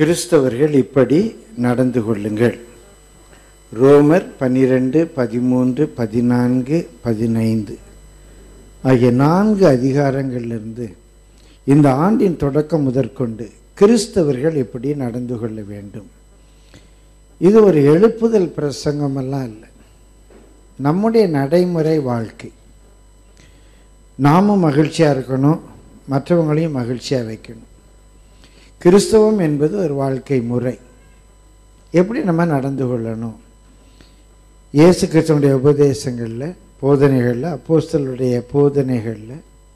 கிறிஸ்தவர்கள் இப்படி நடந்து கொள்ளுங்கள் ரோமர் பன்னிரெண்டு பதிமூன்று பதினான்கு பதினைந்து ஆகிய நான்கு அதிகாரங்களிலிருந்து இந்த ஆண்டின் தொடக்கம் முதற்கொண்டு கிறிஸ்தவர்கள் எப்படி நடந்து கொள்ள வேண்டும் இது ஒரு எழுப்புதல் பிரசங்கமெல்லாம் இல்லை நம்முடைய நடைமுறை வாழ்க்கை நாமும் மகிழ்ச்சியாக இருக்கணும் மற்றவங்களையும் மகிழ்ச்சியாக வைக்கணும் கிறிஸ்தவம் என்பது ஒரு வாழ்க்கை முறை எப்படி நம்ம நடந்து கொள்ளணும் இயேசு கிறிஸ்தவனுடைய உபதேசங்களில் போதனைகளில் அப்போஸ்தலருடைய போதனைகளில்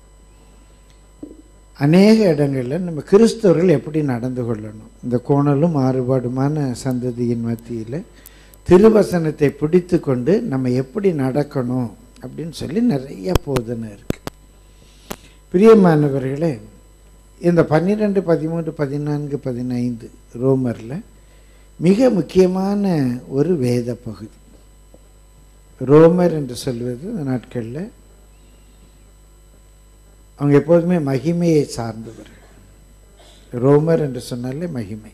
அநேக இடங்களில் நம்ம கிறிஸ்தவர்கள் எப்படி நடந்து கொள்ளணும் இந்த கோணலும் மாறுபாடுமான சந்ததியின் மத்தியில் திருவசனத்தை பிடித்து கொண்டு நம்ம எப்படி நடக்கணும் அப்படின்னு சொல்லி நிறைய போதனை இருக்கு பிரியமானவர்களே இந்த பன்னிரெண்டு பதிமூன்று பதினான்கு பதினைந்து ரோமரில் மிக முக்கியமான ஒரு வேத பகுதி ரோமர் என்று சொல்வது இந்த நாட்களில் அவங்க எப்போதுமே மகிமையை சார்ந்தவர்கள் ரோமர் என்று சொன்னாலே மகிமை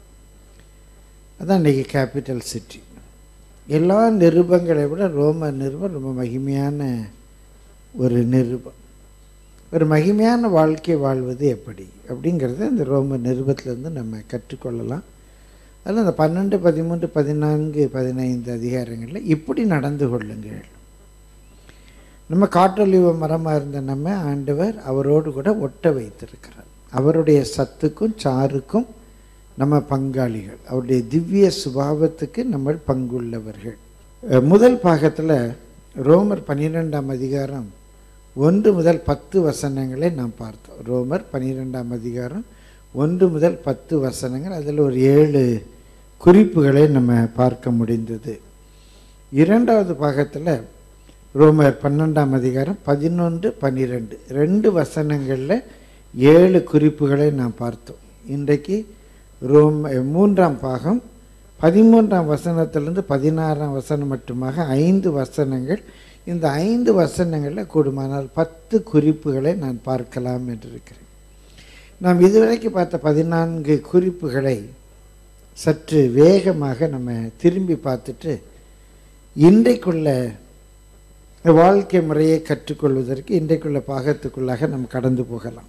அதான் இன்றைக்கி கேபிட்டல் சிட்டி எல்லா நிருபங்களை விட ரோமர் நிருபம் ரொம்ப மகிமையான ஒரு நிருபம் ஒரு மகிமையான வாழ்க்கை வாழ்வது எப்படி அப்படிங்கிறத இந்த ரோமர் நிருபத்திலேருந்து நம்ம கற்றுக்கொள்ளலாம் அதில் அந்த பன்னெண்டு பதிமூன்று பதினான்கு பதினைந்து அதிகாரங்களில் இப்படி நடந்து கொள்ளுங்கள் நம்ம காட்டொலிவ மரமாக இருந்த நம்ம ஆண்டவர் அவரோடு கூட ஒட்ட வைத்திருக்கிறார் அவருடைய சத்துக்கும் சாருக்கும் நம்ம பங்காளிகள் அவருடைய திவ்ய சுபாவத்துக்கு நம்ம பங்குள்ளவர்கள் அஹ் முதல் பாகத்தில் ரோமர் பன்னிரெண்டாம் அதிகாரம் ஒன்று முதல் பத்து வசனங்களை நாம் பார்த்தோம் ரோமர் பன்னிரெண்டாம் அதிகாரம் ஒன்று முதல் பத்து வசனங்கள் அதில் ஒரு ஏழு குறிப்புகளை நம்ம பார்க்க முடிந்தது இரண்டாவது பாகத்தில் ரோமர் பன்னெண்டாம் அதிகாரம் பதினொன்று பன்னிரெண்டு ரெண்டு வசனங்களில் ஏழு குறிப்புகளை நாம் பார்த்தோம் இன்றைக்கு ரோம் மூன்றாம் பாகம் பதிமூன்றாம் வசனத்திலிருந்து பதினாறாம் வசனம் மட்டுமாக ஐந்து வசனங்கள் இந்த ஐந்து வசனங்களில் கூடுமானால் பத்து குறிப்புகளை நான் பார்க்கலாம் என்று இருக்கிறேன் நாம் இதுவரைக்கும் பார்த்த பதினான்கு குறிப்புகளை சற்று வேகமாக நம்ம திரும்பி பார்த்துட்டு இன்றைக்குள்ள வாழ்க்கை முறையை கற்றுக்கொள்வதற்கு இன்றைக்குள்ள பாகத்துக்குள்ளாக நாம் கடந்து போகலாம்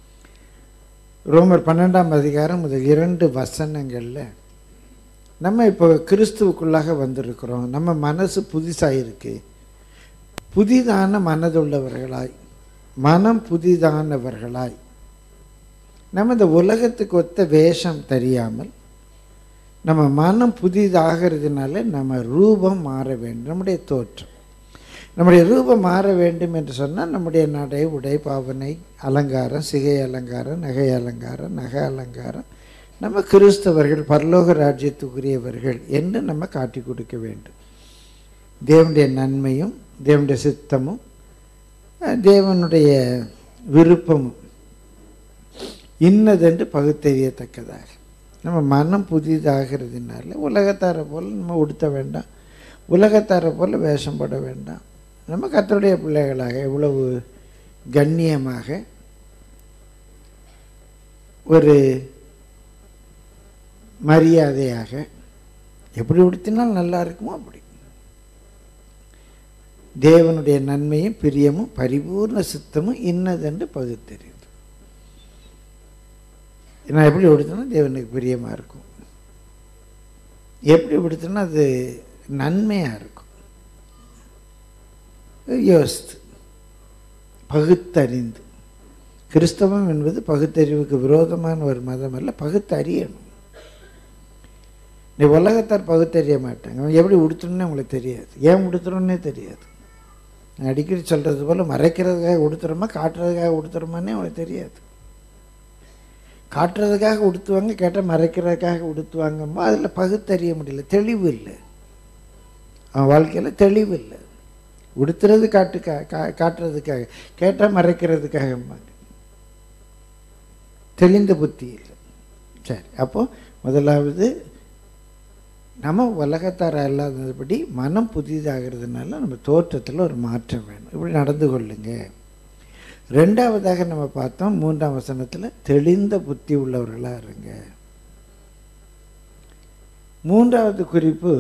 ரோமர் பன்னெண்டாம் அதிகாரம் முதல் இரண்டு வசனங்களில் நம்ம இப்போ கிறிஸ்துவுக்குள்ளாக வந்திருக்கிறோம் நம்ம மனசு புதுசாக இருக்கு புதிதான மனதுள்ளவர்களாய் மனம் புதிதானவர்களாய் நம்ம இந்த உலகத்துக்கு ஒத்த வேஷம் தெரியாமல் நம்ம மனம் புதிதாகிறதுனால நம்ம ரூபம் மாற வேண்டும் நம்முடைய தோற்றம் நம்முடைய ரூபம் மாற வேண்டும் என்று சொன்னால் நம்முடைய நடை உடை பாவனை அலங்காரம் சிகை அலங்காரம் நகை அலங்காரம் நகை அலங்காரம் நம்ம கிறிஸ்தவர்கள் பரலோக ராஜ்யத்துக்குரியவர்கள் என்று நம்ம காட்டி கொடுக்க வேண்டும் தேவனுடைய நன்மையும் தேவனுடைய சித்தமும் அஹ், தேவனுடைய விருப்பமும் இன்னதென்று பகுத்தறியத்தக்கதாக நம்ம மனம் புதிதாகிறதுனால உலகத்தாரை போல் நம்ம உடுத்த வேண்டாம் உலகத்தாரை போல் வேஷம் போட வேண்டாம் நம்ம கர்த்தருடைய பிள்ளைகளாக எவ்வளவு கண்ணியமாக ஒரு மரியாதையாக எப்படி உடுத்தினால் நல்லா இருக்குமோ அப்படி தேவனுடைய நன்மையும் பிரியமும் பரிபூர்ண சித்தமும் இன்னதென்று பகுத்தறியுது நான் எப்படி உடுத்தினா தேவனுக்கு பிரியமாக இருக்கும் எப்படி உடுத்தினா அது நன்மையாக இருக்கும் யோசித்து பகுத்தறிந்து கிறிஸ்தவம் என்பது பகுத்தறிவுக்கு விரோதமான ஒரு மதம் அல்ல பகுத்தறியணும் நீ உலகத்தார் பகுத்தறிய மாட்டாங்க அவன் எப்படி உடுத்தணும்னு அவங்களுக்கு தெரியாது ஏன் உடுத்துறோன்னே தெரியாது நான் அடிக்கடி சொல்கிறது போல் மறைக்கிறதுக்காக உடுத்துறோமா காட்டுறதுக்காக உடுத்துறோமான்னே அவங்களுக்கு தெரியாது காட்டுறதுக்காக உடுத்துவாங்க கேட்டால் மறைக்கிறதுக்காக உடுத்துவாங்கம்மா அதில் பகுத்தறிய முடியல தெளிவு இல்லை அவன் வாழ்க்கையில் தெளிவு இல்லை உடுத்துறது காட்டுக்கா கா காட்டுறதுக்காக கேட்டால் மறைக்கிறதுக்காக தெளிந்த புத்தி இல்லை சரி அப்போ முதலாவது நம்ம உலகத்தார இல்லாதபடி மனம் புதிதாகிறதுனால நம்ம தோற்றத்தில் ஒரு மாற்றம் வேணும் இப்படி நடந்து கொள்ளுங்க ரெண்டாவதாக நம்ம பார்த்தோம் மூன்றாம் வசனத்தில் தெளிந்த புத்தி உள்ளவர்களாக இருங்க மூன்றாவது குறிப்பு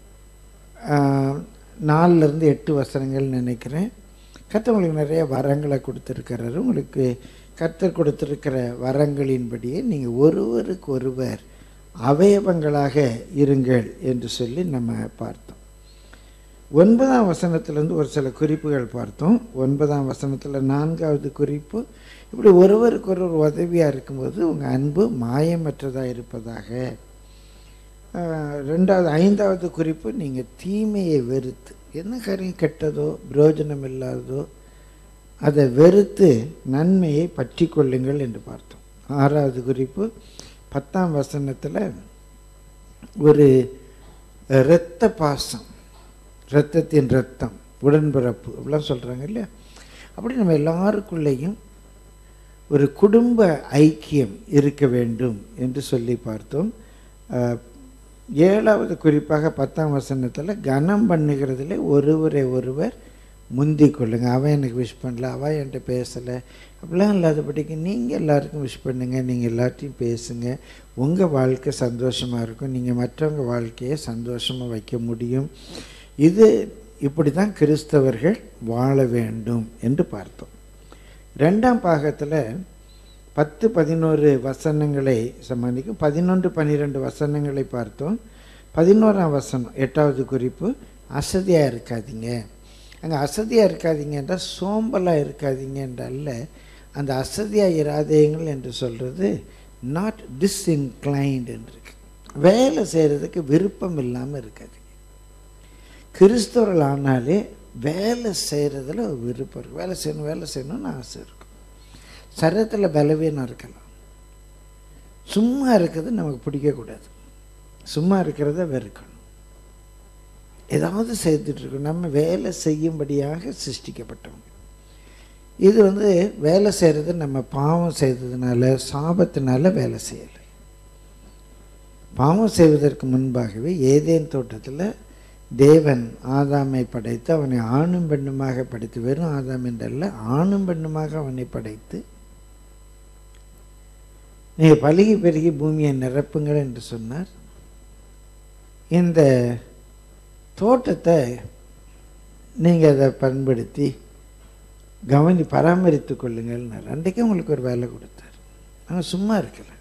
நாலுலேருந்து எட்டு வசனங்கள் நினைக்கிறேன் கர்த்தர் உங்களுக்கு நிறைய வரங்களை கொடுத்துருக்கிறாரு உங்களுக்கு கர்த்தர் கொடுத்துருக்கிற வரங்களின்படியே நீங்கள் ஒருவருக்கு ஒருவர் அவயவங்களாக இருங்கள் என்று சொல்லி நம்ம பார்த்தோம் ஒன்பதாம் வசனத்திலேருந்து ஒரு சில குறிப்புகள் பார்த்தோம் ஒன்பதாம் வசனத்தில் நான்காவது குறிப்பு இப்படி ஒருவருக்கு ஒருவர் உதவியாக இருக்கும்போது உங்கள் அன்பு மாயமற்றதாக இருப்பதாக ஆஹ், ரெண்டாவது ஐந்தாவது குறிப்பு நீங்கள் தீமையை வெறுத்து என்ன காரியம் கெட்டதோ பிரயோஜனம் இல்லாததோ அதை வெறுத்து நன்மையை பற்றி கொள்ளுங்கள் என்று பார்த்தோம் ஆறாவது குறிப்பு பத்தாம் வசனத்தில் ஒரு இரத்த பாசம் இரத்தத்தின் ரத்தம் உடன்பிறப்பு அப்படிலாம் சொல்கிறாங்க இல்லையா அப்படி நம்ம எல்லாருக்குள்ளேயும் ஒரு குடும்ப ஐக்கியம் இருக்க வேண்டும் என்று சொல்லி பார்த்தோம் அஹ், ஏழாவது குறிப்பாக பத்தாம் வசனத்தில் கனம் பண்ணுகிறதுல ஒருவரை ஒருவர் முந்தி கொள்ளுங்க அவன் எனக்கு விஷ் பண்ணல அவன் என்கிட்ட பேசலை அப்படிலாம் இல்லாதபடிக்கு நீங்கள் எல்லாருக்கும் விஷ் பண்ணுங்கள் நீங்கள் எல்லாத்தையும் பேசுங்க உங்கள் வாழ்க்கை சந்தோஷமாக இருக்கும் நீங்கள் மற்றவங்க வாழ்க்கையை சந்தோஷமாக வைக்க முடியும் இது இப்படி தான் கிறிஸ்தவர்கள் வாழ வேண்டும் என்று பார்த்தோம் ரெண்டாம் பாகத்தில் பத்து பதினோரு வசனங்களை சமாளிக்கும் பதினொன்று பன்னிரெண்டு வசனங்களை பார்த்தோம் பதினோராம் வசனம் எட்டாவது குறிப்பு அசதியாக இருக்காதீங்க அங்கே அசதியாக இருக்காதீங்க என்றால் சோம்பலாக இருக்காதீங்க என்றல்ல அந்த அசதியாக இராதேங்கள் என்று சொல்கிறது நாட் டிஸ்இன்க்ளைன்ட் என்று இருக்கு வேலை செய்கிறதுக்கு விருப்பம் இல்லாமல் இருக்காதீங்க கிறிஸ்தவர்கள் ஆனாலே வேலை செய்கிறதுல ஒரு விருப்பம் இருக்கும் வேலை செய்யணும் வேலை செய்யணும்னு ஆசை இருக்கும் சரீரத்தில் பலவீனம் இருக்கலாம் சும்மா இருக்கிறது நமக்கு பிடிக்கக்கூடாது சும்மா இருக்கிறத வெறுக்கணும் ஏதாவது செய்துட்டு இருக்கணும் நம்ம வேலை செய்யும்படியாக சிருஷ்டிக்கப்பட்டவங்க இது வந்து வேலை செய்கிறது நம்ம பாவம் செய்ததுனால சாபத்தினால வேலை செய்யலை பாவம் செய்வதற்கு முன்பாகவே ஏதேன் தோட்டத்தில் தேவன் ஆதாமை படைத்து அவனை ஆணும் பெண்ணுமாக படைத்து வெறும் ஆதாம் என்றல்ல ஆணும் பெண்ணுமாக அவனை படைத்து நீங்கள் பலுகி பெருகி பூமியை நிரப்புங்கள் என்று சொன்னார் இந்த தோட்டத்தை நீங்கள் அதை பண்படுத்தி கவனி பராமரித்து கொள்ளுங்கள்னார் அன்றைக்கே உங்களுக்கு ஒரு வேலை கொடுத்தார் ஆனால் சும்மா இருக்கல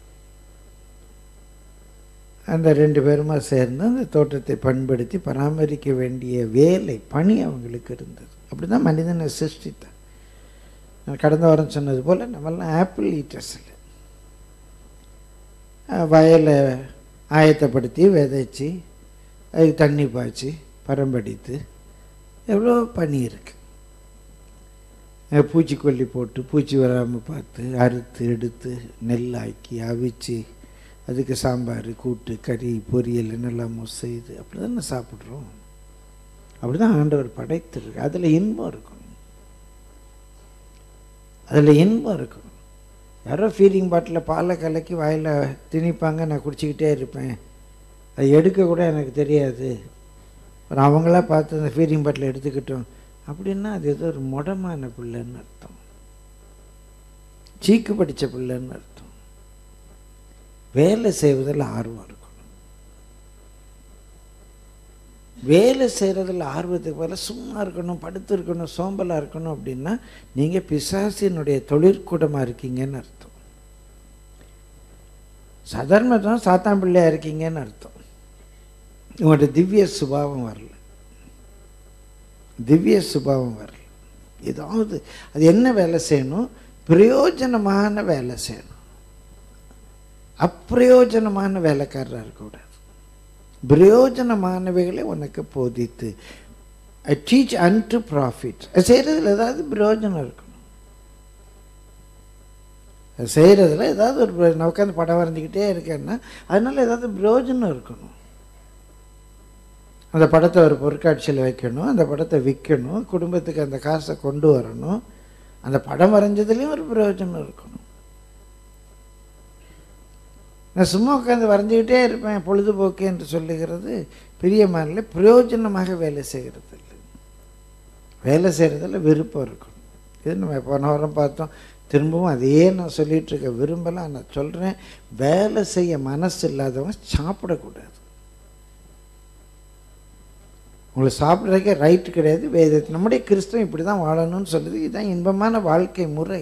அந்த ரெண்டு பேருமா சேர்ந்து அந்த தோட்டத்தை பண்படுத்தி பராமரிக்க வேண்டிய வேலை பணி அவங்களுக்கு இருந்தது அப்படி தான் மனிதனை சிருஷ்டித்தான் நான் கடந்த வாரம் சொன்னது போல் நம்மெல்லாம் ஆப்பிள் ஈட்டர்ஸ் இல்லை அஹ் வயலை ஆயத்தப்படுத்தி விதைச்சி அதுக்கு தண்ணி பாய்ச்சி பரம்படித்து எவ்வளோ பனி இருக்கு அஹ் பூச்சிக்கொல்லி போட்டு பூச்சி வராமல் பார்த்து அறுத்து எடுத்து நெல்லாக்கி அவிச்சு அதுக்கு சாம்பார் கூட்டு கறி பொரியல் என்னெல்லாமோ செய்து அப்படி தானே சாப்பிட்றோம் அப்படி தான் ஆண்டவர் படைத்திருக்கு அதில் இன்பம் இருக்கணும் அதில் இன்பம் இருக்கணும் யாரோ ஃபீடிங் பாட்டில் பாலை கலக்கி வாயில் திணிப்பாங்க நான் குடிச்சிக்கிட்டே இருப்பேன் அது எடுக்க கூட எனக்கு தெரியாது ஒரு அவங்களா பார்த்து அந்த ஃபீடிங் பாட்டில் எடுத்துக்கிட்டோம் அப்படின்னா அது ஏதோ ஒரு முடமான பிள்ளைன்னு அர்த்தம் சீக்கு படித்த பிள்ளைன்னு அர்த்தம் வேலை செய்வதில் ஆர்வம் இருக்கணும் வேலை செய்கிறதில் ஆர்வத்துக்கு பதிலாக சும்மா இருக்கணும் படுத்து இருக்கணும் சோம்பலாக இருக்கணும் அப்படின்னா நீங்கள் பிசாசினுடைய தொழிற்கூடமாக இருக்கீங்கன்னு அர்த்தம் சாதாரணமாக சாத்தான் பிள்ளையாக இருக்கீங்கன்னு அர்த்தம் உங்களோட திவ்ய சுபாவம் வரல திவ்ய சுபாவம் வரல ஏதாவது அது என்ன வேலை செய்யணும் பிரயோஜனமான வேலை செய்யணும் அப்பிரயோஜனமான வேலைக்காரராக இருக்கக்கூடாது பிரயோஜனமானவைகளை உனக்கு போதித்து I teach an to profit செய்கிறதுல ஏதாவது பிரயோஜனம் இருக்கணும் அது செய்கிறதுல ஏதாவது ஒரு பிரயோஜனம். நான் உட்காந்து படம் வரைஞ்சிக்கிட்டே இருக்கேன்னா அதனால ஏதாவது பிரயோஜனம் இருக்கணும் அந்த படத்தை ஒரு பொருட்காட்சியில் வைக்கணும் அந்த படத்தை விற்கணும் குடும்பத்துக்கு அந்த காசை கொண்டு வரணும் அந்த படம் வரைஞ்சதுலேயும் ஒரு பிரயோஜனம் இருக்கணும் நான் சும்மா உட்காந்து வரைஞ்சிக்கிட்டே இருப்பேன் பொழுதுபோக்கு என்று சொல்லுகிறது பிரியமான பிரயோஜனமாக வேலை செய்கிறது இல்லை வேலை செய்கிறதுல விருப்பம் இருக்கணும் இது நம்ம போன வாரம் பார்த்தோம் திரும்பவும் அதையே நான் சொல்லிட்டு இருக்க விரும்பலாம் நான் சொல்கிறேன் வேலை செய்ய மனசு இல்லாதவங்க சாப்பிடக்கூடாது உங்களுக்கு சாப்பிட்றதுக்கே ரைட்டு கிடையாது வேதத்தை நம்முடைய கிறிஸ்தவம் இப்படி தான் வாழணும்னு சொல்லுது இதுதான் இன்பமான வாழ்க்கை முறை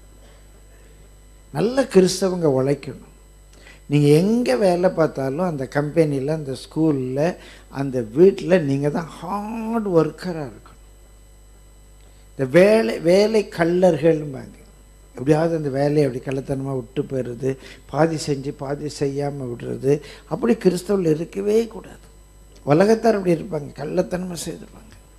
நல்ல கிறிஸ்தவங்க உழைக்கணும் நீங்கள் எங்கே வேலை பார்த்தாலும் அந்த கம்பெனியில் அந்த ஸ்கூலில் அந்த வீட்டில் நீங்கள் தான் ஹார்ட் ஒர்க்கராக இருக்கணும் இந்த வேலை வேலை கள்ளர்கள்பாங்க எப்படியாவது அந்த வேலையை அப்படி கள்ளத்தனமாக விட்டு போயிடுறது பாதி செஞ்சு பாதி செய்யாமல் விடுறது அப்படி கிறிஸ்தவர்கள் இருக்கவே கூடாது உலகத்தார் அப்படி இருப்பாங்க கள்ளத்தனமாக செய்திருப்பாங்க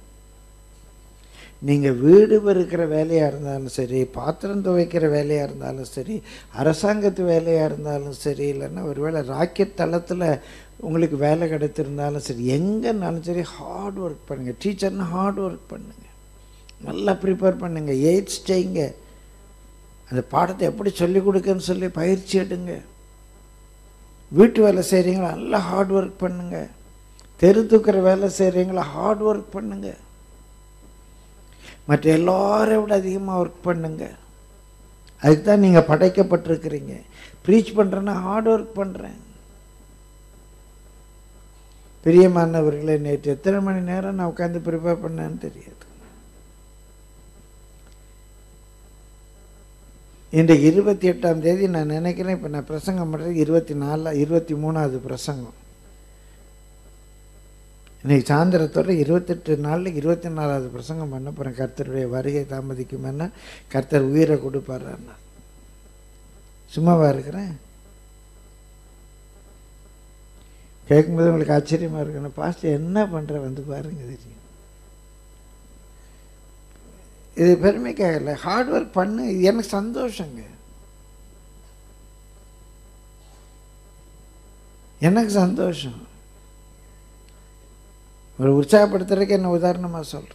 நீங்கள் வீடு பெருக்கிற வேலையாக இருந்தாலும் சரி பாத்திரம் துவைக்கிற வேலையாக இருந்தாலும் சரி அரசாங்கத்து வேலையாக இருந்தாலும் சரி இல்லைன்னா ஒருவேளை ராக்கெட் தளத்தில் உங்களுக்கு வேலை கிடைத்திருந்தாலும் சரி எங்கேனாலும் சரி ஹார்ட் ஒர்க் பண்ணுங்கள் டீச்சர்னு ஹார்ட் ஒர்க் பண்ணுங்கள் நல்லா ப்ரிப்பேர் பண்ணுங்கள் எய்ட்ஸ் செய்யுங்க அந்த பாடத்தை எப்படி சொல்லிக் கொடுக்கன்னு சொல்லி பயிற்சி எடுங்க வீட்டு வேலை செய்கிறீங்களா நல்லா ஹார்ட் ஒர்க் பண்ணுங்க தெரு தூக்குற வேலை செய்கிறீங்களா ஹார்ட் ஒர்க் பண்ணுங்க மற்ற எல்லாரை விட அதிகமாக ஒர்க் பண்ணுங்க அதுக்கு தான் நீங்கள் படைக்கப்பட்டிருக்கிறீங்க ப்ரீச் பண்ணுறேன்னா ஹார்ட் ஒர்க் பண்ணுறேன் பிரியமானவர்களே நேற்று எத்தனை மணி நேரம் நான் உட்காந்து ப்ரிப்பேர் பண்ணேன்னு தெரியாது இன்றைக்கு இருபத்தி எட்டாம் தேதி நான் நினைக்கிறேன் இப்போ நான் பிரசங்கம் பண்ணுறது இருபத்தி நாலு இருபத்தி மூணாவது பிரசங்கம் இன்னைக்கு சாயந்தரத்தோட இருபத்தெட்டு நாளில் இருபத்தி நாலாவது பிரசங்கம் பண்ண போகிறேன் கர்த்தருடைய வருகை தாமதிக்குமென்னா கர்த்தர் உயிரை கொடுப்பாருன்னா சும்மாவா இருக்கிறேன் கேட்கும்போது உங்களுக்கு ஆச்சரியமாக இருக்கணும் பாஸ்டர் என்ன பண்ணுற வந்து பாருங்க தெரியும் இது பெருமைக்காக இல்லை ஹார்ட் ஒர்க் பண்ணு இது எனக்கு சந்தோஷங்க எனக்கு சந்தோஷம் ஒரு உற்சாகப்படுத்துறதுக்கு என்ன உதாரணமாக சொல்கிறேன்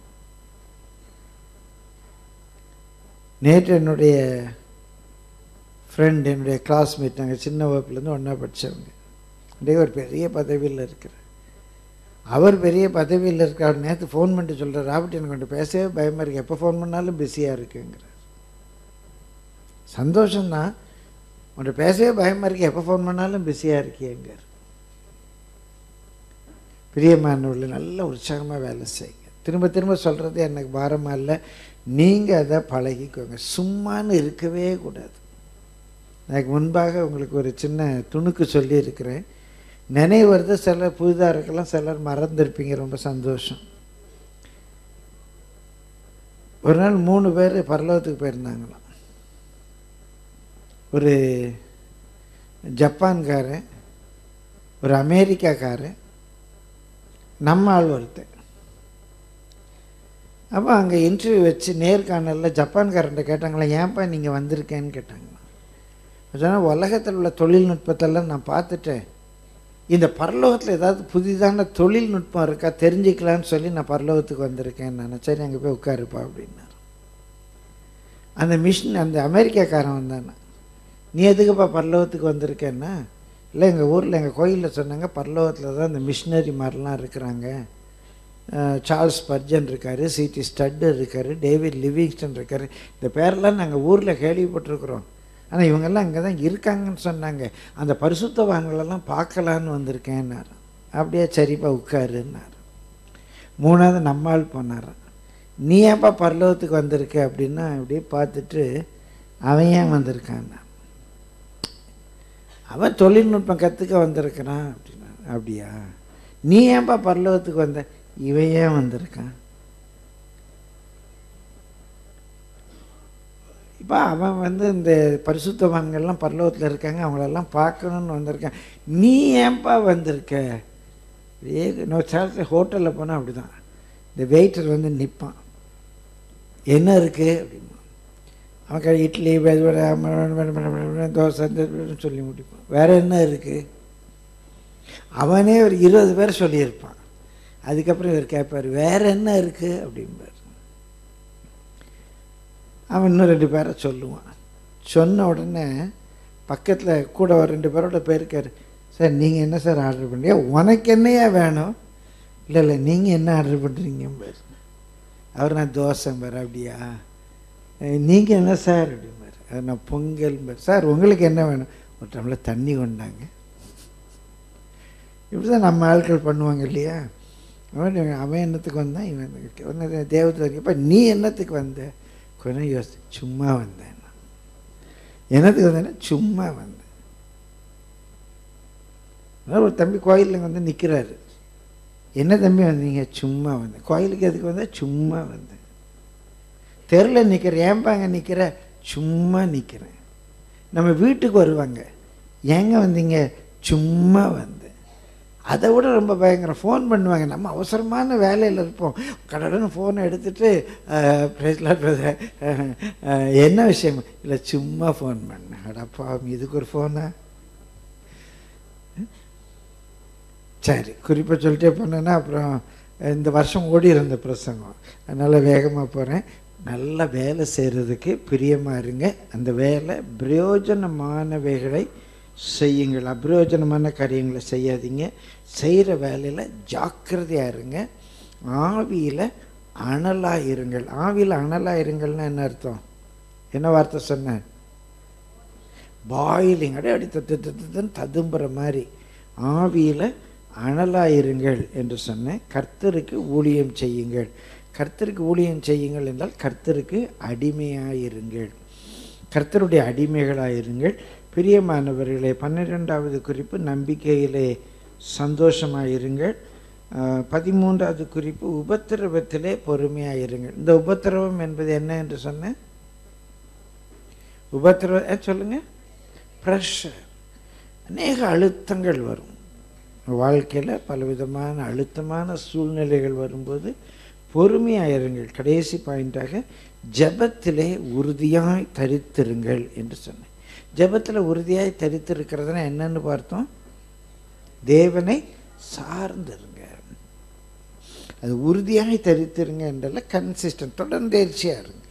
நேற்று என்னுடைய ஃப்ரெண்ட் என்னுடைய கிளாஸ்மேட் நாங்கள் சின்ன வகுப்புலேருந்து ஒன்றா படித்தவங்க இன்றைக்கு ஒரு பெரிய பதவியில் இருக்கிறார் அவர் பெரிய பதவியில் இருக்கார் நேற்று ஃபோன் பண்ணிட்டு சொல்கிறார் ராபர்ட் எனக்கு கொண்டு பேசவே பயமாக இருக்கு எப்போ ஃபோன் பண்ணாலும் பிஸியாக இருக்குங்கிறார் சந்தோஷம்தான் உன்ட்ட பேசவே பயமாக இருக்கு எப்போ ஃபோன் பண்ணாலும் பிஸியாக இருக்கியங்கிறார் பிரியமானவர்கள நல்ல உற்சாகமாக வேலை செய்யுங்க திரும்ப திரும்ப சொல்கிறது எனக்கு பாரமாக இல்லை நீங்கள் அதை பழகிக்கோங்க சும்மான்னு இருக்கவே கூடாது எனக்கு முன்பாக உங்களுக்கு ஒரு சின்ன துணுக்கு சொல்லியிருக்கிறேன் நினைவு வருது சிலர் புதிதாக இருக்கலாம் சிலர் மறந்துருப்பீங்க ரொம்ப சந்தோஷம் ஒரு நாள் மூணு பேர் பரலோகத்துக்கு போயிருந்தாங்களாம் ஒரு ஜப்பான்காரன் ஒரு அமெரிக்காக்காரன் நம்ம ஆள் ஒருத்தன் அப்போ அங்கே இன்டர்வியூ வச்சு நேர்காணலில் ஜப்பான்காரன்ட்ட கேட்டாங்களா ஏன்ப்பா நீங்கள் வந்திருக்கேன்னு கேட்டாங்களாம் சொன்னால் உலகத்தில் உள்ள தொழில்நுட்பத்தெல்லாம் நான் பார்த்துட்டேன் இந்த பரலோகத்தில் ஏதாவது புதிதான தொழில்நுட்பம் இருக்கா தெரிஞ்சுக்கலான்னு சொல்லி நான் பரலோகத்துக்கு வந்திருக்கேன் நான் சரி அங்கே போய் உட்காருப்பா அப்படின்னாரு அந்த மிஷின் அந்த அமெரிக்காக்காரன் வந்தானே நீ எதுக்குப்பா பரலோகத்துக்கு வந்திருக்கேன்னா இல்லை எங்கள் ஊரில் எங்கள் கோயிலில் சொன்னாங்க பரலோகத்தில் தான் இந்த மிஷினரி மாதிரிலாம் இருக்கிறாங்க சார்ல்ஸ் பர்ஜன் இருக்கார் சிடி ஸ்டட்டு இருக்கார் டேவிட் லிவிங்ஸ்டன் இருக்கார் இந்த பேரெல்லாம் நாங்கள் ஊரில் கேள்விப்பட்டிருக்கிறோம் ஆனால் இவங்கெல்லாம் இங்கே தான் இருக்காங்கன்னு சொன்னாங்க அந்த பரிசுத்தவான்களெல்லாம் பார்க்கலான்னு வந்திருக்கேன்னாரு அப்படியே சரிப்பா உட்காருன்னாரு மூணாவது நம்மால் போனாராம் நீ ஏன்ப்பா பரலோகத்துக்கு வந்திருக்க அப்படின்னா அப்படியே பார்த்துட்டு அவன் ஏன் வந்திருக்கான்னா அவன் தொழில்நுட்பம் கற்றுக்க வந்திருக்கிறான் அப்படின்னா அப்படியா நீ ஏன்ப்பா பரலோகத்துக்கு வந்த இவன் ஏன் வந்திருக்கான் இப்போ அவன் வந்து இந்த பரிசுத்தவான்கள்லாம் பரலோகத்தில் இருக்காங்க அவங்களெல்லாம் பார்க்கணுன்னு வந்திருக்கான் நீ ஏன்பா வந்திருக்க ஏ நான் சேலத்தில் ஹோட்டலில் போனால் அப்படி தான் இந்த வெயிட்டர் வந்து நிற்பான் என்ன இருக்குது அப்படிமா அவன் கடை இட்லி வெதுவடை தோசை சொல்லி முடிப்பான் வேறு என்ன இருக்குது அவனே ஒரு இருபது பேர் சொல்லியிருப்பான் அதுக்கப்புறம் இவர் கேட்பார் வேறு என்ன இருக்குது அப்படிம்பார் அவன் இன்னும் ரெண்டு பேரை சொல்லுவான் சொன்ன உடனே பக்கத்தில் கூட ஒரு ரெண்டு பேரோட போயிருக்காரு சார் நீங்கள் என்ன சார் ஆர்டர் பண்ணுறீங்க உனக்கு என்னையா வேணும் இல்லை இல்லை நீங்கள் என்ன ஆர்டர் பண்ணுறீங்க பாரு அவர் நான் தோசை பாரு அப்படியா நீங்கள் என்ன சார் அப்படிம்பார் அது நான் பொங்கல் பாரு சார் உங்களுக்கு என்ன வேணும் ஒரு டம்ளர் தண்ணி கொண்டாங்க இப்படி தான் நம்ம ஆட்கள் பண்ணுவாங்க இல்லையா அவன் அவன் என்னத்துக்கு வந்தான் இவன் ஒன்று தேவத்தில் இப்போ நீ என்னத்துக்கு வந்த கொஞ்சம் யோசி சும்மா வந்தேன் நான். என்னத்துக்கு வந்தேன்னா சும்மா வந்தேன் அதான் ஒரு தம்பி கோயிலில் வந்து நிற்கிறாரு என்ன தம்பி வந்தீங்க சும்மா வந்தேன் கோயிலுக்கு எதுக்கு வந்தேன் சும்மா வந்தேன் தெருவில் நிற்கிறேன் ஏன்பாங்க நிற்கிற சும்மா நிற்கிறேன் நம்ம வீட்டுக்கு வருவாங்க ஏங்க வந்தீங்க சும்மா வந்தேன் அதை விட ரொம்ப பயங்கரம் ஃபோன் பண்ணுவாங்க நம்ம அவசரமான வேலையில் இருப்போம் கடவுள்னு ஃபோனை எடுத்துட்டு அஹ், praise Lord brother, அஹ், அஹ், என்ன விஷயம் இல்லை சும்மா ஃபோன் பண்ணேன் அடப்பா இதுக்கு ஒரு ஃபோனா சரி குறிப்பாக சொல்லிட்டே போனேன்னா அப்புறம் இந்த வருஷம் ஓடி இருந்த பிரசங்கம் அதனால் வேகமாக போகிறேன் நல்ல வேலை செய்கிறதுக்கு பிரியமாக இருங்க அந்த வேலை பிரயோஜனமானவைகளை செய்யுங்கள் அப்பிரயோஜனமான காரியங்களை செய்யாதீங்க செய்கிற வேலையில் ஜாக்கிரதையாக இருங்க ஆவியில் அனலாக இருங்கள் ஆவியில் அனலாக இருங்கள்னா என்ன அர்த்தம் என்ன வார்த்தை சொன்னேன் பாயிலிங் அப்படியே அப்படி தத்து தத்துன்னு ததும்புற மாதிரி ஆவியில் அனலாயிருங்கள் என்று சொன்னேன் கர்த்தருக்கு ஊழியம் செய்யுங்கள் கர்த்தருக்கு ஊழியம் செய்யுங்கள் என்றால் கர்த்தருக்கு அடிமையாயிருங்கள் கர்த்தருடைய அடிமைகளாயிருங்கள் பிரியமானவர்களே பன்னிரெண்டாவது குறிப்பு நம்பிக்கையிலே சந்தோஷமாயிருங்கள் ஆஹ், பதிமூன்றாவது குறிப்பு உபத்திரவத்திலே பொறுமையாயிருங்கள் இந்த உபத்திரவம் என்பது என்ன என்று சொன்னேன் உபத்திரவ அஹ், சொல்லுங்க ப்ரெஷர் அநேக அழுத்தங்கள் வரும் வாழ்க்கையில் பலவிதமான அழுத்தமான சூழ்நிலைகள் வரும்போது பொறுமையாயிருங்கள் கடைசி பாயிண்டாக ஜெபத்திலே உறுதியாய் தரித்திருங்கள் என்று சொன்னேன் ஜெபத்தில் உறுதியாய் தரித்திருக்கிறதுனா என்னன்னு பார்த்தோம் தேவனை சார்ந்திருங்க அது உறுதியாய் தரித்திருங்க என்றால கன்சிஸ்டன்ட் தொடர்ந்தேர்ச்சியாக இருங்க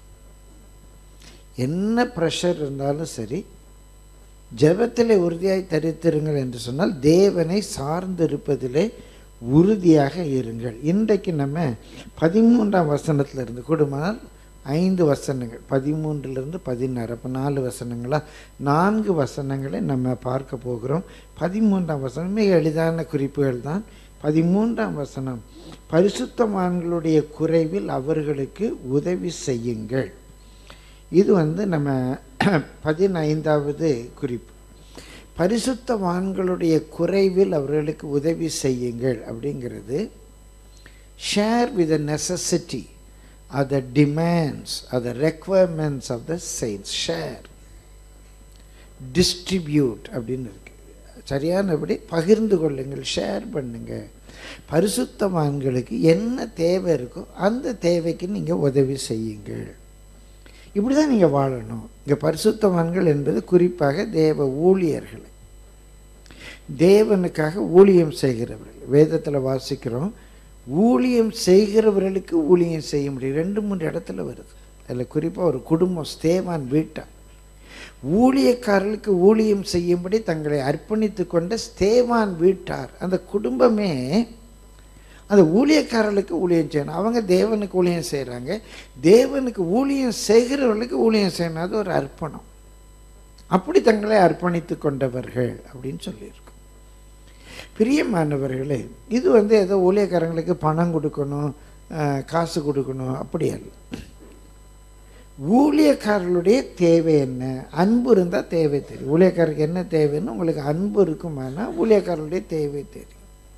என்ன ப்ரெஷர் இருந்தாலும் சரி ஜெபத்திலே உறுதியாய் தரித்திருங்கள் என்று சொன்னால் தேவனை சார்ந்திருப்பதிலே உறுதியாக இருங்கள் இன்றைக்கு நம்ம பதிமூன்றாம் வசனத்துல இருந்து கூடுமானால் ஐந்து வசனங்கள் பதிமூன்றிலிருந்து பதினாறு அப்போ நாலு வசனங்களா நான்கு வசனங்களை நம்ம பார்க்க போகிறோம் பதிமூன்றாம் வசனம் மிக எளிதான குறிப்புகள் தான் பதிமூன்றாம் வசனம் பரிசுத்தவான்களுடைய குறைவில் அவர்களுக்கு உதவி செய்யுங்கள் இது வந்து நம்ம பதினைந்தாவது குறிப்பு பரிசுத்தவான்களுடைய குறைவில் அவர்களுக்கு உதவி செய்யுங்கள் அப்படிங்கிறது share with the necessity or the demands or the requirements of the saints share distribute அப்படின்னு இருக்கு சரியானபடி பகிர்ந்து கொள்ளுங்கள் ஷேர் பண்ணுங்க பரிசுத்தவான்களுக்கு என்ன தேவை இருக்கோ அந்த தேவைக்கு நீங்கள் உதவி செய்யுங்கள் இப்படி தான் நீங்கள் வாழணும் இங்கே பரிசுத்தவான்கள் என்பது குறிப்பாக தேவ ஊழியர்களை தேவனுக்காக ஊழியம் செய்கிறவர்கள் வேதத்தில் வாசிக்கிறோம் ஊழியம் செய்கிறவர்களுக்கு ஊழியம் செய்ய முடியும் ரெண்டு மூணு இடத்துல வருது அதில் குறிப்பாக ஒரு குடும்பம் ஸ்தேவான் வீட்டா ஊழியக்காரர்களுக்கு ஊழியம் செய்யும்படி தங்களை அர்ப்பணித்து கொண்ட ஸ்தேவான் வீட்டார் அந்த குடும்பமே அந்த ஊழியக்காரர்களுக்கு ஊழியம் செய்யணும் அவங்க தேவனுக்கு ஊழியம் செய்கிறாங்க தேவனுக்கு ஊழியம் செய்கிறவர்களுக்கு ஊழியம் செய்யணும் அது ஒரு அர்ப்பணம் அப்படி தங்களை அர்ப்பணித்து கொண்டவர்கள் அப்படின்னு சொல்லியிருக்கோம் பிரியமானவர்களே இது வந்து ஏதோ ஊழியக்காரங்களுக்கு பணம் கொடுக்கணும் அஹ், காசு கொடுக்கணும் அப்படி அல்ல ஊழியக்காரர்களுடைய தேவை என்ன அன்பு இருந்தால் தேவை தெரியும் ஊழியக்காரருக்கு என்ன தேவைன்னு உங்களுக்கு அன்பு இருக்குமானா ஊழியக்காரர்களுடைய தேவை தெரியும்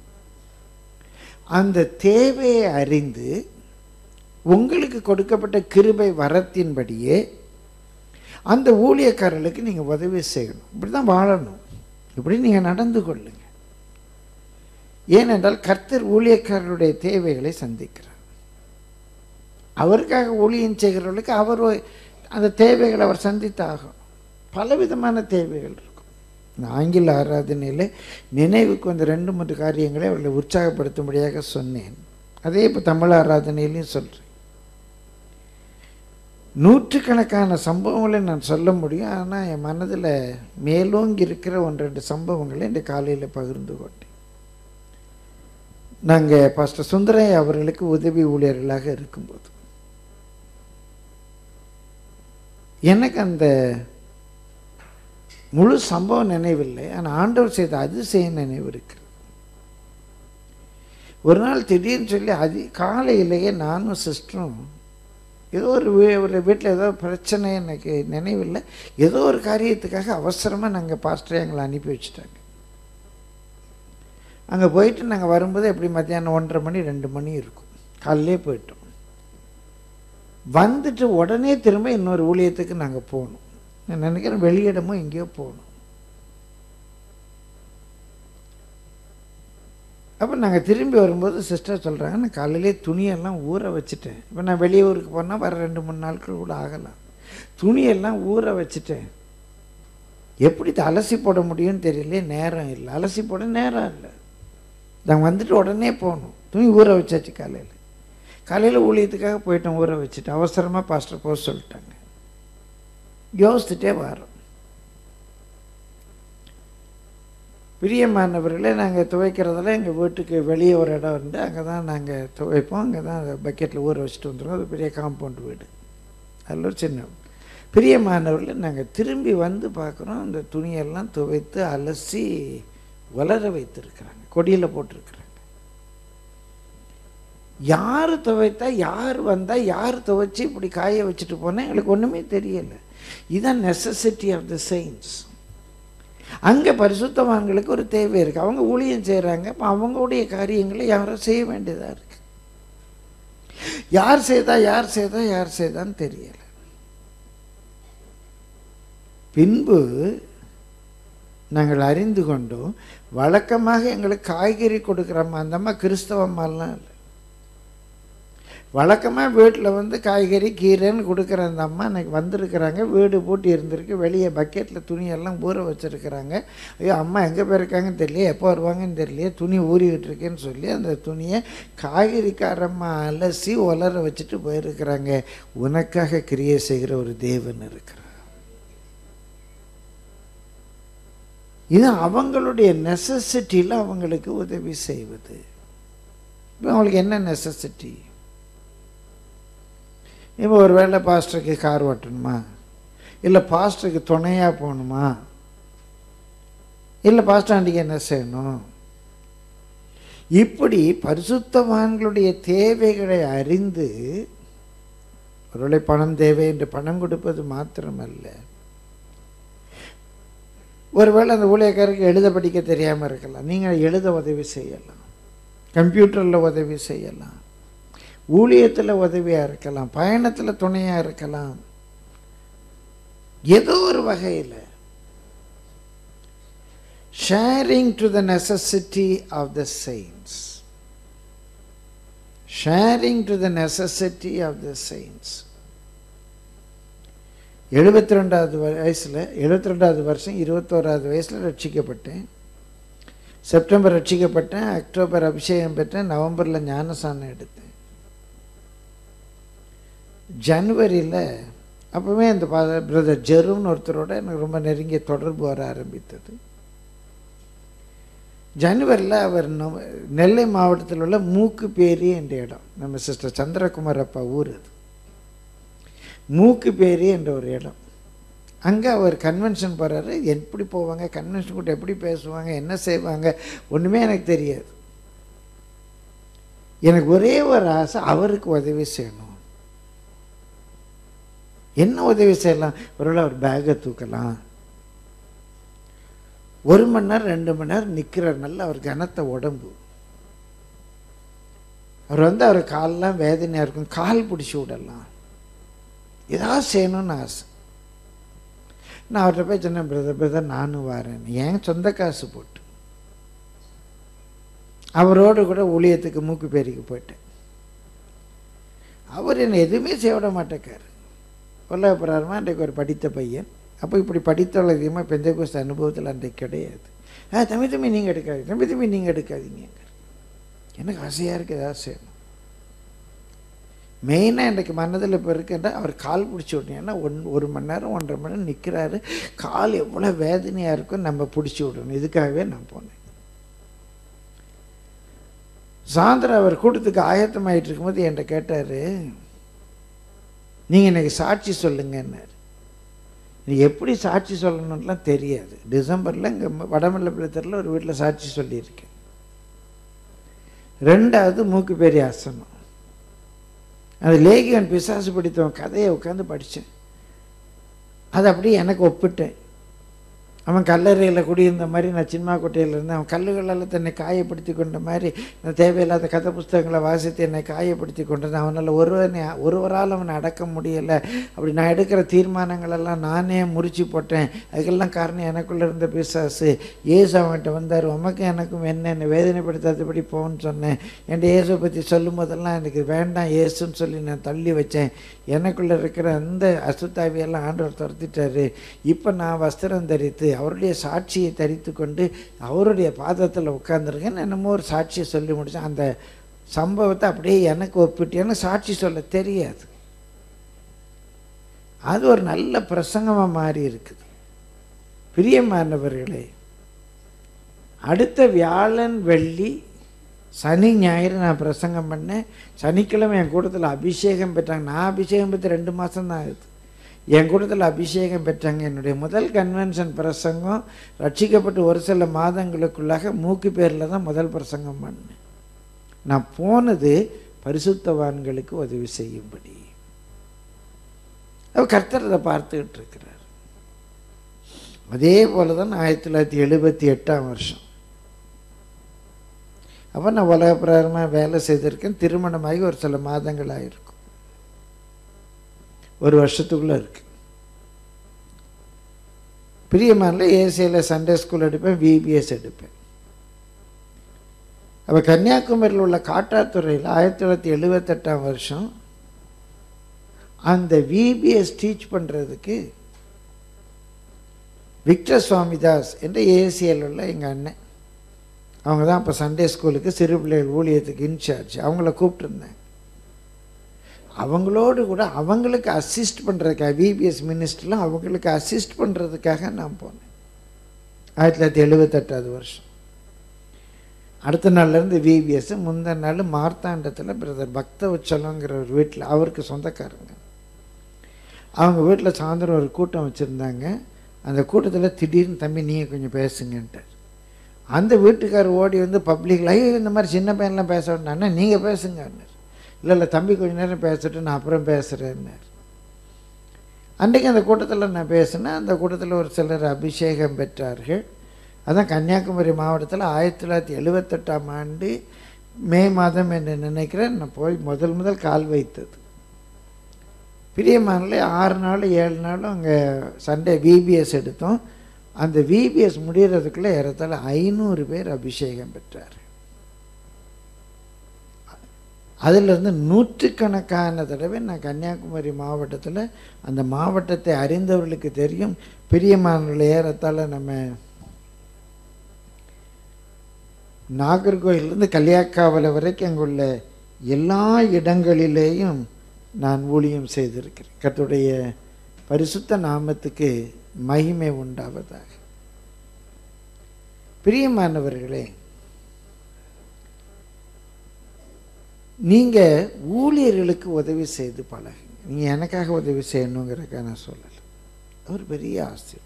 அந்த தேவையை அறிந்து உங்களுக்கு கொடுக்கப்பட்ட கிருபை வரத்தின்படியே அந்த ஊழியக்காரர்களுக்கு நீங்கள் உதவி செய்யணும் இப்படி தான் வாழணும் இப்படி நீங்கள் நடந்து கொள்ளுங்க ஏனென்றால் கர்த்தர் ஊழியக்காரருடைய தேவைகளை சந்திக்கிறார் அவருக்காக ஊழியம் செய்கிறவர்களுக்கு அவர் அந்த தேவைகளை அவர் சந்தித்தாகும் பலவிதமான தேவைகள் இருக்கும் இந்த ஆங்கில ஆராதனையில் நினைவுக்கு வந்த ரெண்டு மூன்று காரியங்களை அவர்களை உற்சாகப்படுத்தும்படியாக சொன்னேன் அதே இப்போ தமிழ் ஆராதனையிலையும் சொல்கிறேன் நூற்றுக்கணக்கான சம்பவங்களை நான் சொல்ல முடியும் ஆனால் என் மனதில் மேலோங்கி இருக்கிற ஒன்று ரெண்டு சம்பவங்களை இந்த காலையில் பகிர்ந்து கொண்டேன் நாங்கள் பாஸ்டர் சுந்தரையா அவர்களுக்கு உதவி ஊழியர்களாக இருக்கும்போது எனக்கு அந்த முழு சம்பவம் நினைவில்லை ஆனால் ஆண்டவர் செய்த அதிசயம் நினைவு இருக்கிறது ஒரு நாள் திடீர்னு சொல்லி அதி காலையிலேயே நானும் சிஸ்டரும் ஏதோ ஒரு வீ ஒரு வீட்டில் ஏதோ பிரச்சனை எனக்கு நினைவில்லை ஏதோ ஒரு காரியத்துக்காக அவசரமாக நாங்கள் பாஸ்டரை எங்களை அனுப்பி வச்சுட்டாங்க அங்கே போயிட்டு நாங்கள் வரும்போது எப்படி மத்தியானம் ஒன்றரை மணி ரெண்டு மணி இருக்கும் காலையிலே போயிட்டோம் வந்துட்டு உடனே திரும்ப இன்னொரு ஊழியத்துக்கு நாங்கள் போகணும் நான் நினைக்கிறேன் வெளியிடமோ எங்கேயோ போகணும் அப்போ நாங்கள் திரும்பி வரும்போது சிஸ்டர் சொல்கிறாங்க நான் காலையிலே துணியெல்லாம் ஊற வச்சுட்டேன் இப்போ நான் வெளியூருக்கு போனால் வர ரெண்டு மூணு நாட்கள் கூட ஆகலாம் துணியெல்லாம் ஊற வச்சுட்டேன் எப்படி இதை அலசி போட முடியும்னு தெரியல நேரம் இல்லை அலசி போட நேரம் இல்லை நாங்கள் வந்துட்டு உடனே போகணும் துணி ஊற வச்சாச்சு காலையில் காலையில் ஊழியத்துக்காக போயிட்டோம் ஊற வச்சுட்டு அவசரமாக பாஸ்டர் போக சொல்லிட்டாங்க யோசிச்சுட்டே வரோம் பிரியமானவர்களே நாங்கள் துவைக்கிறதெல்லாம் எங்கள் வீட்டுக்கு வெளியே ஒரு இடம் உண்டு அங்கே தான் நாங்கள் துவைப்போம் அங்கே தான் பக்கெட்டில் ஊற வச்சுட்டு வந்துடுவோம் அது பெரிய காம்பவுண்ட் வீடு அதில் ஒரு சின்ன பிரியமானவர்களே நாங்கள் திரும்பி வந்து பார்க்குறோம் அந்த துணியெல்லாம் துவைத்து அலசி வளர வைத்திருக்கிறாங்க கொடியில் போட்டிருக்கிறாங்க யார் துவைத்தா யார் வந்தால் யார் துவைச்சி இப்படி காய வச்சுட்டு போனால் எங்களுக்கு ஒன்றுமே தெரியலை இதுதான் நெசசிட்டி ஆஃப் த சயின்ஸ் அங்கே பரிசுத்தவான்களுக்கு ஒரு தேவை இருக்குது அவங்க ஊழியம் செய்கிறாங்க அப்போ அவங்களுடைய காரியங்களை யாரோ செய்ய வேண்டியதாக இருக்கு யார் செய்தா யார் செய்தா யார் செய்தான்னு தெரியலை பின்பு நாங்கள் அறிந்து கொண்டோம் வழக்கமாக எங்களுக்கு காய்கறி கொடுக்குறோமா அந்தம்மா கிறிஸ்தவம்மாலாம் இல்லை வழக்கமாக வீட்டில் வந்து காய்கறி கீரைன்னு கொடுக்குற அந்த அம்மா இன்னைக்கு வந்திருக்கிறாங்க வீடு பூட்டி இருந்திருக்கு வெளியே பக்கெட்டில் துணியெல்லாம் ஊற வச்சுருக்கிறாங்க ஐயோ அம்மா எங்கே போயிருக்காங்கன்னு தெரியல எப்போ வருவாங்கன்னு தெரியல துணி ஊறிக்கிட்டு இருக்கேன்னு சொல்லி அந்த துணியை காய்கறிக்காரம்மா அலசி உலர வச்சுட்டு போயிருக்கிறாங்க உனக்காக கிரியை செய்கிற ஒரு தேவன் இருக்கிறார் இது அவங்களுடைய நெசசிட்டியில் அவங்களுக்கு உதவி செய்வது இப்போ அவங்களுக்கு என்ன நெசசிட்டி இப்போ ஒரு வேளை பாஸ்டருக்கு கார் ஓட்டணுமா இல்லை பாஸ்டருக்கு துணையாக போகணுமா இல்லை பாஸ்டாண்டிக்கு என்ன செய்யணும் இப்படி பரிசுத்தவான்களுடைய தேவைகளை அறிந்து ஒருவேளை பணம் தேவை என்று பணம் கொடுப்பது மாத்திரமல்ல ஒருவேளை அந்த ஊழியக்காரருக்கு எழுத படிக்க தெரியாமல் இருக்கலாம் நீங்கள் எழுத உதவி செய்யலாம் கம்ப்யூட்டரில் உதவி செய்யலாம் ஊழியத்தில் உதவியாக இருக்கலாம் பயணத்தில் துணையாக இருக்கலாம் ஏதோ ஒரு வகையில் sharing to the necessity of the saints sharing to the necessity of the saints எழுபத்தி ரெண்டாவது வயசில் எழுபத்தி ரெண்டாவது வருஷம் இருபத்தோராவது வயசில் ரட்சிக்கப்பட்டேன் செப்டம்பர் ரட்சிக்கப்பட்டேன் அக்டோபர் அபிஷேகம் பெற்றேன் நவம்பரில் ஞானசானம் எடுத்தேன் ஜனவரியில் அப்போவே அந்த பிரதர் ஜெருன்னு ஒருத்தரோட எனக்கு ரொம்ப நெருங்கிய தொடர்பு வர ஆரம்பித்தது ஜனவரியில் அவர் நம்ம நெல்லை மாவட்டத்தில் உள்ள மூக்கு பேரி என்ற இடம் நம்ம சிஸ்டர் சந்திரகுமார் அப்பா ஊர் அது மூக்கு பேரி என்ற ஒரு இடம் அங்கே அவர் கன்வென்ஷன் போகிறாரு எப்படி போவாங்க கன்வென்ஷன் கூட எப்படி பேசுவாங்க என்ன செய்வாங்க ஒன்றுமே எனக்கு தெரியாது எனக்கு ஒரே ஒரு ஆசை அவருக்கு உதவி செய்யணும் என்ன உதவி செய்யலாம் ஒருவேளை அவர் பேக்கை தூக்கலாம் ஒரு மணி நேரம் ரெண்டு மணி நேரம் நிற்கிறார் நல்ல அவர் கனத்த உடம்பு அவர் வந்து அவர் காலெலாம் வேதனையாக இருக்கும் கால் பிடிச்சி விடலாம் ஏதாவது செய்யணும்னு ஆசை நான் அவர்கிட்ட போய் சொன்னேன் பிரதர் பிரதர் நானும் வரேன் ஏன் சொந்த காசு போட்டு அவரோடு கூட ஊழியத்துக்கு மூக்கு பேரிக்கு போயிட்டேன் அவர் என்னை எதுவுமே செய்ய விட மாட்டேக்காரு கொல்லப்புறாருமா அன்றைக்கு ஒரு படித்த பையன் அப்போ இப்படி படித்தவள் அதிகமாக பெந்த கோஸ்த அனுபவத்தில் அன்றைக்கு கிடையாது ஆ தம்பி தம்பி நீங்கள் எடுக்காதீங்க தம்பி தம்பி நீங்கள் எடுக்காதீங்க எனக்கு ஆசையாக இருக்குது ஏதாவது செய்யணும் மெயினாக இன்றைக்கு மனதில் இப்போ இருக்குன்ற அவர் கால் பிடிச்சி விட்டீங்கன்னா ஒன் ஒரு மணி நேரம் ஒன்றரை மணி நேரம் நிற்கிறாரு கால் எவ்வளோ வேதனையாக இருக்கும் நம்ம பிடிச்சி விடணும் இதுக்காகவே நான் போனேன் சாயந்தரம் அவர் கூட்டத்துக்கு ஆயத்தமாயிட்டு இருக்கும்போது என்கிட்ட கேட்டார் நீங்கள் இன்னைக்கு சாட்சி சொல்லுங்கன்னார் நீ எப்படி சாட்சி சொல்லணும்லாம் தெரியாது டிசம்பரில் இங்கே வடமல்லபுரத்தில் ஒரு வீட்டில் சாட்சி சொல்லியிருக்கேன் ரெண்டாவது மூக்கு பெரிய ஆசனம் அது லேகியன் பிசாசு பிடித்தவன் கதையை உட்காந்து படித்தேன் அது அப்படியே எனக்கு ஒப்பிட்டேன் அவன் கல்லறையில் குடியிருந்த மாதிரி நான் சினிமா கோட்டையில் இருந்தேன் அவன் கல்லுகளால் தன்னை காயப்படுத்தி கொண்ட மாதிரி நான் தேவையில்லாத கதை புஸ்தகங்களை வாசித்து என்னை காயப்படுத்தி கொண்டது அவனால் ஒருவனை ஒருவரால் அவனை அடக்க முடியலை அப்படி நான் எடுக்கிற தீர்மானங்களெல்லாம் நானே முறிச்சு போட்டேன் அதுக்கெல்லாம் காரணம் எனக்குள்ளே இருந்த பிசாசு ஏசு அவன்கிட்ட வந்தார் உமக்கும் எனக்கும் என்ன என்னை வேதனைப்படுத்தாதபடி போன்னு சொன்னேன் என் இயேசுவை பற்றி சொல்லும் போதெல்லாம் எனக்கு வேண்டாம் ஏசுன்னு சொல்லி நான் தள்ளி வச்சேன் எனக்குள்ளே இருக்கிற அந்த அசுத்தாவியெல்லாம் ஆண்டவர் துரத்திட்டாரு இப்போ நான் வஸ்திரம் தரித்து அவருடைய சாட்சியை தரித்து கொண்டு அவருடைய பாதத்தில் உட்காந்துருக்கேன் என்னமோ ஒரு சாட்சியை சொல்லி முடித்தேன் அந்த சம்பவத்தை அப்படியே எனக்கு ஒப்பிட்டு எனக்கு சாட்சி சொல்ல தெரியாது அது ஒரு நல்ல பிரசங்கமாக மாறி இருக்குது பிரியமானவர்களே அடுத்த வியாழன் வெள்ளி சனி ஞாயிறு நான் பிரசங்கம் பண்ணேன் சனிக்கிழமை என் கூட்டத்தில் அபிஷேகம் பெற்றாங்க நான் அபிஷேகம் பெற்று ரெண்டு மாதம் தான் ஆகுது என் கூட்டத்தில் அபிஷேகம் பெற்றாங்க என்னுடைய முதல் கன்வென்ஷன் பிரசங்கம் ரட்சிக்கப்பட்டு ஒரு சில மாதங்களுக்குள்ளாக மூக்கு பேரில் தான் முதல் பிரசங்கம் பண்ணேன் நான் போனது பரிசுத்தவான்களுக்கு உதவி செய்யும்படி அவர் கர்த்தர் அதை பார்த்துக்கிட்டு இருக்கிறார் அதே போல தான் ஆயிரத்தி தொள்ளாயிரத்தி எழுபத்தி எட்டாம் வருஷம் அப்போ நான் உலக பிரகாரமாக வேலை செய்திருக்கேன் திருமணமாகி ஒரு சில மாதங்கள் ஆயிருக்கும் ஒரு வருஷத்துக்குள்ளே இருக்கு பிரியமானில் ஏசியில் சண்டே ஸ்கூல் எடுப்பேன் விபிஎஸ் எடுப்பேன் அப்போ கன்னியாகுமரியில் உள்ள காட்டாத்துறையில் ஆயிரத்தி தொள்ளாயிரத்தி எழுபத்தெட்டாம் வருஷம் அந்த விபிஎஸ் டீச் பண்ணுறதுக்கு விக்டர் சுவாமிதாஸ் என்ற ஏசிஎல் உள்ள எங்கள் அண்ணன் அவங்க தான் அப்போ சண்டே ஸ்கூலுக்கு சிறு பிள்ளைகள் ஊழியத்துக்கு இன்சார்ஜ் அவங்கள கூப்பிட்டுருந்தேன் அவங்களோடு கூட அவங்களுக்கு அசிஸ்ட் பண்ணுறதுக்காக விபிஎஸ் மினிஸ்டர்லாம் அவங்களுக்கு அசிஸ்ட் பண்ணுறதுக்காக நான் போனேன் ஆயிரத்தி தொள்ளாயிரத்தி எழுபத்தெட்டாவது வருஷம் அடுத்த நாள்லேருந்து விபிஎஸ் முந்தின நாள் மார்த்தாண்டத்தில் பிரதர் பக்த உச்சலங்கிற ஒரு வீட்டில் அவருக்கு சொந்தக்காரங்க அவங்க வீட்டில் சாயந்தரம் ஒரு கூட்டம் வச்சுருந்தாங்க அந்த கூட்டத்தில் திடீர்னு தம்பி நீங்கள் கொஞ்சம் பேசுங்கன்ட்டார் அந்த வீட்டுக்காரர் ஓடி வந்து பப்ளிக்கில் ஐயோ இந்த மாதிரி சின்ன பையன்லாம் பேச வேண்டாண்ணா நீங்கள் பேசுங்கன்னார் இல்லை இல்லை தம்பி கொஞ்ச நேரம் பேசிட்டு நான் அப்புறம் பேசுகிறேன்னார் அன்றைக்கு அந்த கூட்டத்தில் நான் பேசினேன் அந்த கூட்டத்தில் ஒரு சிலர் அபிஷேகம் பெற்றார்கள் அதான் கன்னியாகுமரி மாவட்டத்தில் ஆயிரத்தி தொள்ளாயிரத்தி எழுபத்தெட்டாம் ஆண்டு மே மாதம் என்று நினைக்கிறேன் நான் போய் முதல் முதல் கால் வைத்தது பிரியமானில் ஆறு நாள் ஏழு நாளும் அங்கே சண்டே விபிஎஸ் எடுத்தோம் அந்த விபிஎஸ் முடிகிறதுக்குள்ளே ஏறத்தாழ ஐநூறு பேர் அபிஷேகம் பெற்றார் அதிலிருந்து நூற்றுக்கணக்கான தடவை நான் கன்னியாகுமரி மாவட்டத்தில் அந்த மாவட்டத்தை அறிந்தவர்களுக்கு தெரியும் பிரியமானவர்கள் ஏறத்தாழ நம்ம நாகர்கோயிலிருந்து கல்யாக்காவலை வரைக்கும் அங்குள்ள எல்லா இடங்களிலேயும் நான் ஊழியம் செய்திருக்கிறேன் கர்த்தருடைய பரிசுத்த நாமத்துக்கு மகிமை உண்டாவதாக பிரியமானவர்களே நீங்கள் ஊழியர்களுக்கு உதவி செய்து பழகுங்க நீங்கள் எனக்காக உதவி செய்யணுங்கிறக்காக நான் சொல்லலை ஒரு பெரிய ஆசீர்வாதம்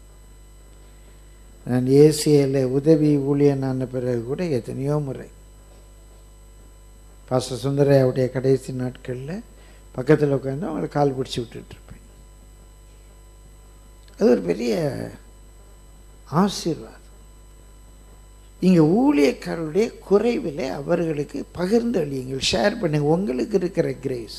நான் ஏசியில் உதவி ஊழியனான பிறகு கூட எத்தனையோ முறை பாஸ்டர் சுந்தரையாவுடைய கடைசி நாட்களில் பக்கத்தில் உட்காந்து அவங்களை கால் பிடிச்சி விட்டுட்ருப்பேன் அது ஒரு பெரிய ஆசீர்வாதம் இங்கே ஊழியக்காரருடைய குறைவில் அவர்களுக்கு பகிர்ந்து அழியுங்கள் ஷேர் பண்ணுங்க உங்களுக்கு இருக்கிற கிரேஸ்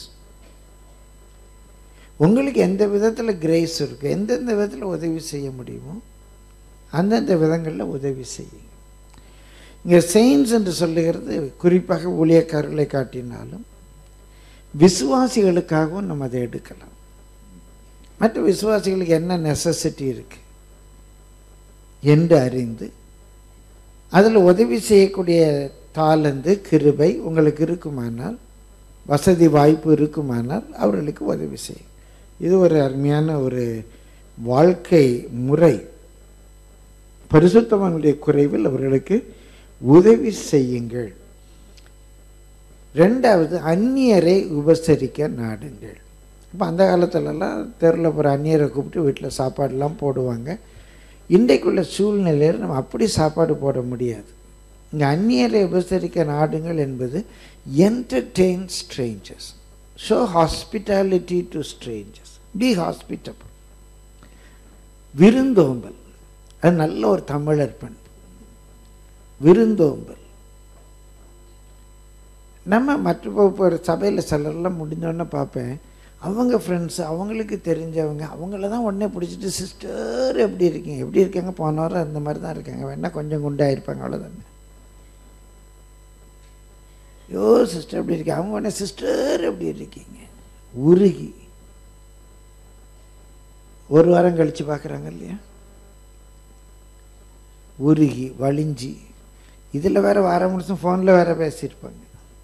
உங்களுக்கு எந்த விதத்தில் கிரேஸ் இருக்குது எந்தெந்த விதத்தில் உதவி செய்ய முடியுமோ அந்தந்த விதங்களில் உதவி செய்யுங்க இங்கே செயின்ஸ் என்று சொல்லுகிறது குறிப்பாக ஊழியக்காரர்களை காட்டினாலும் விசுவாசிகளுக்காகவும் நம்ம அதை எடுக்கலாம் மற்ற விசுவாசிகளுக்கு என்ன நெசசிட்டி இருக்கு என்று அறிந்து அதில் உதவி செய்யக்கூடிய தாளந்து கிருபை உங்களுக்கு இருக்குமானால் வசதி வாய்ப்பு இருக்குமானால் அவர்களுக்கு உதவி செய்யும் இது ஒரு அருமையான ஒரு வாழ்க்கை முறை பரிசுத்தவனுடைய குறைவில் அவர்களுக்கு உதவி செய்யுங்கள் ரெண்டாவது அந்நியரை உபசரிக்க நாடுங்கள் இப்போ அந்த காலத்துலலாம் தெருவில் போகிற அந்நியரை கூப்பிட்டு வீட்டில் சாப்பாடெல்லாம் போடுவாங்க இன்றைக்குள்ள சூழ்நிலையில் நம்ம அப்படி சாப்பாடு போட முடியாது இங்கே அந்நியரை உபசரிக்க நாடுங்கள் என்பது entertain strangers show hospitality to strangers be hospitable விருந்தோம்பல் அது நல்ல ஒரு தமிழர் பண்பு விருந்தோம்பல் நம்ம மற்ற இப்போ ஒரு சபையில் சிலர்லாம் முடிஞ்சோடனே பார்ப்பேன் அவங்க ஃப்ரெண்ட்ஸ் அவங்களுக்கு தெரிஞ்சவங்க அவங்கள தான் உடனே பிடிச்சிட்டு சிஸ்டர் எப்படி இருக்கீங்க எப்படி இருக்காங்க போன வாரம் இந்த மாதிரி தான் இருக்காங்க வேணா கொஞ்சம் குண்டாயிருப்பாங்க அவ்வளோதானே யோ சிஸ்டர் எப்படி இருக்கீங்க அவங்க உடனே சிஸ்டர் எப்படி இருக்கீங்க உருகி ஒரு வாரம் கழித்து பார்க்குறாங்க இல்லையா உருகி வலிஞ்சி இதில் வேற வாரம் முடிச்சும் ஃபோனில் வேற பேசியிருப்பாங்க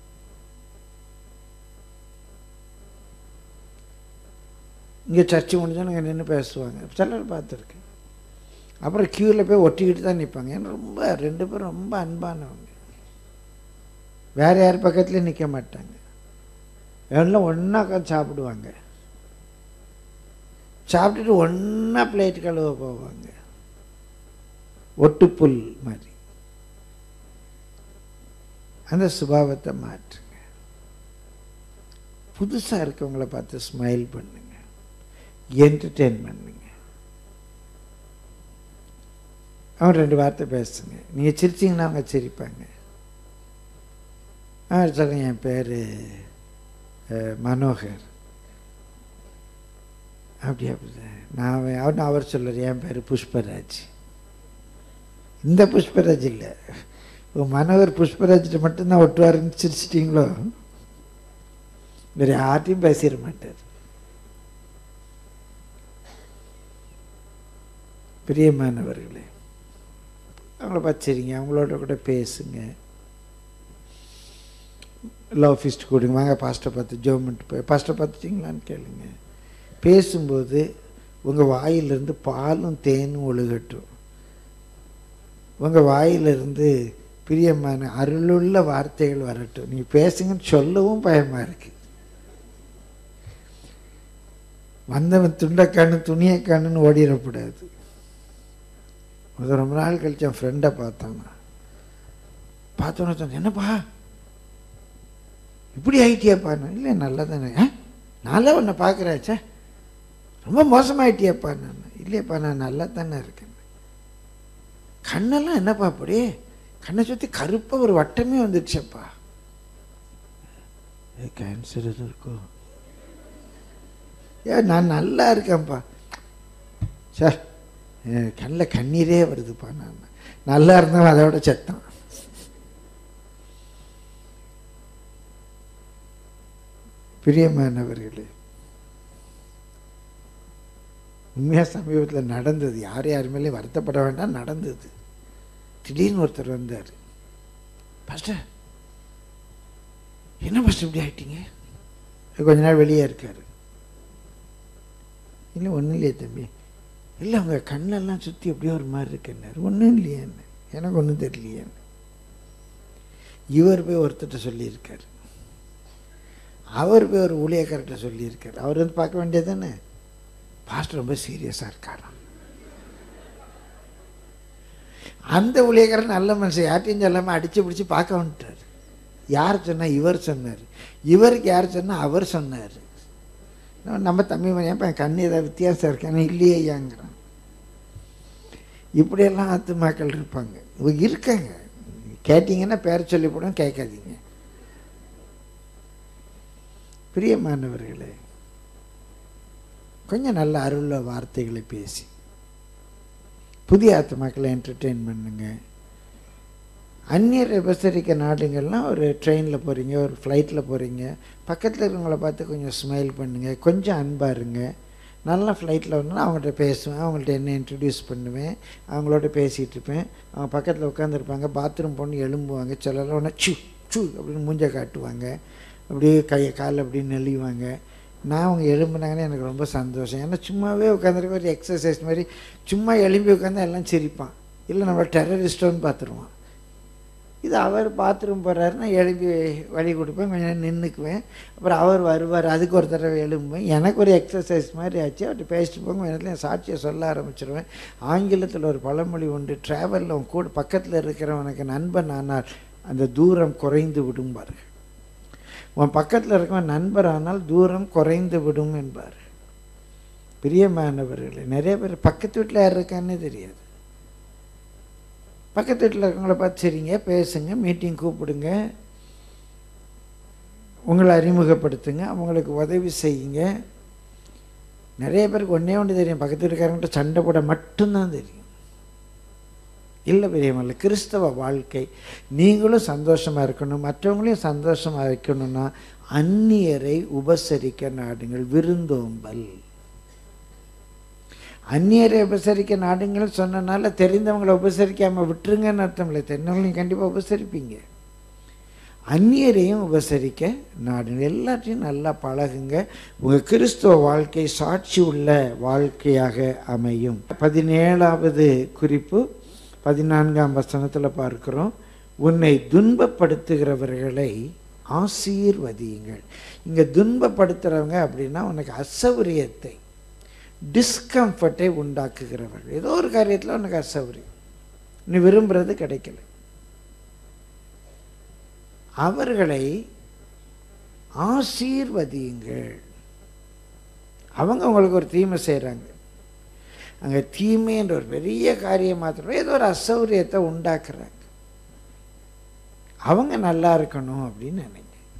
இங்கே சர்ச்சு முடிஞ்சா நாங்கள் நின்று பேசுவாங்க சிலர் பார்த்துருக்கேன் அப்புறம் க்யூவில் போய் ஒட்டிக்கிட்டு தான் நிற்பாங்க ஏன்னா ரொம்ப ரெண்டு பேரும் ரொம்ப அன்பானவங்க வேறு யார் பக்கத்துலேயும் நிற்க மாட்டாங்க எல்லாம் ஒன்றா உட்காந்து சாப்பிடுவாங்க சாப்பிட்டுட்டு ஒன்றா பிளேட் கழுவ போவாங்க ஒட்டுப்புல் மாதிரி அந்த சுபாவத்தை மாற்றுங்க புதுசாக இருக்கவங்கள பார்த்து ஸ்மைல் பண்ணுங்க என்டர்டெயின் பண்ணுங்க அவன் ரெண்டு வார்த்தை பேசுங்க நீங்கள் சிரிச்சிங்கன்னா அவங்க சிரிப்பாங்க ஆ சொல்லுங்க என் பேர் மனோகர் அப்படி அப்படி நான் அவன் அவர் சொல்லுற என் பேர் புஷ்பராஜ் இந்த புஷ்பராஜ் இல்லை உங்கள் மனோகர் புஷ்பராஜ்கிட்ட மட்டும்தான் ஒட்டுவாருன்னு சிரிச்சிட்டிங்களோ வேறு யார்ட்டையும் பேசிட மாட்டார் பிரியமானவர்களே அவங்கள பச்சரிங்க அவங்களோட கூட பேசுங்க லவ் ஃபீஸ்ட் கொடுங்க வாங்க பாஸ்ட்டை பார்த்து ஜோமெண்ட் போய் பாஸ்ட்டை பார்த்துட்டிங்களான்னு கேளுங்க பேசும்போது உங்கள் வாயிலிருந்து பாலும் தேனும் ஒழுகட்டும் உங்கள் வாயிலிருந்து பிரியமான அருளுள்ள வார்த்தைகள் வரட்டும் நீ பேசுங்கன்னு சொல்லவும் பயமாக இருக்கு வந்தவன் துண்டைக்கானு துணியைக்கானுன்னு ஓடிடக்கூடாது அது ரொம்ப நாள் கழிச்சு என் ஃப்ரெண்டை பார்த்தானா பார்த்தோன்னு சொன்னேன் என்னப்பா இப்படி ஆயிட்டியாப்பா நான் இல்லை நல்லா தானே ஆ நல்லா உன்னை பார்க்குறாச்சே ரொம்ப மோசமாயிட்டியாப்பா நான் இல்லையாப்பா நான் நல்லா தானே இருக்கேன் கண்ணெல்லாம் என்னப்பா அப்படி கண்ணை சுற்றி கருப்பாக ஒரு வட்டமே வந்துடுச்சப்பா கேன்சர் எதுவும் இருக்கோ ஏ நான் நல்லா இருக்கேன்ப்பா சார் கண்ணில் கண்ணீரே வருதுப்பா நான் நல்லா இருந்தவன் அதோட செத்தான் பிரியமானவர்களே உண்மையாக சமீபத்தில் நடந்தது யார் யார் மேலேயும் வருத்தப்பட வேண்டாம் நடந்தது திடீர்னு ஒருத்தர் வந்தார் பாஸ்டர் என்ன பாஸ்டர் இப்படி ஆயிட்டீங்க கொஞ்ச நாள் வெளியே இருக்கார் இல்லை ஒன்றும் இல்லையே தம்பி இல்லை அவங்க கண்ணெல்லாம் சுற்றி எப்படியோ ஒரு மாதிரி இருக்குன்னாரு ஒன்றும் இல்லையான்னு எனக்கு ஒன்றும் தெரியலையான்னு இவர் போய் ஒருத்தர்கிட்ட சொல்லியிருக்கார் அவர் போய் ஒரு ஊழியக்கார்கிட்ட சொல்லியிருக்கார் அவர் வந்து பார்க்க வேண்டியது தானே பாஸ்டர் ரொம்ப சீரியஸாக இருக்காராம் அந்த ஊழியக்காரன் நல்ல மனுஷன் யார்ட்டையும் சொல்லாமல் அடித்து பிடிச்சி பார்க்க வந்துட்டார் யார் சொன்னால் இவர் சொன்னார் இவருக்கு யார் சொன்னால் அவர் சொன்னார் நம்ம தம்பி மணியப்பா என் கண்ணு ஏதாவது வித்தியாசம் இருக்கான்னு இல்லையே ஐயாங்கிறான் இப்படியெல்லாம் ஆத்துமாக்கள் இருப்பாங்க இவங்க இருக்காங்க கேட்டிங்கன்னா பேர சொல்லி கூட கேட்காதீங்க பிரியமானவர்களே கொஞ்சம் நல்ல அருள வார்த்தைகளை பேசி புதிய ஆத்மாக்களை என்டர்டெயின் பண்ணுங்க அந்நியரை உபசரிக்க நாடுங்கள்லாம் ஒரு ட்ரெயினில் போகிறீங்க ஒரு ஃப்ளைட்டில் போகிறீங்க பக்கத்தில் இருக்கிறவங்கள பார்த்து கொஞ்சம் ஸ்மைல் பண்ணுங்கள் கொஞ்சம் அன்பாக இருங்க நல்லா ஃப்ளைட்டில் வரணும்னா அவங்கள்ட்ட பேசுவேன் அவங்கள்ட்ட என்ன இன்ட்ரடியூஸ் பண்ணுவேன் அவங்களோட பேசிகிட்டு இருப்பேன் அவங்க பக்கத்தில் உட்காந்துருப்பாங்க பாத்ரூம் போன்னு எழும்புவாங்க சிலர்லாம் உடனே சு சு அப்படின்னு மூஞ்ச காட்டுவாங்க அப்படியே கையை காலில் அப்படியே நெளிவாங்க நான் அவங்க எழும்புனாங்கன்னு எனக்கு ரொம்ப சந்தோஷம் ஏன்னா சும்மாவே உட்காந்துருக்க ஒரு எக்ஸசைஸ் மாதிரி சும்மா எழும்பி உட்காந்து எல்லாம் சிரிப்பான் இல்லை நம்ம டெரரிஸ்டோன்னு பார்த்துருவான் இது அவர் பாத்ரூம் போகிறாருன்னா எழுப்பி வழி கொடுப்பேன் கொஞ்சம் நின்றுக்குவேன் அப்புறம் அவர் வருவார் அதுக்கு ஒரு தடவை எழும்புவேன் எனக்கு ஒரு எக்ஸசைஸ் மாதிரி ஆச்சு அவர்கிட்ட பேசிட்டு போங்க இடத்துல என் சாட்சியை சொல்ல ஆரம்பிச்சிருவேன் ஆங்கிலத்தில் ஒரு பழமொழி உண்டு ட்ராவலில் உன் கூட பக்கத்தில் இருக்கிறவனுக்கு நண்பன் ஆனால் அந்த தூரம் குறைந்து விடும்பார்கள் உன் பக்கத்தில் இருக்கவன் நண்பர் ஆனால் தூரம் குறைந்து விடும் என்பார் பிரியமானவர்களே நிறைய பேர் பக்கத்து வீட்டில் யார் இருக்கான்னே தெரியாது பக்கத்து வீட்டில் இருக்கவங்கள பார்த்து சரிங்க பேசுங்க மீட்டிங் கூப்பிடுங்க உங்களை அறிமுகப்படுத்துங்க அவங்களுக்கு உதவி செய்யுங்க நிறைய பேருக்கு ஒன்றே ஒன்று தெரியும் பக்கத்து வீட்டுக்காரங்கிட்ட சண்டை போட மட்டும்தான் தெரியும் இல்லை பெரியமல்ல கிறிஸ்தவ வாழ்க்கை நீங்களும் சந்தோஷமாக இருக்கணும் மற்றவங்களையும் சந்தோஷமாக வைக்கணும்னா அந்நியரை உபசரிக்க நாடுங்கள் விருந்தோம்பல் அந்நியரை உபசரிக்க நாடுங்கள் சொன்னனால தெரிந்தவங்களை உபசரிக்காமல் விட்டுருங்கன்னு அர்த்தம் இல்லை தெரிந்தவங்களையும் கண்டிப்பாக உபசரிப்பீங்க அந்நியரையும் உபசரிக்க நாடுங்கள் எல்லாத்தையும் நல்லா பழகுங்க உங்கள் கிறிஸ்துவ வாழ்க்கை சாட்சி உள்ள வாழ்க்கையாக அமையும் பதினேழாவது குறிப்பு பதினான்காம் வசனத்தில் பார்க்கிறோம் உன்னை துன்பப்படுத்துகிறவர்களை ஆசீர்வதியுங்கள் இங்கே துன்பப்படுத்துகிறவங்க அப்படின்னா உனக்கு அசௌரியத்தை டிஸ்கம்ஃபர்ட்டை உண்டாக்குகிறவர்கள் ஏதோ ஒரு காரியத்தில் உனக்கு அசௌரியம் நீ விரும்புறது கிடைக்கல அவர்களை ஆசீர்வதியுங்கள் அவங்க உங்களுக்கு ஒரு தீமை செய்கிறாங்க அங்கே தீமை என்ற ஒரு பெரிய காரியம் மாத்திரம் ஏதோ ஒரு அசௌரியத்தை உண்டாக்குறாங்க அவங்க நல்லா இருக்கணும் அப்படின்னு நினைங்க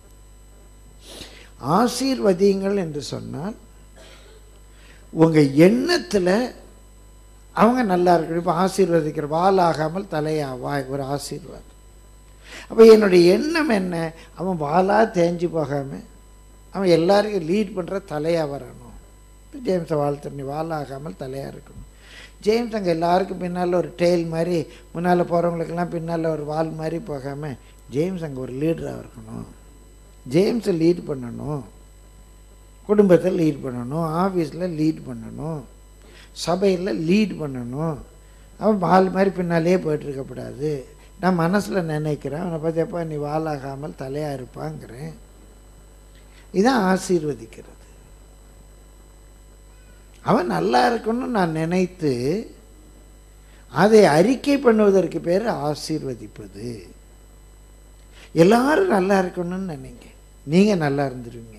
ஆசீர்வதியுங்கள் என்று சொன்னால் உங்கள் எண்ணத்தில் அவங்க நல்லா இருக்கணும் இப்போ ஆசீர்வதிக்கிற வாலாகாமல் தலையாவாய் ஒரு ஆசீர்வாதம் அப்போ என்னுடைய எண்ணம் என்ன அவன் வாலாக தேஞ்சு போகாமல் அவன் எல்லாரையும் லீட் பண்ணுற தலையாக வரணும் ஜேம்ஸை வாழ்த்து நீ வாலாகாமல் தலையாக இருக்கணும் ஜேம்ஸ் அங்கே எல்லாருக்கும் பின்னால் ஒரு டெய்ல் மாதிரி முன்னால் போகிறவங்களுக்கெல்லாம் பின்னால் ஒரு வால் மாதிரி போகாமல் ஜேம்ஸ் அங்கே ஒரு லீடராக இருக்கணும் ஜேம்ஸை லீட் பண்ணணும் குடும்பத்தை லீட் பண்ணணும் ஆஃபீஸில் லீட் பண்ணணும் சபையில் லீட் பண்ணணும் அவன் வால் மாதிரி பின்னாலே போயிட்டுருக்கக்கூடாது நான் மனசில் நினைக்கிறேன் அவனை பற்றி எப்போ நீ வாலாகாமல் தலையாக இருப்பாங்கிறேன் இதான் ஆசீர்வதிக்கிறது அவன் நல்லா இருக்கணும்னு நான் நினைத்து அதை அறிக்கை பண்ணுவதற்கு பேர் ஆசீர்வதிப்பது எல்லாரும் நல்லா இருக்கணும்னு நினைங்க நீங்கள் நல்லா இருந்துருவீங்க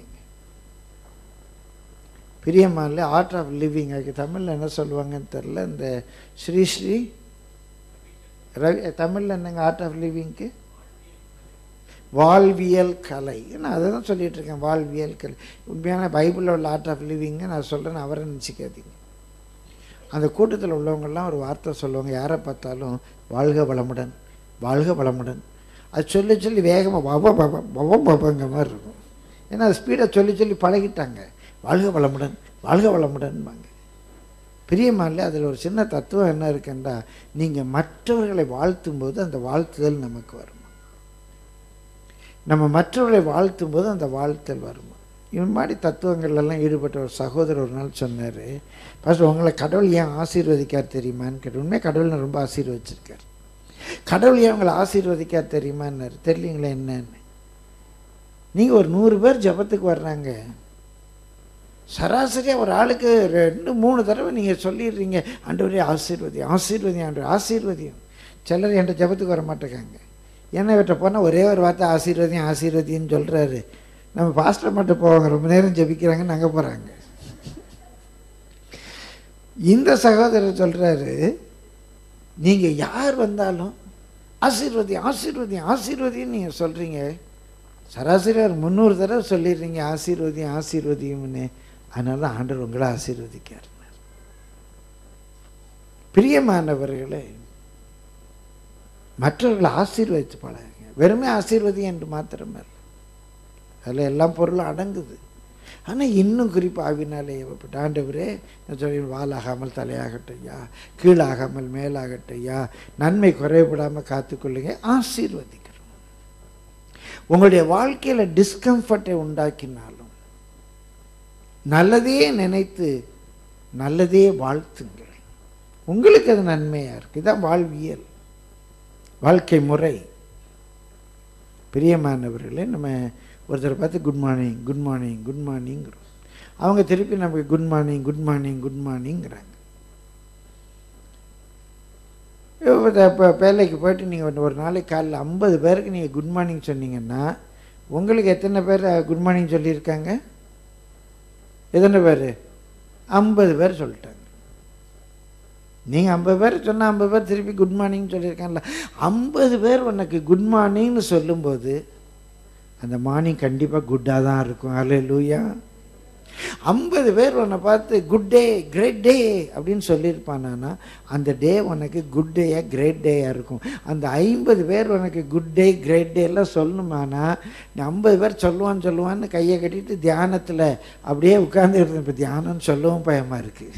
பிரியமானில் ஆர்ட் ஆஃப் லிவிங் அதுக்கு தமிழில் என்ன சொல்லுவாங்கன்னு தெரில இந்த ஸ்ரீ ஸ்ரீ ரவி தமிழில் என்னங்க ஆர்ட் ஆஃப் லிவிங்க்கு வாழ்வியல் கலை நான் அதை தான் சொல்லிகிட்டு இருக்கேன் வாழ்வியல் கலை உண்மையான பைபிளில் உள்ள ஆர்ட் ஆஃப் லிவிங்க நான் சொல்கிறேன் அவரை நினச்சிக்காதீங்க அந்த கூட்டத்தில் உள்ளவங்கெல்லாம் ஒரு வார்த்தை சொல்லுவாங்க யாரை பார்த்தாலும் வாழ்க வளமுடன் வாழ்க வளமுடன் அது சொல்லி சொல்லி வேகமாக பப பப பப பபங்க மாதிரி இருக்கும் ஏன்னா அது ஸ்பீடை சொல்லி சொல்லி பழகிட்டாங்க வாழ்க வளமுடன் வாழ்க வளமுடன்பாங்க பிரியமானில் அதில் ஒரு சின்ன தத்துவம் என்ன இருக்குன்றா நீங்கள் மற்றவர்களை வாழ்த்தும் போது அந்த வாழ்த்துதல் நமக்கு வருமா நம்ம மற்றவர்களை வாழ்த்தும் போது அந்த வாழ்த்தல் வருமா இவன் மாதிரி தத்துவங்கள்லாம் ஈடுபட்ட ஒரு சகோதரர் ஒரு நாள் சொன்னார் ஃபஸ்ட் உங்களை கடவுள் ஏன் ஆசீர்வதிக்கார் தெரியுமான்னு கேட்டு உண்மையாக கடவுள் ரொம்ப ஆசீர்வதிச்சிருக்கார் கடவுள் ஏன் உங்களை ஆசீர்வதிக்கார் தெரியுமான்னாரு தெரியலீங்களா என்னன்னு நீங்கள் ஒரு நூறு பேர் ஜபத்துக்கு வர்றாங்க சராசரியாக ஒரு ஆளுக்கு ரெண்டு மூணு தடவை நீங்கள் சொல்லிடுறீங்க ஆண்டவரே ஆசீர்வதி ஆசீர்வதி ஆண்டு ஆசீர்வதியும் சிலர் என்கிட்ட ஜபத்துக்கு வர மாட்டேங்காங்க ஏன்னா இவர்கிட்ட போனால் ஒரே ஒரு வார்த்தை ஆசீர்வதியும் ஆசீர்வதின்னு சொல்கிறாரு நம்ம பாஸ்டர் மட்டும் போவாங்க ரொம்ப நேரம் ஜபிக்கிறாங்க நாங்கள் போகிறாங்க இந்த சகோதரர் சொல்கிறாரு நீங்கள் யார் வந்தாலும் ஆசீர்வதி ஆசீர்வதி ஆசீர்வதின்னு நீங்கள் சொல்கிறீங்க சராசரி ஒரு முந்நூறு தடவை சொல்லிடுறீங்க ஆசீர்வதியும் ஆசீர்வதியும்னு அதனால தான் ஆண்டவர் உங்களை ஆசீர்வதிக்கார் பிரியமானவர்களே மற்றவர்களை ஆசீர்வதித்து பழகுங்க வெறுமே ஆசீர்வதி என்று மாத்திரமல்ல அதில் எல்லாம் பொருளும் அடங்குது ஆனால் இன்னும் குறிப்பாக ஆவினாலே ஏவப்பட்ட ஆண்டவரே நான் சொல்லி வாலாகாமல் தலையாகட்டையா கீழாகாமல் மேலாகட்டையா நன்மை குறைபடாமல் காத்துக்கொள்ளுங்க ஆசீர்வதிக்கிறோம் உங்களுடைய வாழ்க்கையில் டிஸ்கம்ஃபர்ட்டை உண்டாக்கினாலும் நல்லதே நினைத்து நல்லதே வாழ்த்துங்கள் உங்களுக்கு அது நன்மையாக இருக்குது இதான் வாழ்வியல் வாழ்க்கை முறை பிரியமானவர்களே நம்ம ஒருத்தரை பார்த்து good morning good morning good மார்னிங்கிறோம் அவங்க திருப்பி நமக்கு good morning good morning good மார்னிங்கிறாங்க இப்போ வேலைக்கு போயிட்டு நீங்கள் ஒரு நாளைக்கு காலைல ஐம்பது பேருக்கு நீங்கள் குட் மார்னிங் சொன்னீங்கன்னா உங்களுக்கு எத்தனை பேர் குட் மார்னிங் சொல்லியிருக்காங்க எத்தனை பேர் ஐம்பது பேர் சொல்லிட்டாங்க நீங்கள் ஐம்பது பேர் சொன்னால் ஐம்பது பேர் திருப்பி குட் மார்னிங் சொல்லியிருக்காங்கல்ல ஐம்பது பேர் உனக்கு குட் மார்னிங்னு சொல்லும்போது அந்த மார்னிங் கண்டிப்பாக குட்டாக தான் இருக்கும் அலே லூயா ஐம்பது பேர் உன்னை பார்த்து குட் டே கிரேட் டே அப்படின்னு சொல்லியிருப்பானா அந்த டே உனக்கு குட் டேயாக கிரேட் டேயாக இருக்கும் அந்த ஐம்பது பேர் உனக்கு குட் டே கிரேட் டே எல்லாம் சொல்லணுமானா நீ ஐம்பது பேர் சொல்லுவான்னு சொல்லுவான்னு கையை கட்டிட்டு தியானத்தில் அப்படியே உட்கார்ந்து இப்போ தியானம்னு சொல்லவும் பயமாக இருக்குது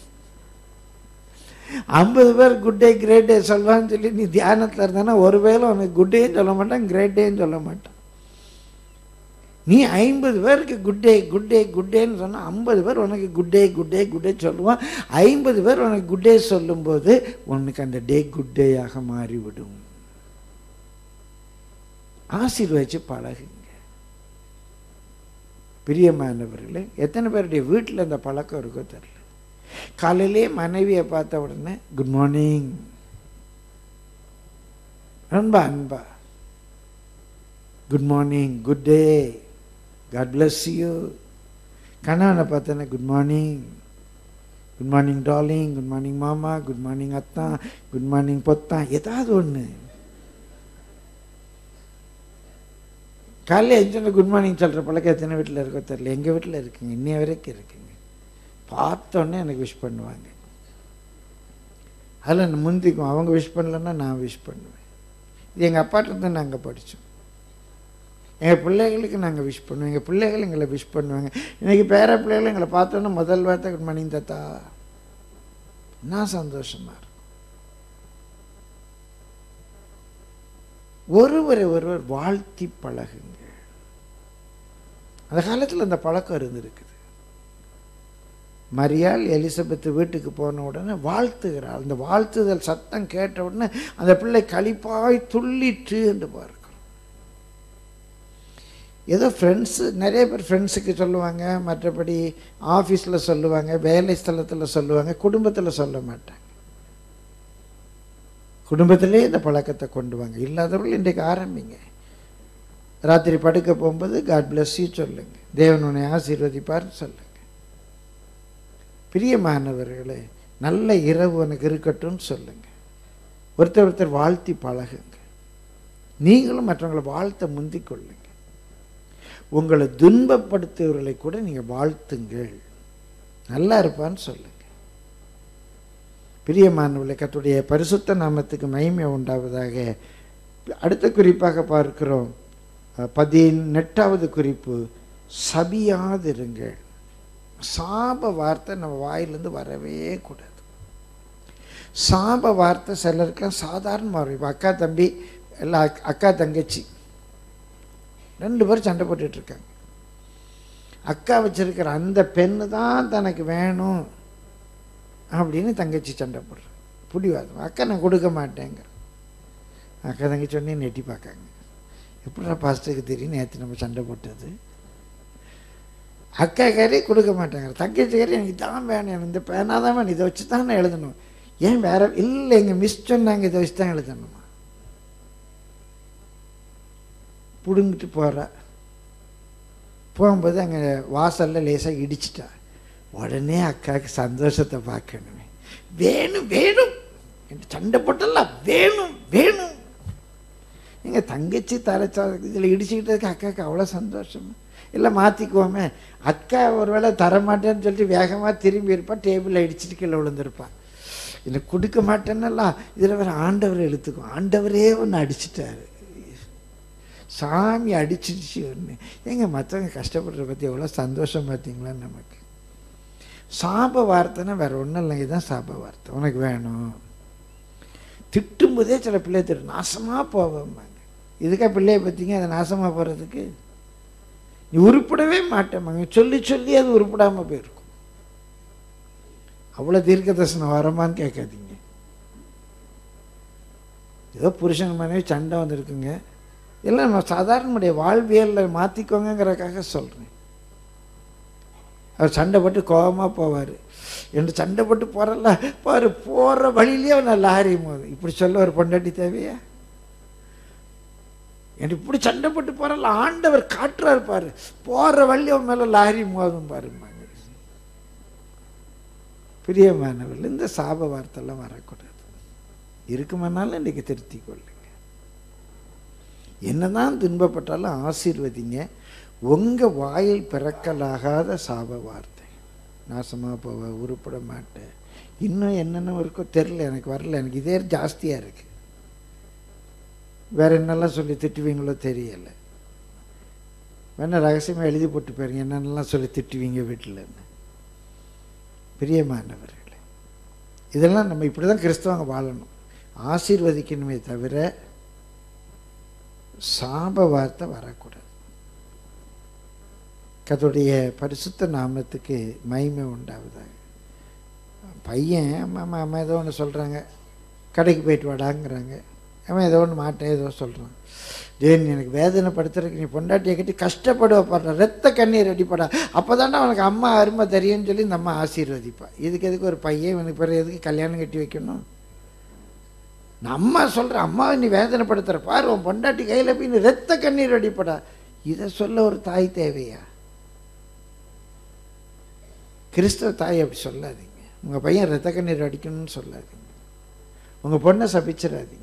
ஐம்பது பேர் குட் டே கிரேட் டே சொல்லுவான்னு சொல்லி நீ தியானத்தில் இருந்தானா ஒரு வேளை உனக்கு குட் டேன்னு சொல்ல மாட்டான் கிரேட் டேன்னு சொல்ல மாட்டான் நீ ஐம்பது பேருக்கு good day good day good டேன்னு சொன்னால் ஐம்பது பேர் உனக்கு good day good day good day சொல்லுவான் ஐம்பது பேர் உனக்கு குட் டே சொல்லும்போது உனக்கு அந்த டே குட் டேயாக மாறிவிடும் ஆசீர்வதிச்சு பழகுங்க பிரியமானவர்களே எத்தனை பேருடைய வீட்டில் அந்த பழக்கம் இருக்கோ தெரியல காலையிலே மனைவியை பார்த்த உடனே குட் மார்னிங் ரொம்ப அன்பா good morning good day God bless you கணவனை பார்த்தோன்னே good morning good morning darling good morning மாமா குட் மார்னிங் அத்தான் குட் மார்னிங் பொத்தான் ஏதாவது ஒன்று காலையில் எஞ்சோன்னு குட் மார்னிங் சொல்கிற பழக்கம் எத்தனை வீட்டில் இருக்கோ தெரியல எங்கள் வீட்டில் இருக்குங்க இன்னைய வரைக்கும் இருக்குங்க பார்த்தோன்னே எனக்கு விஷ் பண்ணுவாங்க அதில் முந்திக்கும் அவங்க விஷ் பண்ணலன்னா நான் விஷ் பண்ணுவேன் இது எங்கள் அப்பாட்டிருந்து நாங்கள் படித்தோம் எங்கள் பிள்ளைகளுக்கு நாங்கள் விஷ் பண்ணுவோம் எங்கள் பிள்ளைகள் எங்களை விஷ் பண்ணுவாங்க இன்றைக்கி பேர பிள்ளைகள் எங்களை பார்த்தோன்னா முதல் வார்த்தை குட் மார்னிங் தாத்தா நான் சந்தோஷமாக இருக்கும் ஒருவரை ஒருவர் வாழ்த்தி பழகுங்க அந்த காலத்தில் அந்த பழக்கம் இருந்திருக்குது மரியாள் எலிசபெத் வீட்டுக்கு போன உடனே வாழ்த்துகிறாள் அந்த வாழ்த்துதல் சத்தம் கேட்ட உடனே அந்த பிள்ளை களிப்பாய் துள்ளிட்டு என்று பார்க்கிறோம் ஏதோ ஃப்ரெண்ட்ஸு நிறைய பேர் ஃப்ரெண்ட்ஸுக்கு சொல்லுவாங்க மற்றபடி ஆஃபீஸில் சொல்லுவாங்க வேலை ஸ்தலத்தில் சொல்லுவாங்க குடும்பத்தில் சொல்ல மாட்டாங்க குடும்பத்திலே இந்த பழக்கத்தை கொண்டு வாங்க இல்லாதவர்கள் இன்றைக்கு ஆரம்பிங்க ராத்திரி படுக்க போகும்போது காட் பிளஸ் யூ சொல்லுங்க தேவன் உன்னை ஆசீர்வதிப்பார்னு சொல்லுங்க பிரியமானவர்களே நல்ல இரவு உனக்கு இருக்கட்டும்னு சொல்லுங்க ஒருத்தர் ஒருத்தர் வாழ்த்தி பழகுங்க நீங்களும் மற்றவங்களை வாழ்த்த முந்திக் கொள்ளுங்க உங்களை துன்பப்படுத்துவர்களை கூட நீங்கள் வாழ்த்துங்கள் நல்லா இருப்பான்னு சொல்லுங்க பிரியமானவர்களை கத்துடைய பரிசுத்த நாமத்துக்கு மகிமை உண்டாவதாக அடுத்த குறிப்பாக பார்க்கிறோம் பதினெட்டாவது குறிப்பு சபியாதிருங்கள் சாப வார்த்தை நம்ம வாயிலிருந்து வரவே கூடாது சாப வார்த்தை சிலருக்கெல்லாம் சாதாரணமாக வரும் இப்போ அக்கா தம்பி எல்லாம் அக்கா தங்கச்சி ரெண்டு பேரும் சண்டை போட்டுட்டு இருக்காங்க அக்கா வச்சிருக்கிற அந்த பெண்ணு தான் தனக்கு வேணும் அப்படின்னு தங்கச்சி சண்டை போடுறேன் பிடிவாதம் அக்கா நான் கொடுக்க மாட்டேங்கிற அக்கா தங்கச்சி உடனே நெட்டி பார்க்காங்க எப்படிடா பாஸ்டருக்கு தெரியும் நேற்று நம்ம சண்டை போட்டது அக்கா காரே கொடுக்க மாட்டாங்க தங்கச்சி காரி எனக்கு தான் வேணும் எனக்கு இந்த பேனா தான் வேணும் இதை வச்சு தான் நான் எழுதணும் ஏன் வேற இல்லை எங்கள் மிஸ் சொன்னாங்க இதை வச்சு தான் எழுதணுமா பிடுங்கிட்டு போகிறா போகும்போது அங்கே வாசலில் லேசாக இடிச்சிட்டா உடனே அக்காவுக்கு சந்தோஷத்தை பார்க்கணுமே வேணும் வேணும் என்று சண்டை போட்டலாம் வேணும் வேணும் எங்கள் தங்கச்சி தரைச்சா இதில் இடிச்சுக்கிட்டதுக்கு அக்காவுக்கு அவ்வளோ சந்தோஷம் இல்லை மாற்றிக்குவோமே அக்கா ஒருவேளை தரமாட்டேன்னு சொல்லிட்டு வேகமாக திரும்பி இருப்பா டேபிளில் இடிச்சிட்டு கீழே விழுந்திருப்பான் இல்லை கொடுக்க மாட்டேன்னெல்லாம் இதில் வேறு ஆண்டவர் எழுத்துக்கும் ஆண்டவரே ஒன்று அடிச்சிட்டாரு சாமி அடிச்சிடுச்சு ஒன்று எங்க மற்றவங்க கஷ்டப்படுறத பற்றி எவ்வளோ சந்தோஷம் பார்த்தீங்களா நமக்கு சாப வார்த்தைன்னா வேற ஒன்றும் இல்லைங்க இதுதான் சாப வார்த்தை உனக்கு வேணும் திட்டும்போதே சில பிள்ளை திட்டு நாசமாக போவாங்க இதுக்கா பிள்ளைய பார்த்தீங்க அதை நாசமாக போகிறதுக்கு நீ உருப்படவே மாட்டேமாங்க சொல்லி சொல்லி அது உருப்படாமல் போயிருக்கும் அவ்வளோ தீர்க்க தரிசனம் வரமான்னு கேட்காதீங்க ஏதோ புருஷன் மனைவி சண்டை வந்திருக்குங்க இதெல்லாம் நம்ம சாதாரணனுடைய வாழ்வியலில் மாற்றிக்கோங்கிறக்காக சொல்கிறேன் அவர் சண்டை போட்டு கோபமாக போவார் என்று சண்டை போட்டு போகிறல்ல பாரு போகிற வழியிலே அவன் லாரி மோது இப்படி சொல்ல ஒரு பொண்டாட்டி தேவையா என்று இப்படி சண்டை போட்டு போகிறல்ல ஆண்டவர் காட்டுறாரு பாரு போகிற வழி அவன் மேலே லாரி மோதும் பாருமாங்க பிரியமானவர்கள் இந்த சாப வார்த்தைலாம் வரக்கூடாது இருக்குமானாலும் இன்றைக்கி திருத்தி கொள்ளுங்க என்னதான் துன்பப்பட்டாலும் ஆசீர்வதிங்க உங்கள் வாயில் பிறக்கலாகாத சாப வார்த்தை நாசமாக போவ உருப்பட மாட்டேன் இன்னும் என்னென்ன இருக்கோ தெரில எனக்கு வரல எனக்கு இதே ஜாஸ்தியாக இருக்குது வேற என்னெல்லாம் சொல்லி திட்டுவீங்களோ தெரியலை வேணா ரகசியமாக எழுதி போட்டு போயிருங்க என்னென்னலாம் சொல்லி திட்டுவீங்க வீட்டில்னு பிரியமானவர்களே இதெல்லாம் நம்ம இப்படி தான் கிறிஸ்தவங்க வாழணும் ஆசீர்வதிக்கணுமே தவிர சாப வார்த்தை வரக்கூடாது கத்துடைய பரிசுத்த நாமத்துக்கு மகிமை உண்டாவதாக பையன் அம்மா அம்மா அம்மா ஏதோ ஒன்று சொல்கிறாங்க கடைக்கு போயிட்டு வாடாங்கிறாங்க அவன் ஏதோ ஒன்று மாட்டேன் ஏதோ சொல்கிறான் டேன் எனக்கு வேதனைப்படுத்துறதுக்கு நீ பொண்டாட்டியை கட்டி கஷ்டப்படுவப்படுற ரத்த கண்ணீர் அடிப்படா அப்போ தானே அவனுக்கு அம்மா அருமை தெரியும்னு சொல்லி இந்த அம்மா ஆசீர்வதிப்பா இதுக்கு எதுக்கு ஒரு பையன் இவனுக்கு பிறகு எதுக்கு கல்யாணம் கட்டி வைக்கணும் நம்ம சொல்கிற அம்மாவை நீ வேதனைப்படுத்துகிற பாரு உன் பொண்டாட்டி கையில் போய் நீ ரத்த கண்ணீர் அடிப்படா இதை சொல்ல ஒரு தாய் தேவையா கிறிஸ்தவ தாய் அப்படி சொல்லாதீங்க உங்கள் பையன் ரத்த கண்ணீர் அடிக்கணும்னு சொல்லாதீங்க உங்கள் பொண்ணை சபிச்சிடாதீங்க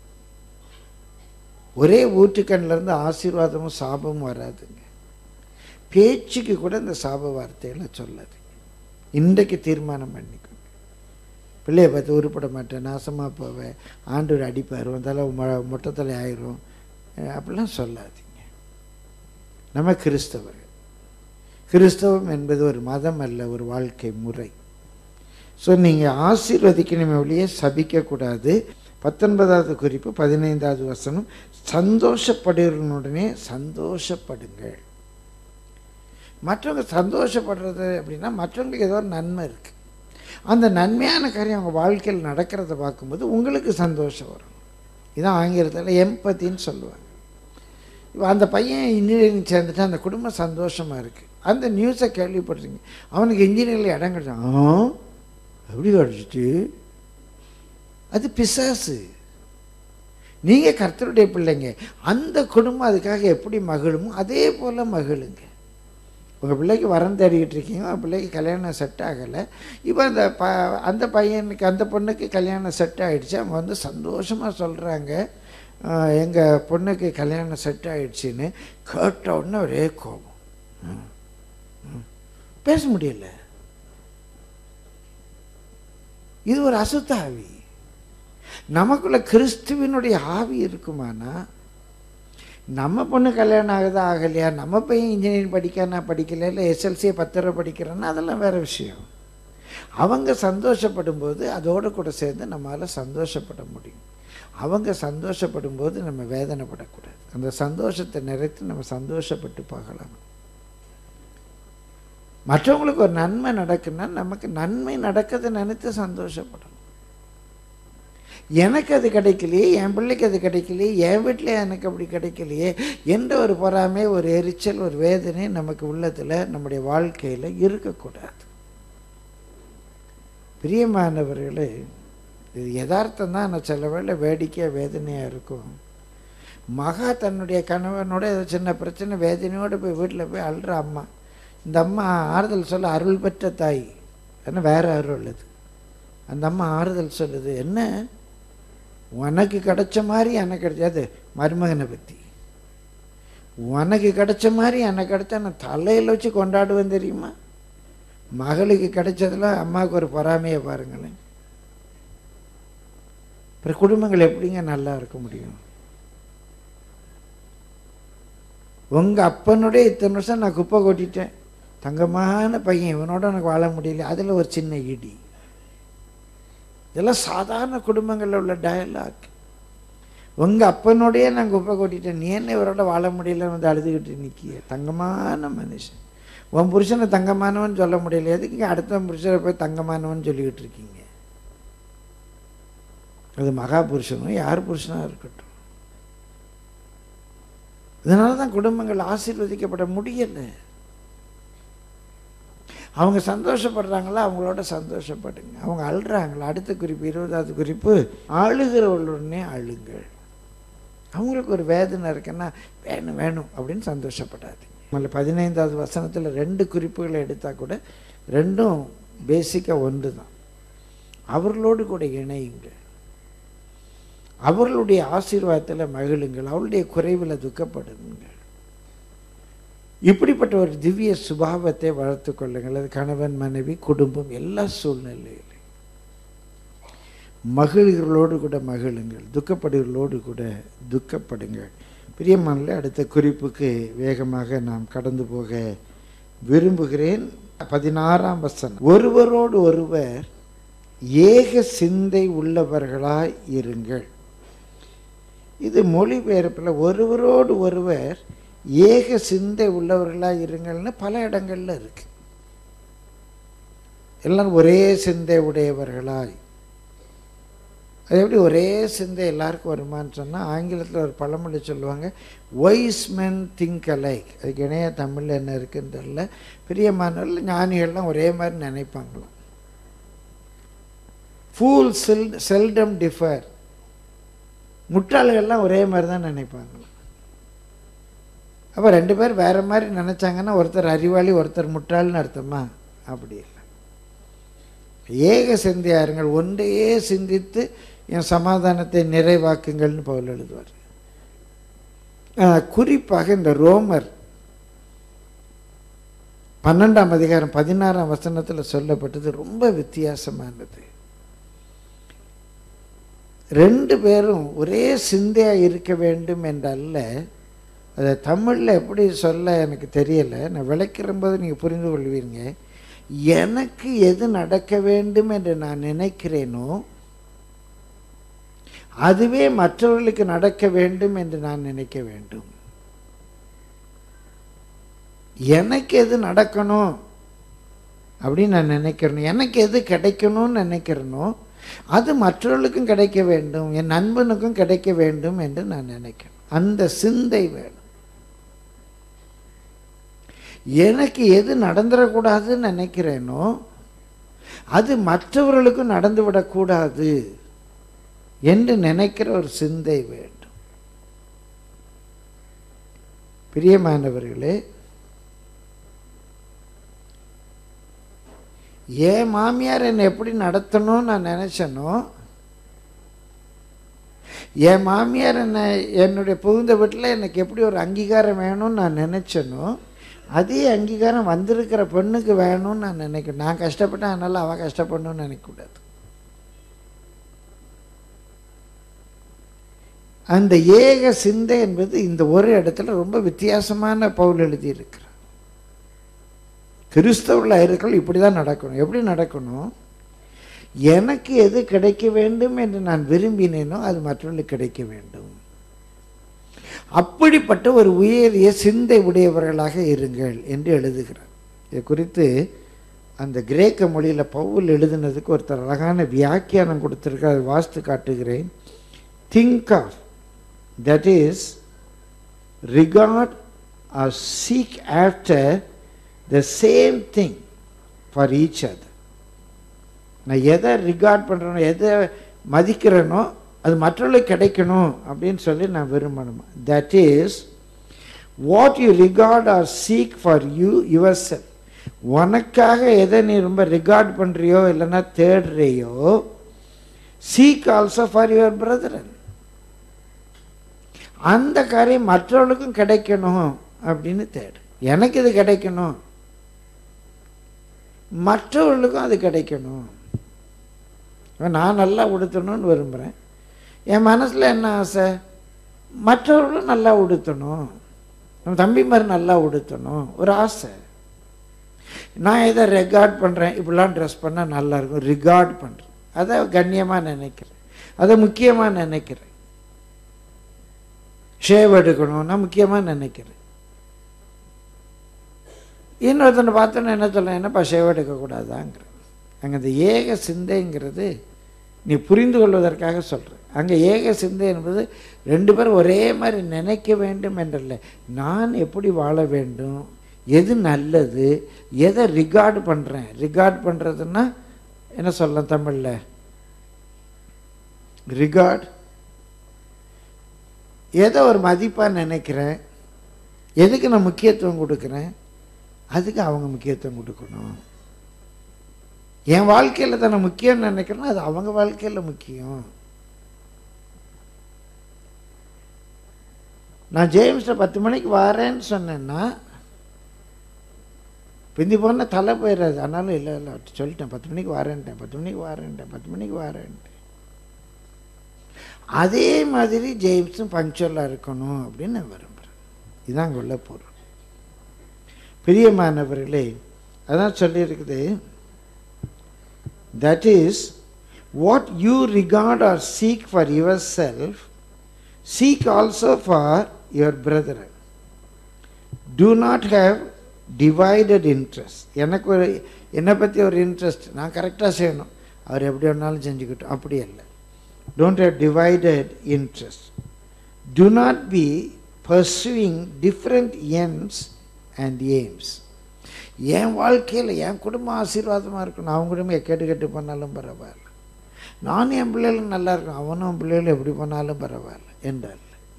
ஒரே ஊற்றுக்கண்ணிலேருந்து ஆசீர்வாதமும் சாபமும் வராதுங்க பேச்சுக்கு கூட இந்த சாப வார்த்தைகளை சொல்லாதீங்க இன்றைக்கு தீர்மானம் பண்ணிக்கோங்க பிள்ளைய பார்த்து உருப்பட மாட்டேன் நாசமாக போவேன் ஆண்டவர் அடிப்பார் தலை மொ மொட்டத்தலை ஆயிரும் அப்படிலாம் சொல்லாதீங்க நம்ம கிறிஸ்தவர்கள் கிறிஸ்தவம் என்பது ஒரு மதம் அல்ல ஒரு வாழ்க்கை முறை ஸோ நீங்கள் ஆசீர்வதிக்கணுமே ஒழிய சபிக்கக்கூடாது பத்தொன்பதாவது குறிப்பு பதினைந்தாவது வசனம் சந்தோஷப்படுகிறனுடனே சந்தோஷப்படுங்கள் மற்றவங்க சந்தோஷப்படுறது அப்படின்னா மற்றவங்களுக்கு ஏதோ ஒரு நன்மை இருக்குது அந்த நன்மையான காரியம் அவங்க வாழ்க்கையில் நடக்கிறத பார்க்கும்போது உங்களுக்கு சந்தோஷம் வரும் இதான் ஆங்கிலத்தில் எம்பத்தின்னு சொல்லுவாங்க இப்போ அந்த பையன் இன்ஜினியரிங் சேர்ந்துட்டு அந்த குடும்பம் சந்தோஷமாக இருக்குது அந்த நியூஸை கேள்விப்படுறீங்க அவனுக்கு இன்ஜினியரில் இடம் கிடைச்சா ஆ எப்படி கிடச்சிட்டு அது பிசாசு நீங்கள் கர்த்தருடைய பிள்ளைங்க அந்த குடும்பம் அதுக்காக எப்படி மகிழுமோ அதே போல் மகிழுங்க உங்கள் பிள்ளைக்கு வரம் தேடிக்கிட்டு இருக்கீங்க உங்கள் பிள்ளைக்கு கல்யாணம் செட் ஆகலை இப்போ அந்த ப அந்த பையனுக்கு அந்த பொண்ணுக்கு கல்யாணம் செட் ஆகிடுச்சு அவங்க வந்து சந்தோஷமாக சொல்கிறாங்க எங்கள் பொண்ணுக்கு கல்யாணம் செட் ஆகிடுச்சின்னு கேட்ட உடனே ஒரே கோபம் பேச முடியல இது ஒரு அசுத்த ஆவி நமக்குள்ள கிறிஸ்துவினுடைய ஆவி இருக்குமானா நம்ம பொண்ணு கல்யாணம் ஆகுதா ஆகலையா நம்ம பையன் இன்ஜினியரிங் படிக்கானா படிக்கல இல்லை எஸ்எல்சியை பத்து ரூபா படிக்கிறேன்னா அதெல்லாம் வேறு விஷயம் அவங்க சந்தோஷப்படும் போது அதோடு கூட சேர்ந்து நம்மளால் சந்தோஷப்பட முடியும் அவங்க சந்தோஷப்படும் போது நம்ம வேதனைப்படக்கூடாது அந்த சந்தோஷத்தை நிறைத்து நம்ம சந்தோஷப்பட்டு பார்க்கலாம் மற்றவங்களுக்கு ஒரு நன்மை நடக்குன்னா நமக்கு நன்மை நடக்கிறத நினைத்து சந்தோஷப்படணும் எனக்கு அது கிடைக்கலையே என் பிள்ளைக்கு அது கிடைக்கலையே என் வீட்டில் எனக்கு அப்படி கிடைக்கலையே என்ற ஒரு பொறாமை ஒரு எரிச்சல் ஒரு வேதனை நமக்கு உள்ளத்தில் நம்முடைய வாழ்க்கையில் இருக்கக்கூடாது பிரியமானவர்களே இது யதார்த்தம் தான் நான் சில வேளை வேடிக்கையாக வேதனையாக இருக்கும் மகா தன்னுடைய கணவனோட ஏதோ சின்ன பிரச்சனை வேதனையோடு போய் வீட்டில் போய் அழுற அம்மா இந்த அம்மா ஆறுதல் சொல்ல அருள் பெற்ற தாய் ஏன்னா வேற அருள் அது அந்த அம்மா ஆறுதல் சொல்லுது என்ன உனக்கு கிடைச்ச மாதிரி எனக்கு கிடைச்சது மருமகனை பற்றி உனக்கு கிடைச்ச மாதிரி எனக்கு கிடைச்சா நான் தலையில் வச்சு கொண்டாடுவேன் தெரியுமா மகளுக்கு கிடைச்சதுல அம்மாவுக்கு ஒரு பொறாமையை பாருங்களேன் அப்புறம் குடும்பங்கள் எப்படிங்க நல்லா இருக்க முடியும் உங்கள் அப்பனுடைய இத்தனை வருஷம் நான் குப்பை கொட்டிட்டேன் தங்கமான பையன் இவனோட எனக்கு வாழ முடியல அதில் ஒரு சின்ன இடி இதெல்லாம் சாதாரண குடும்பங்களில் உள்ள டயலாக் உங்கள் அப்பனோடையே நான் குப்பை கொட்டிட்டேன் நீ என்ன இவரோட வாழ முடியலன்னு வந்து அழுதுகிட்டு நிற்கிய தங்கமான மனுஷன் உன் புருஷனை தங்கமானவன் சொல்ல முடியல எதுக்கு அடுத்த புருஷனை போய் தங்கமானவன் சொல்லிக்கிட்டு இருக்கீங்க அது மகா புருஷனும் யார் புருஷனாக இருக்கட்டும் இதனால தான் குடும்பங்கள் ஆசீர்வதிக்கப்பட முடியலை அவங்க சந்தோஷப்படுறாங்களா அவங்களோட சந்தோஷப்படுங்க அவங்க அழுறாங்களா அடுத்த குறிப்பு இருபதாவது குறிப்பு அழுகிறவர்களுடனே அழுங்கள் அவங்களுக்கு ஒரு வேதனை இருக்குன்னா வேணும் வேணும் அப்படின்னு சந்தோஷப்படாதீங்க நம்மள பதினைந்தாவது வசனத்தில் ரெண்டு குறிப்புகளை எடுத்தால் கூட ரெண்டும் பேசிக்காக ஒன்று தான் அவர்களோடு கூட இணையுங்கள் அவர்களுடைய ஆசீர்வாதத்தில் மகிழுங்கள் அவருடைய குறைவில் துக்கப்படுங்கள் இப்படிப்பட்ட ஒரு திவ்ய சுபாவத்தை வளர்த்து கொள்ளுங்கள் அது கணவன் மனைவி குடும்பம் எல்லா சூழ்நிலையிலும் மகிழ்களோடு கூட மகிழுங்கள் துக்கப்படுகளோடு கூட துக்கப்படுங்கள் பிரியமானில் அடுத்த குறிப்புக்கு வேகமாக நாம் கடந்து போக விரும்புகிறேன் பதினாறாம் வசனம் ஒருவரோடு ஒருவர் ஏக சிந்தை உள்ளவர்களாய் இருங்கள் இது மொழிபெயர்ப்பில் ஒருவரோடு ஒருவர் ஏக சிந்தை உள்ளவர்களாக இருங்கள்னு பல இடங்கள்ல இருக்கு எல்லாரும் ஒரே சிந்தை உடையவர்களாய் அது எப்படி ஒரே சிந்தை எல்லாருக்கும் வருமான்னு சொன்னால் ஆங்கிலத்தில் ஒரு பழமொழி சொல்லுவாங்க வைஸ் மென் திங்க் அலைக் அதுக்கு இணைய தமிழில் என்ன இருக்குன்னு தெரியல பிரியமானவர்கள் ஞானிகள்லாம் ஒரே மாதிரி நினைப்பாங்களாம் ஃபூல் செல் செல்டம் டிஃபர் முட்டாள்கள்லாம் ஒரே மாதிரி தான் நினைப்பாங்களாம் அப்போ ரெண்டு பேர் வேறு மாதிரி நினச்சாங்கன்னா ஒருத்தர் அறிவாளி ஒருத்தர் முட்டாள்னு அர்த்தமா அப்படி இல்லை ஏக சிந்தையாருங்கள் ஒன்றையே சிந்தித்து என் சமாதானத்தை நிறைவாக்குங்கள்னு பவுல் எழுதுவார் குறிப்பாக இந்த ரோமர் பன்னெண்டாம் அதிகாரம் பதினாறாம் வசனத்தில் சொல்லப்பட்டது ரொம்ப வித்தியாசமானது ரெண்டு பேரும் ஒரே சிந்தையாக இருக்க வேண்டும் என்றல்ல அதை தமிழில் எப்படி சொல்ல எனக்கு தெரியலை நான் விளக்கிற போது நீங்கள் புரிந்து கொள்வீங்க எனக்கு எது நடக்க வேண்டும் என்று நான் நினைக்கிறேனோ அதுவே மற்றவர்களுக்கு நடக்க வேண்டும் என்று நான் நினைக்க வேண்டும் எனக்கு எது நடக்கணும் அப்படின்னு நான் நினைக்கிறேன் எனக்கு எது கிடைக்கணும்னு நினைக்கிறேனோ அது மற்றவர்களுக்கும் கிடைக்க வேண்டும் என் நண்பனுக்கும் கிடைக்க வேண்டும் என்று நான் நினைக்கிறேன் அந்த சிந்தை வேணும் எனக்கு எது நடந்துடக்கூடாதுன்னு நினைக்கிறேனோ அது மற்றவர்களுக்கும் நடந்து விடக்கூடாது என்று நினைக்கிற ஒரு சிந்தை வேண்டும் பிரியமானவர்களே என் மாமியார் என்னை எப்படி நடத்தணும்னு நான் நினச்சனோ என் மாமியார் என்னை என்னுடைய புகுந்த வீட்டில் எனக்கு எப்படி ஒரு அங்கீகாரம் வேணும்னு நான் நினச்சனோ அதே அங்கீகாரம் வந்திருக்கிற பெண்ணுக்கு வேணும்னு நான் நினைக்கிறேன் நான் கஷ்டப்பட்டேன் அதனால் அவள் கஷ்டப்படணும்னு நினைக்கக்கூடாது அந்த ஏக சிந்தை என்பது இந்த ஒரு இடத்துல ரொம்ப வித்தியாசமான பவுல் எழுதியிருக்கிறார் கிறிஸ்தவர்களாக இருக்கிற இப்படி தான் நடக்கணும் எப்படி நடக்கணும் எனக்கு எது கிடைக்க வேண்டும் என்று நான் விரும்பினேனோ அது மற்றவர்களுக்கு கிடைக்க வேண்டும் அப்படிப்பட்ட ஒரு உயரிய சிந்தை உடையவர்களாக இருங்கள் என்று எழுதுகிறார் இது குறித்து அந்த கிரேக்க மொழியில் பவுல் எழுதினதுக்கு ஒருத்தர் அழகான வியாக்கியானம் கொடுத்துருக்க அதை வாஸ்து காட்டுகிறேன் think of that is regard or seek after the same thing for each other நான் எதை ரிகார்ட் பண்ணுறேனோ எதை மதிக்கிறேனோ அது மற்றவர்களுக்கு கிடைக்கணும் அப்படின்னு சொல்லி நான் விரும்பணும் that is what you regard or seek for you your self உனக்காக எதை நீ ரொம்ப ரிகார்ட் பண்ணுறியோ இல்லைன்னா தேடுறியோ seek also for your brethren அந்த காரியம் மற்றவர்களுக்கும் கிடைக்கணும் அப்படின்னு தேடு எனக்கு இது கிடைக்கணும் மற்றவர்களுக்கும் அது கிடைக்கணும் நான் நல்லா உடுத்தணும்னு விரும்புகிறேன் என் மனசில் என்ன ஆசை மற்றவர்களும் நல்லா உடுத்தணும் நம்ம தம்பி மாதிரி நல்லா உடுத்தணும் ஒரு ஆசை நான் இதை ரெகார்ட் பண்ணுறேன் இப்படிலாம் ட்ரெஸ் பண்ணால் நல்லா இருக்கும் ரிகார்ட் பண்ணுறேன் அதை கண்ணியமாக நினைக்கிறேன் அதை முக்கியமாக நினைக்கிறேன் ஷேவ் எடுக்கணும் நான் முக்கியமாக நினைக்கிறேன் இன்னொருத்தனை பார்த்தோன்னா என்ன சொல்ல என்னப்பா ஷேவ் எடுக்கக்கூடாதாங்கிறேன் அங்கே இந்த ஏக சிந்தைங்கிறது நீ புரிந்து கொள்வதற்காக சொல்கிறேன் அங்கே ஏக சிந்தை என்பது ரெண்டு பேரும் ஒரே மாதிரி நினைக்க வேண்டும் என்றல்ல நான் எப்படி வாழ வேண்டும் எது நல்லது எதை ரிகார்டு பண்ணுறேன் ரிகார்ட் பண்ணுறதுன்னா என்ன சொல்லலாம் தமிழில் ரிகார்ட் எதை ஒரு மதிப்பாக நினைக்கிறேன் எதுக்கு நான் முக்கியத்துவம் கொடுக்குறேன் அதுக்கு அவங்க முக்கியத்துவம் கொடுக்கணும் என் வாழ்க்கையில் தானே முக்கியம்னு நினைக்கிறேன்னா அது அவங்க வாழ்க்கையில் முக்கியம் நான் ஜேம்ஸில் பத்து மணிக்கு வரேன்னு சொன்னேன்னா பிந்தி போனால் தலை போயிடாது ஆனாலும் இல்லை இல்லை சொல்லிட்டேன் பத்து மணிக்கு வரேன்ட்டேன் பத்து மணிக்கு வரேன்ட்டேன் பத்து மணிக்கு வரேன்ட்டேன் அதே மாதிரி ஜேம்ஸும் பங்க்சுவலாக இருக்கணும் அப்படின்னு நான் விரும்புகிறேன் இதுதான் அங்கே உள்ள பொருள் பிரியமானவர்களே அதான் சொல்லியிருக்குது that is what you regard or seek for your self seek also for your brother do not have divided interest எனக்கு ஒரு என்னை பற்றி ஒரு இன்ட்ரெஸ்ட் நான் கரெக்டாக செய்யணும் அவர் எப்படி வேணாலும் செஞ்சுக்கிட்டோம் அப்படி இல்லை don't have divided interest to not be pursuing different ends and aims என் வாழ்க்கையில் என் குடும்பம் ஆசீர்வாதமாக இருக்கணும் அவங்க குடும்பம் கெட்டு கெட்டு பண்ணாலும் பரவாயில்ல நானும் என் பிள்ளைகளும் நல்லா இருக்கும் அவனும் பிள்ளைகளும் எப்படி பண்ணாலும் பரவாயில்ல என்றார்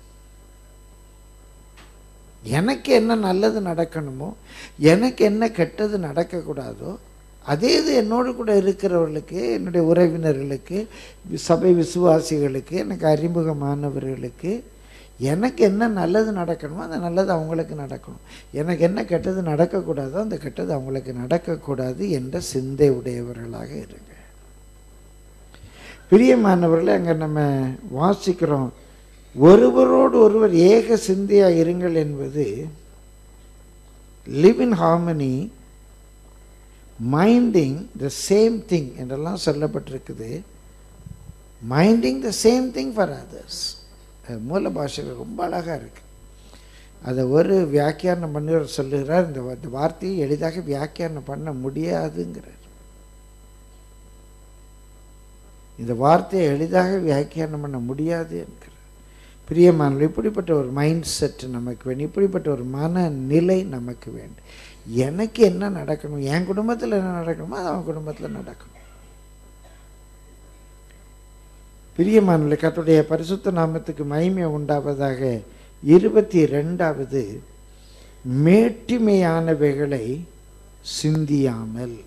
எனக்கு என்ன நல்லது நடக்கணுமோ எனக்கு என்ன கெட்டது நடக்கக்கூடாதோ அதே இது என்னோடு கூட இருக்கிறவர்களுக்கு என்னுடைய உறவினர்களுக்கு சபை விசுவாசிகளுக்கு எனக்கு அறிமுகமானவர்களுக்கு எனக்கு என்ன நல்லது நடக்கணுமோ அந்த நல்லது அவங்களுக்கு நடக்கணும் எனக்கு என்ன கெட்டது நடக்கக்கூடாதோ அந்த கெட்டது அவங்களுக்கு நடக்கக்கூடாது என்ற சிந்தை உடையவர்களாக இருங்க பிரியமானவர்களை அங்கே நம்ம வாசிக்கிறோம் ஒருவரோடு ஒருவர் ஏக சிந்தையாக இருங்கள் என்பது live in harmony minding the same thing என்றெல்லாம் சொல்லப்பட்டிருக்குது minding the same thing for others மூல பாஷையில் ரொம்ப அழகாக இருக்கு அதை ஒரு வியாக்கியானம் பண்ணுகிற சொல்லுகிறார் இந்த வா- இந்த வார்த்தையை எளிதாக வியாக்கியானம் பண்ண முடியாதுங்கிறார் இந்த வார்த்தையை எளிதாக வியாக்கியானம் பண்ண முடியாது என்கிறார் பிரியமானவர்கள் இப்படிப்பட்ட ஒரு மைண்ட் செட் நமக்கு வேண்டும் இப்படிப்பட்ட ஒரு மனநிலை நமக்கு வேண்டும் எனக்கு என்ன நடக்கணும் என் குடும்பத்தில் என்ன நடக்கணுமோ அது அவன் குடும்பத்தில் நடக்கணும் பிரியமானவர்களே கர்த்தருடைய பரிசுத்த நாமத்துக்கு மகிமை உண்டாவதாக இருபத்தி ரெண்டாவது மேட்டிமையானவைகளை சிந்தியாமல்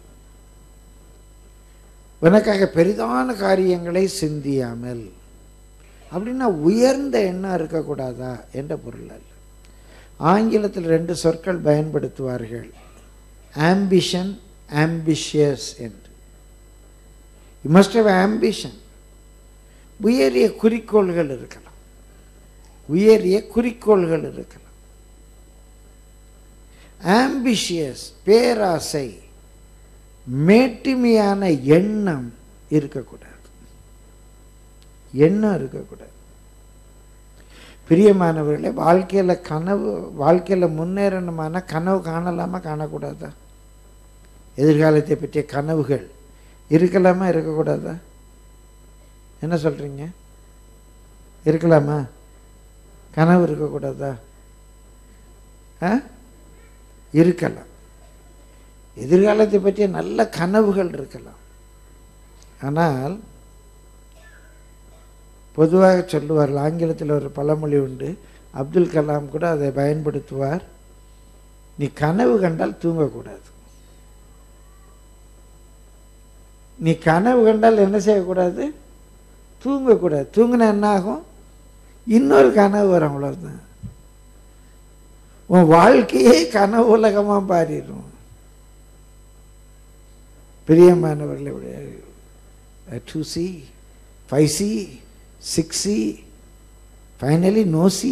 உனக்காக பெரிதான காரியங்களை சிந்தியாமல் அப்படின்னா உயர்ந்த எண்ணம் இருக்கக்கூடாதா என்ற பொருள் அல்ல ஆங்கிலத்தில் ரெண்டு சொற்கள் பயன்படுத்துவார்கள் ஆம்பிஷன் ஆம்பிஷியஸ் என்று யூ மஸ்ட் ஹவ் ஆம்பிஷன் உயரிய குறிக்கோள்கள் இருக்கலாம் உயரிய குறிக்கோள்கள் இருக்கலாம் ஆம்பிஷியஸ் பேராசை மேட்டிமையான எண்ணம் இருக்கக்கூடாது எண்ணம் இருக்கக்கூடாது பிரியமானவர்களே வாழ்க்கையில் கனவு வாழ்க்கையில் முன்னேறணுமான கனவு காணலாமா காணக்கூடாதா எதிர்காலத்தை பற்றிய கனவுகள் இருக்கலாமா இருக்கக்கூடாதா என்ன சொல்கிறீங்க இருக்கலாமா கனவு இருக்கக்கூடாதா ஆ இருக்கலாம் எதிர்காலத்தை பற்றிய நல்ல கனவுகள் இருக்கலாம் ஆனால் பொதுவாக சொல்லுவார்கள் ஆங்கிலத்தில் ஒரு பழமொழி உண்டு அப்துல் கலாம் கூட அதை பயன்படுத்துவார் நீ கனவு கண்டால் தூங்கக்கூடாது நீ கனவு கண்டால் என்ன செய்யக்கூடாது தூங்கக்கூடாது தூங்கினா என்ன ஆகும் இன்னொரு கனவு வரும் அவ்வளோதான் உன் வாழ்க்கையே கனவு உலகமாக மாறிடும் பிரியமானவர்களே two C five C six C finally no C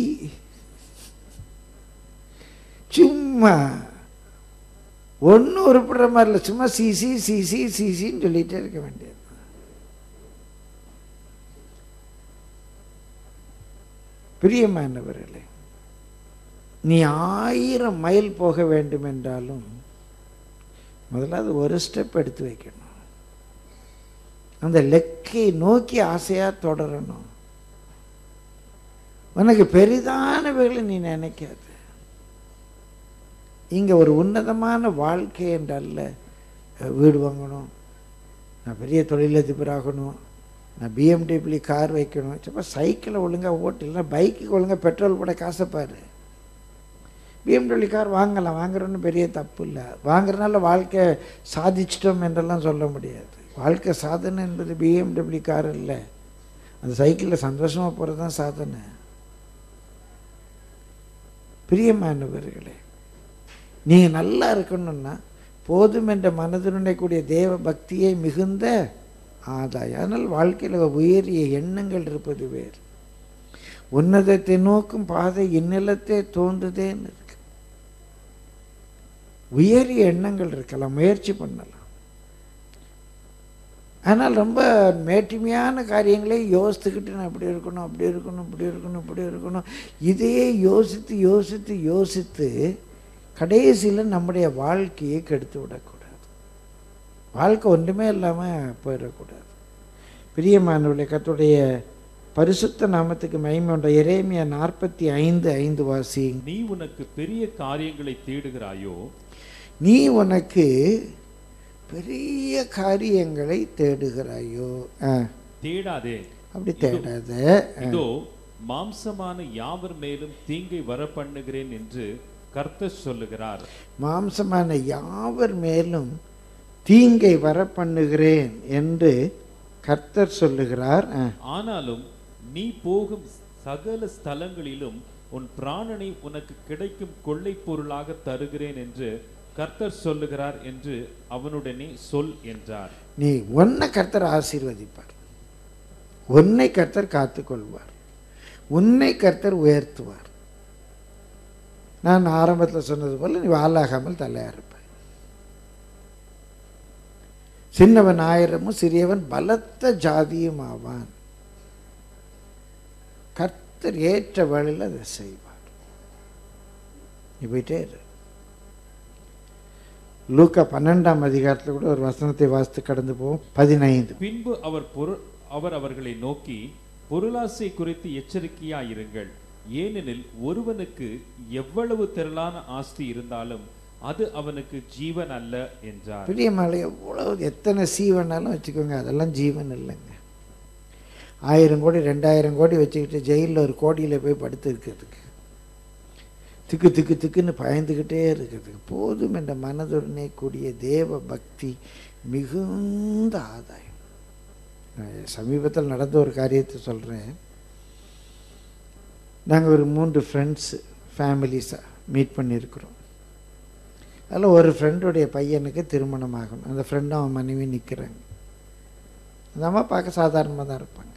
சும்மா ஒன்றும் உருப்படுற மாதிரி இல்லை சும்மா சிசி சிசி சிசின்னு சொல்லிகிட்டே இருக்க வேண்டியது பிரியமானவர்களே நீ ஆயிரம் மைல் போக வேண்டும் என்றாலும் முதல்ல அது ஒரு ஸ்டெப் எடுத்து வைக்கணும் அந்த லெக்கை நோக்கி ஆசையாக தொடரணும் உனக்கு பெரிதானவைகளை நீ நினைக்காத இங்கே ஒரு உன்னதமான வாழ்க்கை என்றல்ல அஹ், வீடு வாங்கணும் நான் பெரிய தொழிலதிபர் ஆகணும் நான் பிஎம்டபிள்யூ கார் வைக்கணும் சும்மா சைக்கிளை ஒழுங்காக ஓட்டு இல்லைன்னா பைக்குக்கு ஒழுங்காக பெட்ரோல் போட காசைப்பாரு பிஎம்டபிள்யூ கார் வாங்கலாம் வாங்குறோன்னு பெரிய தப்பு இல்லை வாங்குறதுனால வாழ்க்கை சாதிச்சிட்டோம் என்றெல்லாம் சொல்ல முடியாது வாழ்க்கை சாதனை என்பது பிஎம்டபிள்யூ கார் இல்லை அந்த சைக்கிளில் சந்தோஷமாக போகிறது தான் சாதனை பிரியமானவர்களே நீங்கள் நல்லா இருக்கணும்னா போதும் என்ற மனதினுடைய கூடிய தேவ பக்தியை மிகுந்த ஆதாயம் அதனால் வாழ்க்கையில் உயரிய எண்ணங்கள் இருப்பது வேறு உன்னதத்தை நோக்கும் பாதை இந்நிலத்தே தோன்றுதேன்னு இருக்கு உயரிய எண்ணங்கள் இருக்கலாம் முயற்சி பண்ணலாம் ஆனால் ரொம்ப மேட்டிமையான காரியங்களே யோசித்துக்கிட்டு நான் இப்படி இருக்கணும் அப்படி இருக்கணும் இப்படி இருக்கணும் இப்படி இருக்கணும் இதையே யோசித்து யோசித்து யோசித்து கடைசியில் நம்முடைய வாழ்க்கையை கெடுத்து விடக்கூடாது வாழ்க்கை ஒன்றுமே இல்லாமல் போயிடக்கூடாது பிரியமானவர்களே கர்த்தருடைய பரிசுத்த நாமத்துக்கு மகிமை உண்ட எரேமியா நாற்பத்தி ஐந்து ஐந்து வாசிங்க நீ உனக்கு பெரிய காரியங்களை தேடுகிறாயோ நீ உனக்கு பெரிய காரியங்களை தேடுகிறாயோ ஆ, தேடாதே அப்படி தேடாத இதோ மாம்சமான யாவர் மேலும் தீங்கை வரப்பண்ணுகிறேன் என்று கர்த்தர் சொல்லுகிறார் மாம்சமான யாவர் மேலும் தீங்கை வர பண்ணுகிறேன் என்று கர்த்தர் சொல்லுகிறார் ஆ, ஆனாலும் நீ போகும் சகல ஸ்தலங்களிலும் உன் பிராணனை உனக்கு கிடைக்கும் கொள்ளை பொருளாக தருகிறேன் என்று கர்த்தர் சொல்லுகிறார் என்று அவனுடனே சொல் என்றார் நீ உன்னை கர்த்தர் ஆசீர்வதிப்பார் உன்னை கர்த்தர் காத்துக்கொள்வார் உன்னை கர்த்தர் உயர்த்துவார் நான் ஆரம்பத்தில் சொன்னது போல நீ வாலாகாமல் தலையா இருப்பாய் சின்னவன் ஆயிரமும் சிறியவன் பலத்த ஜாதியும் ஆவான் கர்த்தர் ஏற்ற வழியில் அதை செய்வார் நீ போயிட்டே இரு லூக்கா பன்னெண்டாம் அதிகாரத்தில் கூட ஒரு வசனத்தை வாசித்து கடந்து போவோம் பதினைந்து பின்பு அவர் பொரு- அவர் அவர்களை நோக்கி பொருளாசை குறித்து எச்சரிக்கையாயிருங்கள் ஏனெனில் ஒருவனுக்கு எவ்வளவு திரளான ஆஸ்தி இருந்தாலும் அது அவனுக்கு ஜீவன் அல்ல என்றார் பிரியமலை எவ்வளவு எத்தனை சீவனாலும் வச்சுக்கோங்க அதெல்லாம் ஜீவன் இல்லைங்க ஆயிரம் கோடி ரெண்டாயிரம் கோடி வச்சுக்கிட்டு ஜெயிலில் ஒரு கோடியில் போய் படுத்து இருக்கிறதுக்கு திக்கு திக்கு திக்குன்னு பயந்துக்கிட்டே இருக்கிறதுக்கு போதும் என்ற மனதுடனே கூடிய தேவ பக்தி மிகுந்த ஆதாயம் நான் சமீபத்தில் நடந்த ஒரு காரியத்தை சொல்கிறேன் நாங்கள் ஒரு மூன்று ஃப்ரெண்ட்ஸு ஃபேமிலிஸாக மீட் பண்ணியிருக்கிறோம் அதில் ஒரு ஃப்ரெண்டுடைய பையனுக்கு திருமணம் ஆகணும் அந்த ஃப்ரெண்டும் அவன் மனைவி நிற்கிறாங்க அந்த அம்மா பார்க்க சாதாரணமாக தான் இருப்பாங்க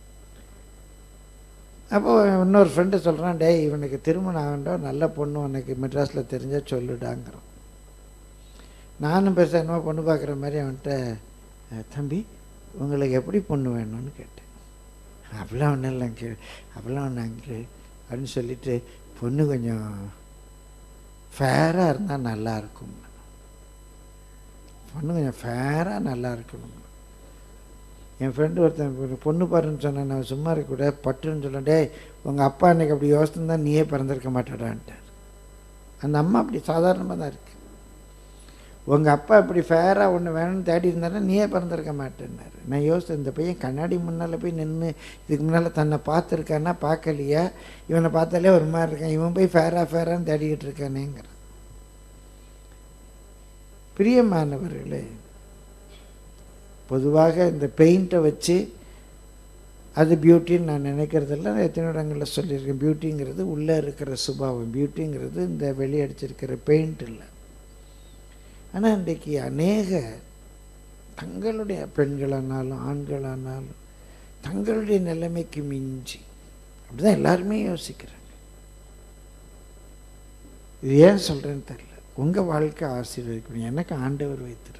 அப்போ இன்னொரு ஃப்ரெண்டு சொல்கிறான் டேய் இவனுக்கு திருமணம் ஆகண்டா நல்ல பொண்ணு உனக்கு மெட்ராஸில் தெரிஞ்சால் சொல்லுடாங்கிறான் நானும் பெருசாக என்னமோ பொண்ணு பார்க்குற மாதிரி அவன்கிட்ட "அஹ், தம்பி உங்களுக்கு எப்படி பொண்ணு வேணும்னு கேட்டேன் அப்படிலாம் ஒன்றும் இல்லை அங்கிள் அப்படிலாம் ஒன்று அங்கிள் அப்படின்னு சொல்லிட்டு பொண்ணு கொஞ்சம் ஃபேராக இருந்தால் நல்லா இருக்கும் பொண்ணு கொஞ்சம் ஃபேராக நல்லா இருக்கணும் என் ஃப்ரெண்டு ஒருத்தன் ஒரு பொண்ணு பாருன்னு சொன்னேன் நான் சும்மா இருக்கக்கூடாது பட்டுன்னு சொல்ல டேய் உங்கள் அப்பா அன்னைக்கு அப்படி யோசிச்சிருந்தா நீயே பிறந்திருக்க மாட்டேடான்ட்டார் அந்த அம்மா அப்படி சாதாரணமாக தான் இருக்கு உங்கள் அப்பா இப்படி ஃபேராக ஒன்று வேணும்னு தேடி இருந்தாருன்னா நீயே பிறந்திருக்க மாட்டேன்னாரு நான் யோசித்தேன் இந்த பையன் கண்ணாடி முன்னால் போய் நின்று இதுக்கு முன்னால் தன்னை பார்த்துருக்கான்னா பார்க்கலையா இவனை பார்த்தாலே ஒரு மாதிரி இருக்கான் இவன் போய் ஃபேரா ஃபேரான்னு தேடிக்கிட்டு இருக்கானேங்கிறான் பிரியமானவர்களே பொதுவாக இந்த பெயிண்ட்டை வச்சு அது பியூட்டின்னு நான் நினைக்கிறதில்ல நான் எத்தனை இடங்களில் சொல்லியிருக்கேன் பியூட்டிங்கிறது உள்ளே இருக்கிற சுபாவம் பியூட்டிங்கிறது இந்த வெளியடிச்சிருக்கிற பெயிண்ட் இல்லை ஆனால் இன்றைக்கு அநேக தங்களுடைய பெண்களானாலும் ஆண்களானாலும் தங்களுடைய நிலைமைக்கு மிஞ்சி அப்படிதான் எல்லாருமே யோசிக்கிறாங்க இது ஏன் சொல்கிறேன்னு தெரியல உங்கள் வாழ்க்கை ஆசீர்வதிக்கணும் எனக்கு ஆண்டவர் வைத்திருக்கிறார்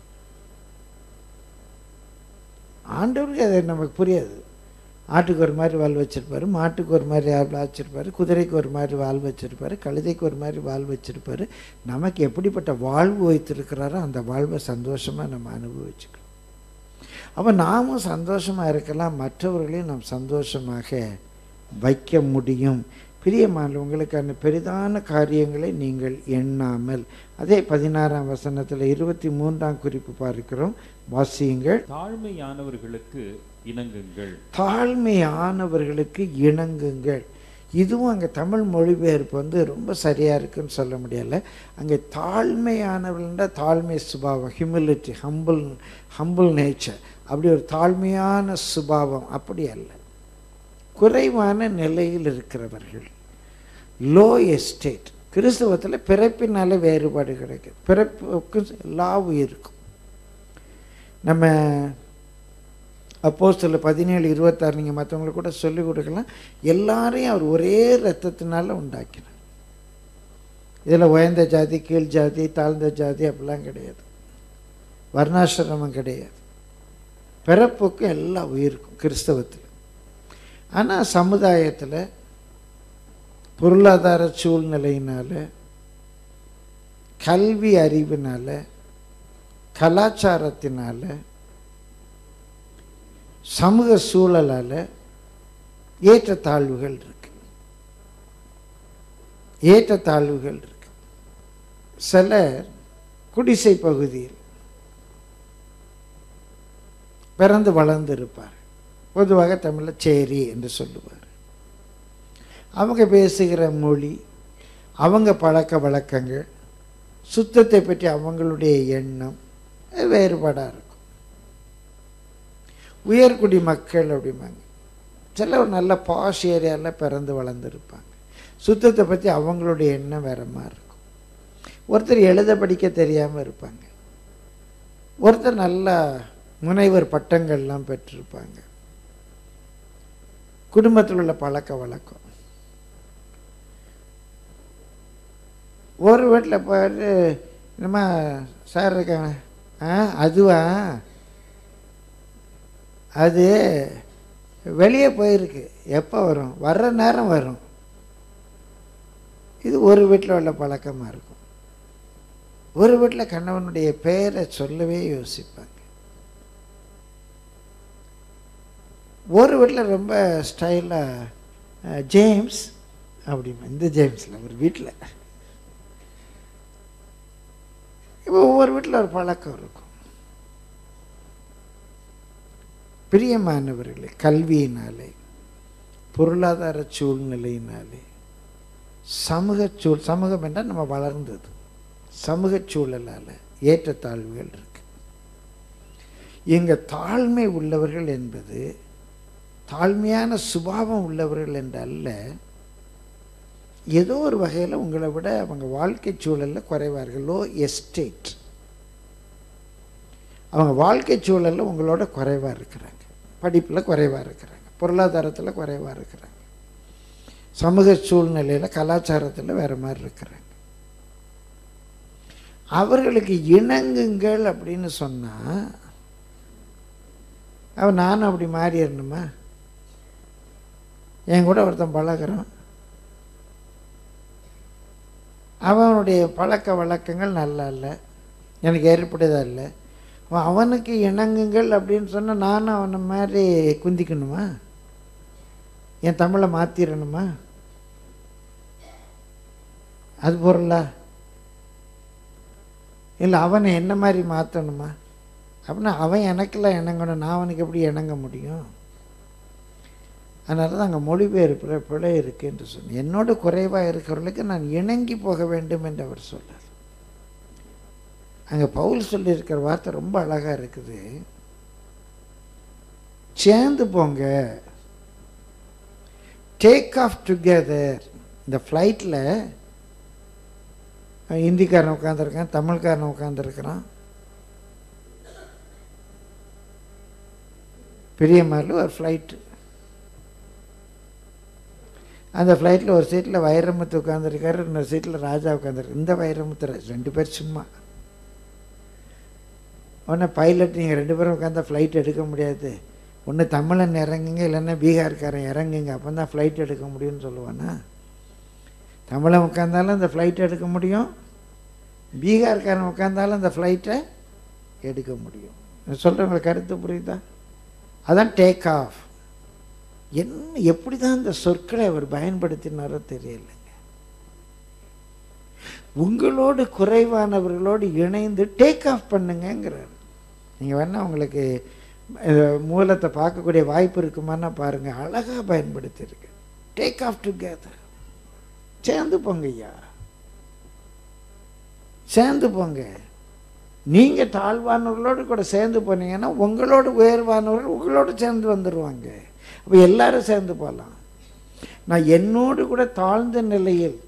ஆண்டவருக்கு அது நமக்கு புரியாது ஆட்டுக்கு ஒரு மாதிரி வால் வச்சிருப்பாரு மாட்டுக்கு ஒரு மாதிரி வால் வச்சிருப்பாரு குதிரைக்கு ஒரு மாதிரி வால் வச்சிருப்பாரு கழுதைக்கு ஒரு மாதிரி வால் வச்சிருப்பாரு நமக்கு எப்படிப்பட்ட வாழ்வு வைத்திருக்கிறாரோ அந்த வாழ்வை சந்தோஷமாக நம்ம அனுபவிச்சுக்கணும் அப்போ நாமும் சந்தோஷமாக இருக்கலாம் மற்றவர்களையும் நாம் சந்தோஷமாக வைக்க முடியும் பிரியமான உங்களுக்கான பெரிதான காரியங்களை நீங்கள் எண்ணாமல் அதே பதினாறாம் வசனத்தில் இருபத்தி மூன்றாம் குறிப்பு பார்க்கிறோம் வாசியுங்கள் தாழ்மையானவர்களுக்கு இணங்குங்கள் தாழ்மையானவர்களுக்கு இணங்குங்கள் இதுவும் அங்கே தமிழ் மொழிபெயர்ப்பு வந்து ரொம்ப சரியாக இருக்குன்னு சொல்ல முடியல அங்கே தாழ்மையானவர்கள்ன்ற தாழ்மை சுபாவம் ஹியூமிலிட்டி ஹம்பிள் ஹம்பிள் நேச்சர் அப்படி ஒரு தாழ்மையான சுபாவம் அப்படி அல்ல குறைவான நிலையில் இருக்கிறவர்கள் லோ எஸ்டேட் கிறிஸ்தவத்தில் பிறப்பினால வேறுபாடு கிடைக்குது பிறப்புக்கு எல்லா உயிருக்கும் நம்ம அப்போ சில பதினேழு இருபத்தாறு நீங்கள் மற்றவங்களுக்கு கூட சொல்லிக் கொடுக்கலாம் எல்லாரையும் அவர் ஒரே ரத்தத்தினால உண்டாக்கினார் இதில் உயர்ந்த ஜாதி கீழ் ஜாதி தாழ்ந்த ஜாதி அப்படிலாம் கிடையாது வர்ணாசிரமம் கிடையாது பிறப்புக்கு எல்லா உயிருக்கும் கிறிஸ்தவத்தில் ஆனால் சமுதாயத்தில் பொருளாதார சூழ்நிலையினால கல்வி அறிவினால கலாச்சாரத்தினால சமூக சூழலால் ஏற்றத்தாழ்வுகள் இருக்கு ஏற்றத்தாழ்வுகள் இருக்கு சிலர் குடிசை பகுதியில் பிறந்து வளர்ந்திருப்பார் பொதுவாக தமிழில் சேரி என்று சொல்லுவார் அவங்க பேசுகிற மொழி அவங்க பழக்க வழக்கங்கள் சுத்தத்தை பற்றி அவங்களுடைய எண்ணம் அது வேறுபாடாக இருக்கும் உயர்குடி மக்கள் அப்படிம்பாங்க சில ஒரு நல்ல பாஷ் ஏரியாவில் பிறந்து வளர்ந்துருப்பாங்க சுத்தத்தை பற்றி அவங்களுடைய எண்ணம் வேற மாதிரி இருக்கும் ஒருத்தர் எழுத படிக்க தெரியாமல் இருப்பாங்க ஒருத்தர் நல்லா முனைவர் பட்டங்கள்லாம் பெற்றிருப்பாங்க குடும்பத்தில் உள்ள பழக்க வழக்கம் ஒரு வீட்டில் போயிட்டு என்னம்மா சார் இருக்காங்க ஆ அதுவா அது வெளியே போயிருக்கு எப்போ வரும் வர்ற நேரம் வரும் இது ஒரு வீட்டில் உள்ள பழக்கமாக இருக்கும் ஒரு வீட்டில் கணவனுடைய பெயரை சொல்லவே யோசிப்பாங்க ஒரு வீட்டில் ரொம்ப ஸ்டைலாக ஜேம்ஸ் அப்படிமா இந்த ஜேம்ஸில் ஒரு வீட்டில் இப்போ ஒவ்வொரு வீட்டில் ஒரு பழக்கம் இருக்கும் பிரியமானவர்களே கல்வியினாலே பொருளாதார சூழ்நிலையினாலே சமூக சூழ் சமூகம் என்றால் நம்ம வளர்ந்தது சமூக சூழலால் ஏற்றத்தாழ்வுகள் இருக்கு இங்கே தாழ்மை உள்ளவர்கள் என்பது தாழ்மையான சுபாவம் உள்ளவர்கள் என்று அல்ல ஏதோ ஒரு வகையில் உங்களை விட அவங்க வாழ்க்கை சூழலில் குறைவார்கள் லோ எஸ்டேட் அவங்க வாழ்க்கை சூழலில் உங்களோட குறைவாக இருக்கிறாங்க படிப்பில் குறைவாக இருக்கிறாங்க பொருளாதாரத்தில் குறைவாக இருக்கிறாங்க சமூக சூழ்நிலையில் கலாச்சாரத்தில் வேறு மாதிரி இருக்கிறாங்க அவர்களுக்கு இணங்குங்கள் அப்படின்னு சொன்னால் அவன் நானும் அப்படி மாறிடணுமா என் கூட ஒருத்தன் பழகிறான் அவனுடைய பழக்க வழக்கங்கள் நல்லா இல்லை எனக்கு ஏற்புடையதா இல்லை அவன் அவனுக்கு இணங்குங்கள் அப்படின்னு சொன்னால் நானும் அவனை மாதிரி குந்திக்கணுமா என் தமிழை மாற்றிடணுமா அது பொருளா இல்லை அவனை என்ன மாதிரி மாற்றணுமா அப்படின்னா அவன் எனக்கெல்லாம் இணங்கணும் நான் அவனுக்கு எப்படி இணங்க முடியும் அதனால தான் அங்கே மொழிபெயர்ப்பில் பிழை இருக்கு என்று சொன்னேன் என்னோட குறைவாக இருக்கிறவர்களுக்கு நான் இணங்கி போக வேண்டும் என்று அவர் சொன்னார் அங்கே பவுல் சொல்லியிருக்கிற வார்த்தை ரொம்ப அழகாக இருக்குது சேர்ந்து போங்க டேக் ஆஃப் டுகெதர் இந்த ஃப்ளைட்டில் ஹிந்திக்காரன் உட்காந்துருக்கான் தமிழ்காரன் உட்காந்துருக்கிறான் பெரிய மாதிரி ஒரு ஃப்ளைட்டு அந்த ஃப்ளைட்டில் ஒரு சீட்டில் வைரமுத்து உட்காந்துருக்காரு இன்னொரு சீட்டில் ராஜா உட்காந்துருக்கு இந்த வைரமுத்து ராஜ் ரெண்டு பேர் சும்மா உடனே பைலட் நீங்கள் ரெண்டு பேரும் உட்காந்தா ஃப்ளைட் எடுக்க முடியாது ஒன்று தமிழன் இறங்குங்க இல்லைன்னா பீகார்காரன் இறங்குங்க அப்போ தான் ஃப்ளைட் எடுக்க முடியும்னு சொல்லுவானா தமிழன் உட்காந்தாலும் அந்த ஃப்ளைட் எடுக்க முடியும் பீகார்காரன் உட்காந்தாலும் அந்த ஃப்ளைட்டை எடுக்க முடியும் நான் சொல்கிறவங்களுக்கு கருத்து புரியுதா அதான் டேக் ஆஃப் என்ன எப்படி தான் இந்த சொற்களை அவர் பயன்படுத்தினாரோ தெரியலைங்க உங்களோடு குறைவானவர்களோடு இணைந்து டேக் ஆஃப் பண்ணுங்கங்கிறார் நீங்கள் வேணா உங்களுக்கு அஹ், மூலத்தை பார்க்கக்கூடிய வாய்ப்பு இருக்குமான்னா பாருங்கள் அழகாக பயன்படுத்தியிருக்கு டேக் ஆஃப் டுகெதர் சேர்ந்து போங்க ஐயா சேர்ந்து போங்க நீங்கள் தாழ்வானவர்களோடு கூட சேர்ந்து போனீங்கன்னா உங்களோட உயர்வானவர்கள் உங்களோட சேர்ந்து வந்துடுவாங்க அப்போ எல்லாரும் சேர்ந்து போகலாம் நான் என்னோடு கூட தாழ்ந்த நிலையில்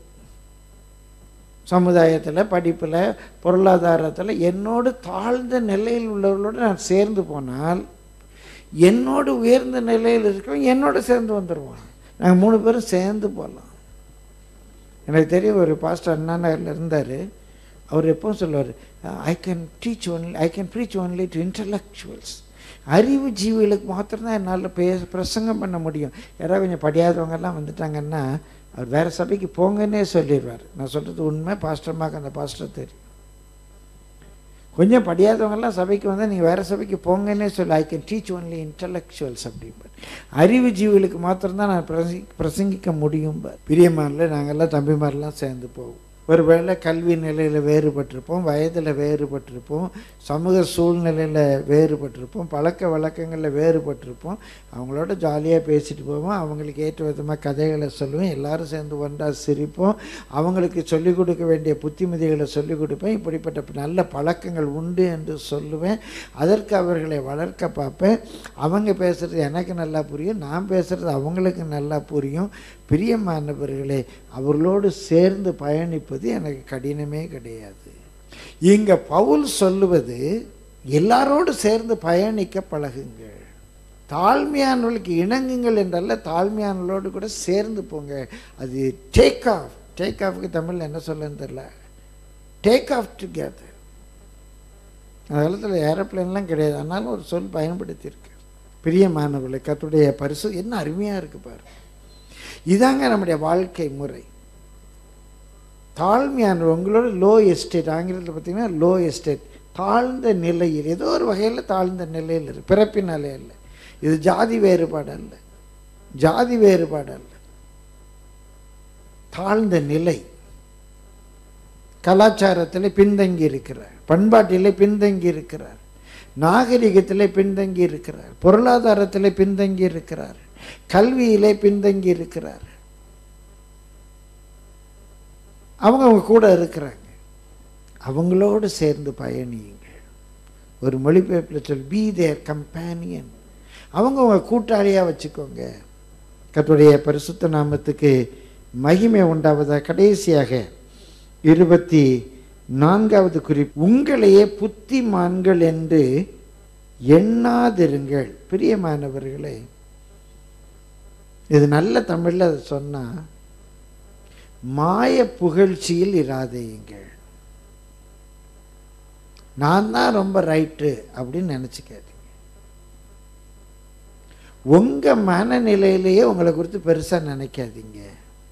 சமுதாயத்தில் படிப்பில் பொருளாதாரத்தில் என்னோடு தாழ்ந்த நிலையில் உள்ளவர்களோடு நான் சேர்ந்து போனால் என்னோடு உயர்ந்த நிலையில் இருக்கவன் என்னோட சேர்ந்து வந்துடுவான் நாங்கள் மூணு பேரும் சேர்ந்து போகலாம் எனக்கு தெரியும் ஒரு பாஸ்டர் அண்ணா நகரில் இருந்தார் அவர் எப்பவும் சொல்லுவார் I can teach only I can preach only to intellectuals அறிவு ஜீவிகளுக்கு மாத்திரம்தான் என்னால் பேச பிரசங்கம் பண்ண முடியும் யாராவது கொஞ்சம் படியாதவங்கெல்லாம் வந்துட்டாங்கன்னா அவர் வேறு சபைக்கு போங்கன்னே சொல்லிடுவார் நான் சொல்கிறது உண்மை பாஸ்டர்மாக்கு அந்த பாஸ்டர் தெரியும் கொஞ்சம் படியாதவங்கெல்லாம் சபைக்கு வந்தால் நீங்கள் வேறு சபைக்கு போங்கன்னே சொல்லி I can teach only intellectuals அப்படிம்பார் அறிவு ஜீவிகளுக்கு மாத்திரம்தான் நான் பிரசங்கி பிரசங்கிக்க முடியும்பார் பிரியமானில் நாங்கள்லாம் தம்பிமாரெலாம் சேர்ந்து போவோம் ஒருவேளை கல்வி நிலையில் வேறுபட்டிருப்போம் வயதில் வேறுபட்டிருப்போம் சமூக சூழ்நிலையில் வேறுபட்டிருப்போம் பழக்க வழக்கங்களில் வேறுபட்டிருப்போம் அவங்களோட ஜாலியாக பேசிட்டு போவோம் அவங்களுக்கு ஏற்ற விதமாக கதைகளை சொல்லுவேன் எல்லாரும் சேர்ந்து ஒன்றா சிரிப்போம் அவங்களுக்கு சொல்லிக் கொடுக்க வேண்டிய புத்திமதிகளை சொல்லிக் கொடுப்பேன் இப்படிப்பட்ட நல்ல பழக்கங்கள் உண்டு என்று சொல்லுவேன் அதற்கு அவர்களை வளர்க்க பார்ப்பேன் அவங்க பேசுகிறது எனக்கு நல்லா புரியும் நான் பேசுகிறது அவங்களுக்கு நல்லா புரியும் பிரியமானவர்களே அவர்களோடு சேர்ந்து பயணிப்பது எனக்கு கடினமே கிடையாது இங்க பவுல் சொல்லுவது எல்லாரோடு சேர்ந்து பயணிக்க பழகுங்கள் தாழ்மையானவர்களுக்கு இணங்குங்கள் என்றல்ல தாழ்மையானவர்களோடு கூட சேர்ந்து போங்க அது டேக் ஆஃப் டேக் ஆஃப்க்கு தமிழில் என்ன சொல்லன்னு தெரியல டேக் ஆஃப் டுகெதர் அந்த காலத்தில் ஏரோப்ளேன்லாம் கிடையாது ஆனாலும் ஒரு சொல் பயன்படுத்தியிருக்கு பிரியமானவர்களை கத்துடைய பரிசு என்ன அருமையாக இருக்கு பாரு இதாங்க நம்முடைய வாழ்க்கை முறை தாழ்மையான உங்களோட லோ எஸ்டேட் ஆங்கிலத்தில் பார்த்தீங்கன்னா லோ எஸ்டேட் தாழ்ந்த நிலையில் ஏதோ ஒரு வகையில் தாழ்ந்த நிலையில் இருக்கு பிறப்பினாலே அல்ல இது ஜாதி வேறுபாடு அல்ல ஜாதி வேறுபாடு அல்ல தாழ்ந்த நிலை கலாச்சாரத்தில் பின்தங்கி இருக்கிறார் பண்பாட்டிலே பின்தங்கி இருக்கிறார் நாகரிகத்திலே பின்தங்கி இருக்கிறார் பொருளாதாரத்திலே பின்தங்கி இருக்கிறார் கல்வியிலே பின்தங்கி இருக்கிறார் அவங்க அவங்க கூட இருக்கிறாங்க அவங்களோடு சேர்ந்து பயணியுங்கள் ஒரு மொழிபெயர்ப்பில் சொல் பி தேர் கம்பேனியன் அவங்க அவங்க கூட்டாளியாக வச்சுக்கோங்க கத்துடைய பரிசுத்த நாமத்துக்கு மகிமை உண்டாவதா கடைசியாக இருபத்தி நான்காவது குறிப்பு உங்களையே புத்திமான்கள் என்று எண்ணாதிருங்கள் பிரியமானவர்களே இது நல்ல தமிழில் அதை சொன்னால் மாய புகழ்ச்சியில் இராதேயுங்கள் நான் தான் ரொம்ப ரைட்டு அப்படின்னு நினச்சிக்காதீங்க உங்கள் மனநிலையிலேயே உங்களை குறித்து பெருசாக நினைக்காதீங்க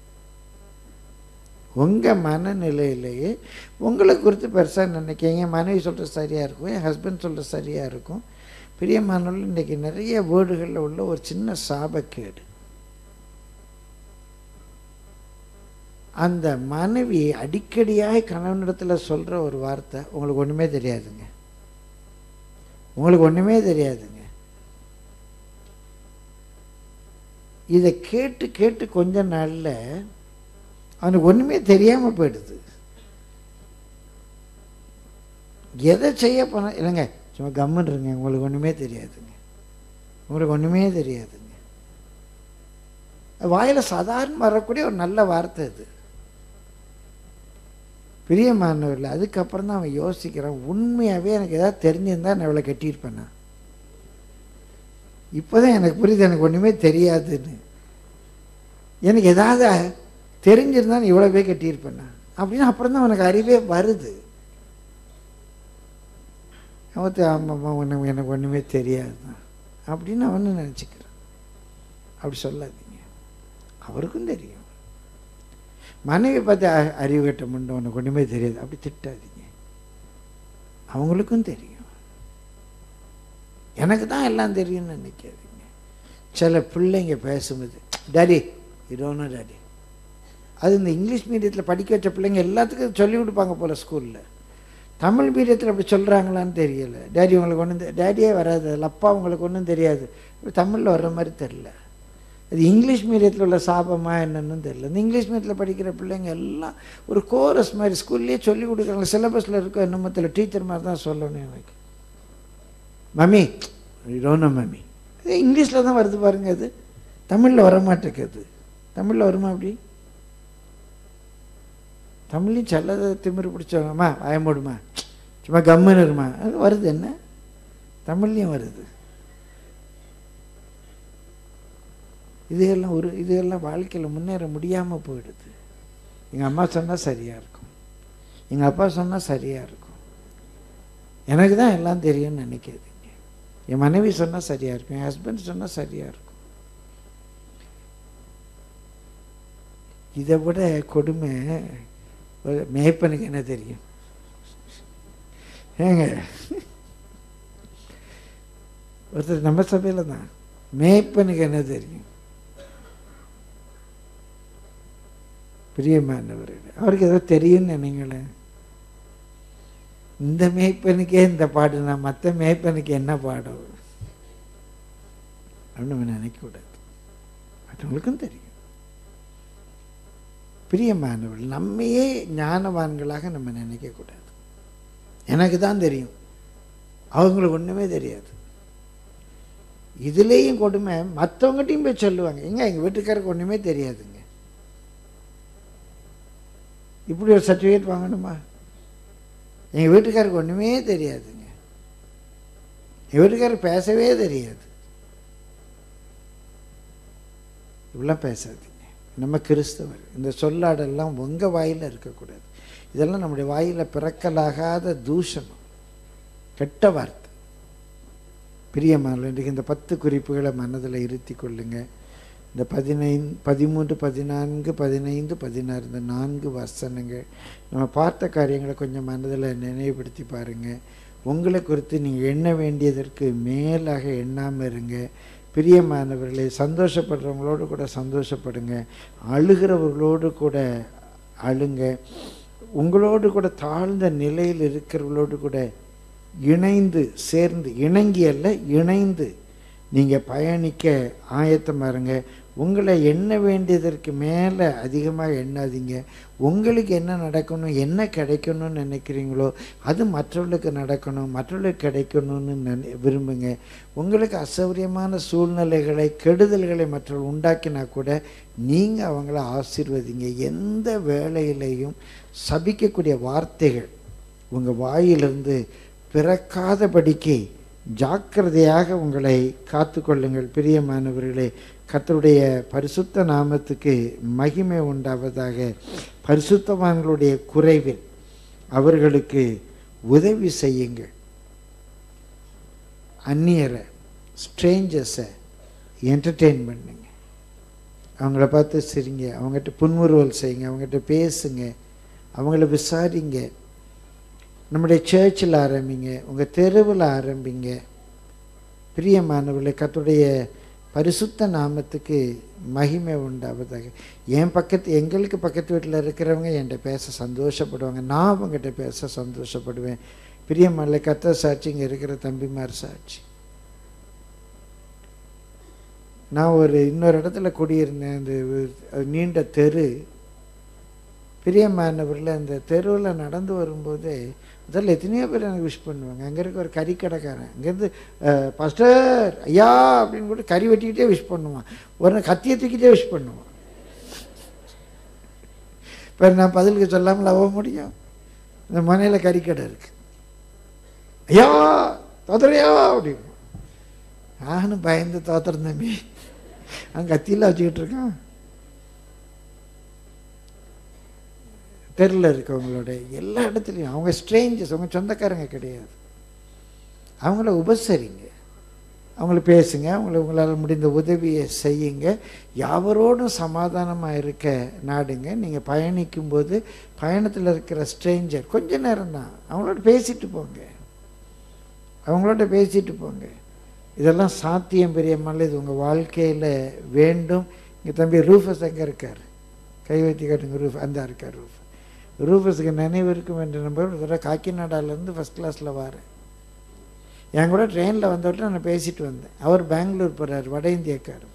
உங்கள் மனநிலையிலேயே உங்களை குறித்து பெருசாக நினைக்க என் மனைவி சொல்கிறது சரியாக இருக்கும் என் ஹஸ்பண்ட் சொல்கிறது சரியாக இருக்கும் பிரியமானவர்கள் இன்றைக்கி நிறைய வேர்டுகளில் உள்ள ஒரு சின்ன சாபக்கேடு அந்த மனைவி அடிக்கடியாக கணவனிடத்தில் சொல்கிற ஒரு வார்த்தை உங்களுக்கு ஒன்றுமே தெரியாதுங்க உங்களுக்கு ஒன்றுமே தெரியாதுங்க இதை கேட்டு கேட்டு கொஞ்ச நாளில் அவனுக்கு ஒன்றுமே தெரியாமல் போயிடுது எதை செய்ய போன இல்லைங்க சும்மா கம்முன்னு இருங்க உங்களுக்கு ஒன்றுமே தெரியாதுங்க உங்களுக்கு ஒன்றுமே தெரியாதுங்க வாயில் சாதாரண வரக்கூடிய ஒரு நல்ல வார்த்தை இது பிரியமானவர்கள் அதுக்கப்புறம் தான் அவன் யோசிக்கிறான் உண்மையாகவே எனக்கு ஏதாவது தெரிஞ்சிருந்தா நான் இவளை கட்டியிருப்பேனா இப்போதான் எனக்கு புரியுது எனக்கு ஒன்றுமே தெரியாதுன்னு எனக்கு ஏதாவது தெரிஞ்சிருந்தா நான் இவ்வளோவே கட்டியிருப்பேனா அப்படின்னு அப்புறம் தான் அவனுக்கு அறிவே வருது அவத்து ஆமாம்மா உனக்கு எனக்கு ஒன்றுமே தெரியாது தான் அப்படின்னு அவனு நினச்சிக்கிறான் அப்படி சொல்லாதீங்க அவருக்கும் தெரியும் மனைவி பார்த்து அ- அறிவு கட்ட முண்டை உனக்கு ஒன்றுமே தெரியாது அப்படி திட்டாதீங்க அவங்களுக்கும் தெரியும் எனக்கு தான் எல்லாம் தெரியும்னு நினைக்காதீங்க சில பிள்ளைங்க பேசும்போது டாடி இதோன்னு டாடி அது இந்த இங்கிலீஷ் மீடியத்தில் படிக்க வச்ச பிள்ளைங்க எல்லாத்துக்கும் சொல்லி கொடுப்பாங்க போல் ஸ்கூலில் தமிழ் மீடியத்தில் அப்படி சொல்கிறாங்களான்னு தெரியல டேடி உங்களுக்கு ஒன்றும் டேடியே வராது அதில் அப்பா உங்களுக்கு ஒன்றும் தெரியாது தமிழில் வர்ற மாதிரி தெரில அது இங்கிலீஷ் மீடியத்தில் உள்ள சாபமா என்னன்னு தெரியல இந்த இங்கிலீஷ் மீடியத்தில் படிக்கிற பிள்ளைங்க எல்லாம் ஒரு கோரஸ் மாதிரி ஸ்கூல்லேயே சொல்லி கொடுக்குறாங்க சிலபஸில் இருக்க என்னமோ தெரியல டீச்சர் மாதிரி தான் சொல்லணும் எனக்கு மம்மி ரோனோ மம்மி அது இங்கிலீஷில் தான் வருது பாருங்க அது தமிழில் வர மாட்டேங்குது தமிழில் வருமா அப்படி தமிழ்லையும் செல்லதை திமிரு பிடிச்சவங்கம்மா வாயமோடுமா சும்மா கம்முன்னு இருமா அது வருது என்ன தமிழ்லையும் வருது இதுகெல்லாம் ஒரு இதுகெல்லாம் வாழ்க்கையில் முன்னேற முடியாமல் போயிடுது எங்கள் அம்மா சொன்னால் சரியாக இருக்கும் எங்கள் அப்பா சொன்னால் சரியாக இருக்கும் எனக்கு தான் எல்லாம் தெரியும்னு நினைக்காதீங்க என் மனைவி சொன்னால் சரியாக இருக்கும் என் ஹஸ்பண்ட் சொன்னால் சரியாக இருக்கும் இதை விட கொடுமை ஒரு மேய்ப்பனுக்கு என்ன தெரியும் ஏங்க ஒருத்தர் நம்ம சபையில் தான் மேய்ப்பனுக்கு என்ன தெரியும் பிரியமானவர்கள் அவருக்கு ஏதோ தெரியும்னு நினைங்களேன் இந்த மேய்ப்பனுக்கே இந்த பாடுனா மற்ற மேய்ப்பனுக்கு என்ன பாடம் அப்படின்னு நம்ம நினைக்கக்கூடாது மற்றவங்களுக்கும் தெரியும் பிரியமானவர்கள் நம்மையே ஞானவான்களாக நம்ம நினைக்கக்கூடாது எனக்கு தான் தெரியும் அவங்களுக்கு ஒன்றுமே தெரியாது இதுலேயும் கொடுமை மற்றவங்ககிட்டையும் போய் சொல்லுவாங்க எங்க எங்கள் வீட்டுக்காரருக்கு ஒன்றுமே தெரியாதுங்க இப்படி ஒரு சர்டிஃபிகேட் வாங்கணுமா எங்கள் வீட்டுக்காருக்கு ஒன்றுமே தெரியாதுங்க எங்கள் வீட்டுக்காரருக்கு பேசவே தெரியாது இப்படிலாம் பேசாதீங்க நம்ம கிறிஸ்தவர் இந்த சொல்லாடெல்லாம் உங்கள் வாயில் இருக்கக்கூடாது இதெல்லாம் நம்முடைய வாயில் பிறக்கலாகாத தூஷணம் கெட்ட வார்த்தை பிரியமான இன்றைக்கு இந்த பத்து குறிப்புகளை மனதில் இருத்தி கொள்ளுங்க இந்த பதினைந்து பதிமூன்று பதினான்கு பதினைந்து பதினாறு இந்த நான்கு வசனங்கள் நம்ம பார்த்த காரியங்களை கொஞ்சம் மனதில் நினைவுபடுத்தி பாருங்கள் உங்களை குறித்து நீங்கள் எண்ண வேண்டியதற்கு மேலாக எண்ணாமல் இருங்க பிரியமானவர்களை சந்தோஷப்படுறவங்களோடு கூட சந்தோஷப்படுங்க அழுகிறவர்களோடு கூட அழுங்க உங்களோடு கூட தாழ்ந்த நிலையில் இருக்கிறவங்களோடு கூட இணைந்து சேர்ந்து இணங்கி அல்ல இணைந்து நீங்கள் பயணிக்க ஆயத்தமாக இருங்க உங்களை எண்ண வேண்டியதற்கு மேலே அதிகமாக எண்ணாதீங்க உங்களுக்கு என்ன நடக்கணும் என்ன கிடைக்கணும்னு நினைக்கிறீங்களோ அது மற்றவர்களுக்கு நடக்கணும் மற்றவர்களுக்கு கிடைக்கணும்னு நினை விரும்புங்க உங்களுக்கு அசௌரியமான சூழ்நிலைகளை கெடுதல்களை மற்றவர்கள் உண்டாக்கினா கூட நீங்கள் அவங்கள ஆசீர்வதிங்க எந்த வேலையிலையும் சபிக்கக்கூடிய வார்த்தைகள் உங்கள் வாயிலிருந்து பிறக்காதபடிக்கு ஜாக்கிரதையாக உங்களை காத்துக்கொள்ளுங்கள் பிரியமானவர்களே கர்த்தருடைய பரிசுத்த நாமத்துக்கு மகிமை உண்டாவதாக பரிசுத்தவான்களுடைய குறைவில் அவர்களுக்கு உதவி செய்யுங்கள் அந்நியரை ஸ்ட்ரேஞ்சர்ஸை என்டர்டெயின் பண்ணுங்க அவங்கள பார்த்து சிரிங்க அவங்ககிட்ட புன்முறுவல் செய்யுங்க அவங்ககிட்ட பேசுங்க அவங்கள விசாரிங்க நம்முடைய சேர்ச்சில் ஆரம்பிங்க உங்கள் தெருவில் ஆரம்பிங்க பிரியமானவர்களே கத்துடைய பரிசுத்த நாமத்துக்கு மகிமை உண்டாவதாக என் பக்கத்து எங்களுக்கு பக்கத்து வீட்டில் இருக்கிறவங்க என்கிட்ட பேச சந்தோஷப்படுவாங்க நான் அவங்ககிட்ட பேச சந்தோஷப்படுவேன் பிரியமான கத்த சாட்சி இங்கே இருக்கிற தம்பிமார் சாட்சி நான் ஒரு இன்னொரு இடத்துல குடியிருந்தேன் அந்த அது நீண்ட தெரு பிரியமானவரில் அந்த தெருவில் நடந்து வரும்போது முதல்ல எத்தனையோ பேர் எனக்கு விஷ் பண்ணுவாங்க அங்கே இருக்க ஒரு கறி கடைக்காரன் அங்கேருந்து பாஸ்டர் ஐயா அப்படின்னு கூட கறி வெட்டிக்கிட்டே விஷ் பண்ணுவான் ஒரு கத்தியை தூக்கிட்டே விஷ் பண்ணுவான் இப்போ நான் பதிலுக்கு சொல்லாமல் அவ முடியும் இந்த மனையில் கறிக்கடை இருக்கு ஐயா தோத்துறையா அப்படின்னு நானும் பயந்து தோத்துறேன் தம்பி அங்கே கத்தியில் வச்சுக்கிட்டு இருக்கான் தெருவில் இருக்கவங்களோட எல்லா இடத்துலையும் அவங்க ஸ்ட்ரேஞ்சர்ஸ் அவங்க சொந்தக்காரங்க கிடையாது அவங்கள உபசரிங்க அவங்கள பேசுங்க அவங்கள உங்களால் முடிந்த உதவியை செய்யுங்க யாவரோடும் சமாதானமாக இருக்க நாடுங்க நீங்கள் பயணிக்கும்போது பயணத்தில் இருக்கிற ஸ்ட்ரேஞ்சர் கொஞ்ச நேரம் தான் அவங்களோட பேசிட்டு போங்க அவங்களோட பேசிட்டு போங்க இதெல்லாம் சாத்தியம் பெரியம்மாள் இது உங்கள் வாழ்க்கையில் வேண்டும் இங்கே தம்பி ரூஃபஸ் எங்கே இருக்கார் கை வைத்து காட்டுங்க ரூஃப் அந்த இருக்கார் ரூஃப் ரூஃபஸுக்கு நினைவு இருக்கும் என்று நம்பர் ஒரு தடவை காக்கிநாடாலேருந்து ஃபஸ்ட் கிளாஸில் வரேன் என் கூட ட்ரெயினில் வந்தவர்கிட்ட நான் பேசிட்டு வந்தேன் அவர் பெங்களூர் போகிறார் வட இந்தியக்காரர்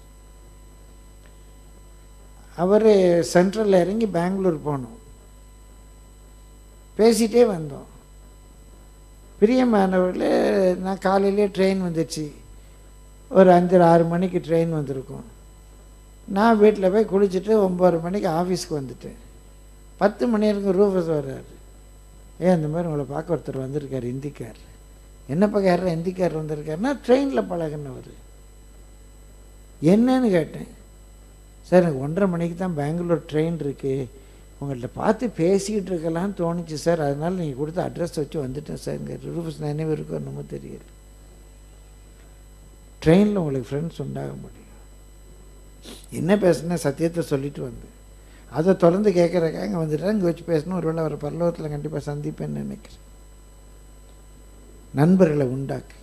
அவர் சென்ட்ரலில் இறங்கி பெங்களூர் போனோம் பேசிகிட்டே வந்தோம் பிரியமானவர்களே நான் காலையிலே ட்ரெயின் வந்துச்சு ஒரு அஞ்சு ஆறு மணிக்கு ட்ரெயின் வந்திருக்கும் நான் வீட்டில் போய் குளிச்சுட்டு ஒம்பது மணிக்கு ஆஃபீஸ்க்கு வந்துட்டேன் பத்து மணி வரைக்கும் ரூஃபஸ் வர்றாரு ஏன் இந்த மாதிரி உங்களை பார்க்க ஒருத்தர் வந்திருக்காரு ஹிந்திக்கார் என்ன பக்கம் ஹிந்திக்கார் வந்திருக்காருன்னா ட்ரெயினில் பழகினவர் என்னன்னு கேட்டேன் சார் எனக்கு ஒன்றரை மணிக்கு தான் பெங்களூர் ட்ரெயின் இருக்குது உங்கள்கிட்ட பார்த்து பேசிக்கிட்டு இருக்கலாம்னு தோணுச்சு சார் அதனால் நீங்கள் கொடுத்த அட்ரஸ் வச்சு வந்துட்டேன் சார் இங்கே ரூபஸ் நினைவு இருக்கோ என்னமோ தெரியல ட்ரெயினில் உங்களுக்கு ஃப்ரெண்ட்ஸ் உண்டாக முடியும் என்ன பேசுனேன் சத்தியத்தை சொல்லிட்டு வந்தேன் அதை தொடர்ந்து கேட்குறக்காக இங்கே வந்துட்டேன் இங்கே வச்சு பேசணும் ஒருவேளை அவர் பரலோகத்தில் கண்டிப்பாக சந்திப்பேன்னு நினைக்கிறேன் நண்பர்களை உண்டாக்குங்க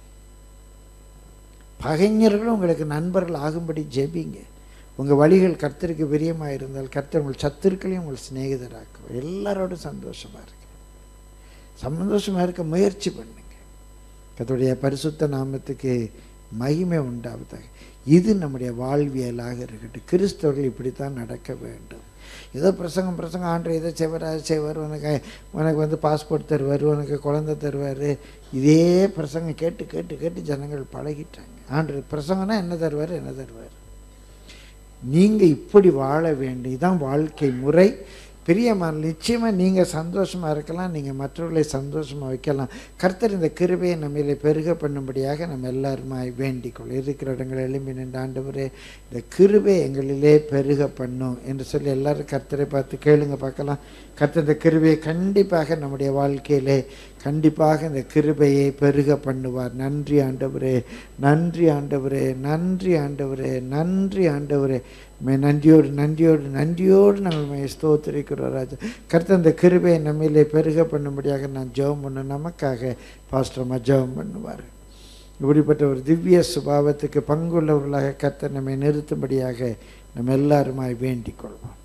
பகைஞர்களும் உங்களுக்கு நண்பர்கள் ஆகும்படி ஜெபிங்க உங்கள் வழிகள் கர்த்தருக்கு பிரியமாக இருந்தால் கர்த்தர் உங்கள் சத்துருக்களையும் உங்கள் சிநேகிதராக்கும் எல்லாரோடும் சந்தோஷமாக இருங்க சந்தோஷமாக இருக்க முயற்சி பண்ணுங்க கர்த்தருடைய பரிசுத்த நாமத்துக்கு மகிமை உண்டாவதாக இது நம்முடைய வாழ்வியலாக இருக்கட்டும் கிறிஸ்தவர்கள் இப்படித்தான் நடக்க வேண்டும் ஏதோ பிரசங்கம் பிரசங்கம் ஆண்டு இதை செய்வார் அதை செய்வார் உனக்கு உனக்கு வந்து பாஸ்போர்ட் தருவார் உனக்கு குழந்தை தருவார் இதே பிரசங்கம் கேட்டு கேட்டு கேட்டு ஜனங்கள் பழகிட்டாங்க ஆண்டு பிரசங்கம்னா என்ன தருவார் என்ன தருவார் நீங்கள் இப்படி வாழ வேண்டும் இதுதான் வாழ்க்கை முறை பிரியமான நிச்சயமாக நீங்கள் சந்தோஷமாக இருக்கலாம் நீங்கள் மற்றவர்களை சந்தோஷமாக வைக்கலாம் கர்த்தர் இந்த கிருபையை நம்மளை பெருக பண்ணும்படியாக நம்ம எல்லாருமாய் வேண்டிக்கொள் இருக்கிற இடங்கள் எழும்பி நின்ற ஆண்டவரே இந்த கிருபை எங்களிலே பெருக பண்ணும் என்று சொல்லி எல்லாரும் கர்த்தரை பார்த்து கேளுங்க பார்க்கலாம் கர்த்தர் இந்த கிருபையை கண்டிப்பாக நம்முடைய வாழ்க்கையிலே கண்டிப்பாக இந்த கிருபையை பெருக பண்ணுவார் நன்றி ஆண்டவரே நன்றி ஆண்டவரே நன்றி ஆண்டவரே நன்றி ஆண்டவரே மே நன்றியோடு நன்றியோடு நன்றியோடு நாங்கள் ஸ்தோத்திரிக்கிறோம் ராஜா கருத்து அந்த கிருபையை நம்மிலே பெருக பண்ணும்படியாக நான் ஜெபம் பண்ண நமக்காக பாஸ்டர்மா ஜெபம் பண்ணுவார் இப்படிப்பட்ட ஒரு திவ்ய சுபாவத்துக்கு பங்குள்ளவர்களாக கர்த்தர் நம்மை நிறுத்தும்படியாக நம்ம எல்லாருமாய் வேண்டிக் கொள்வோம்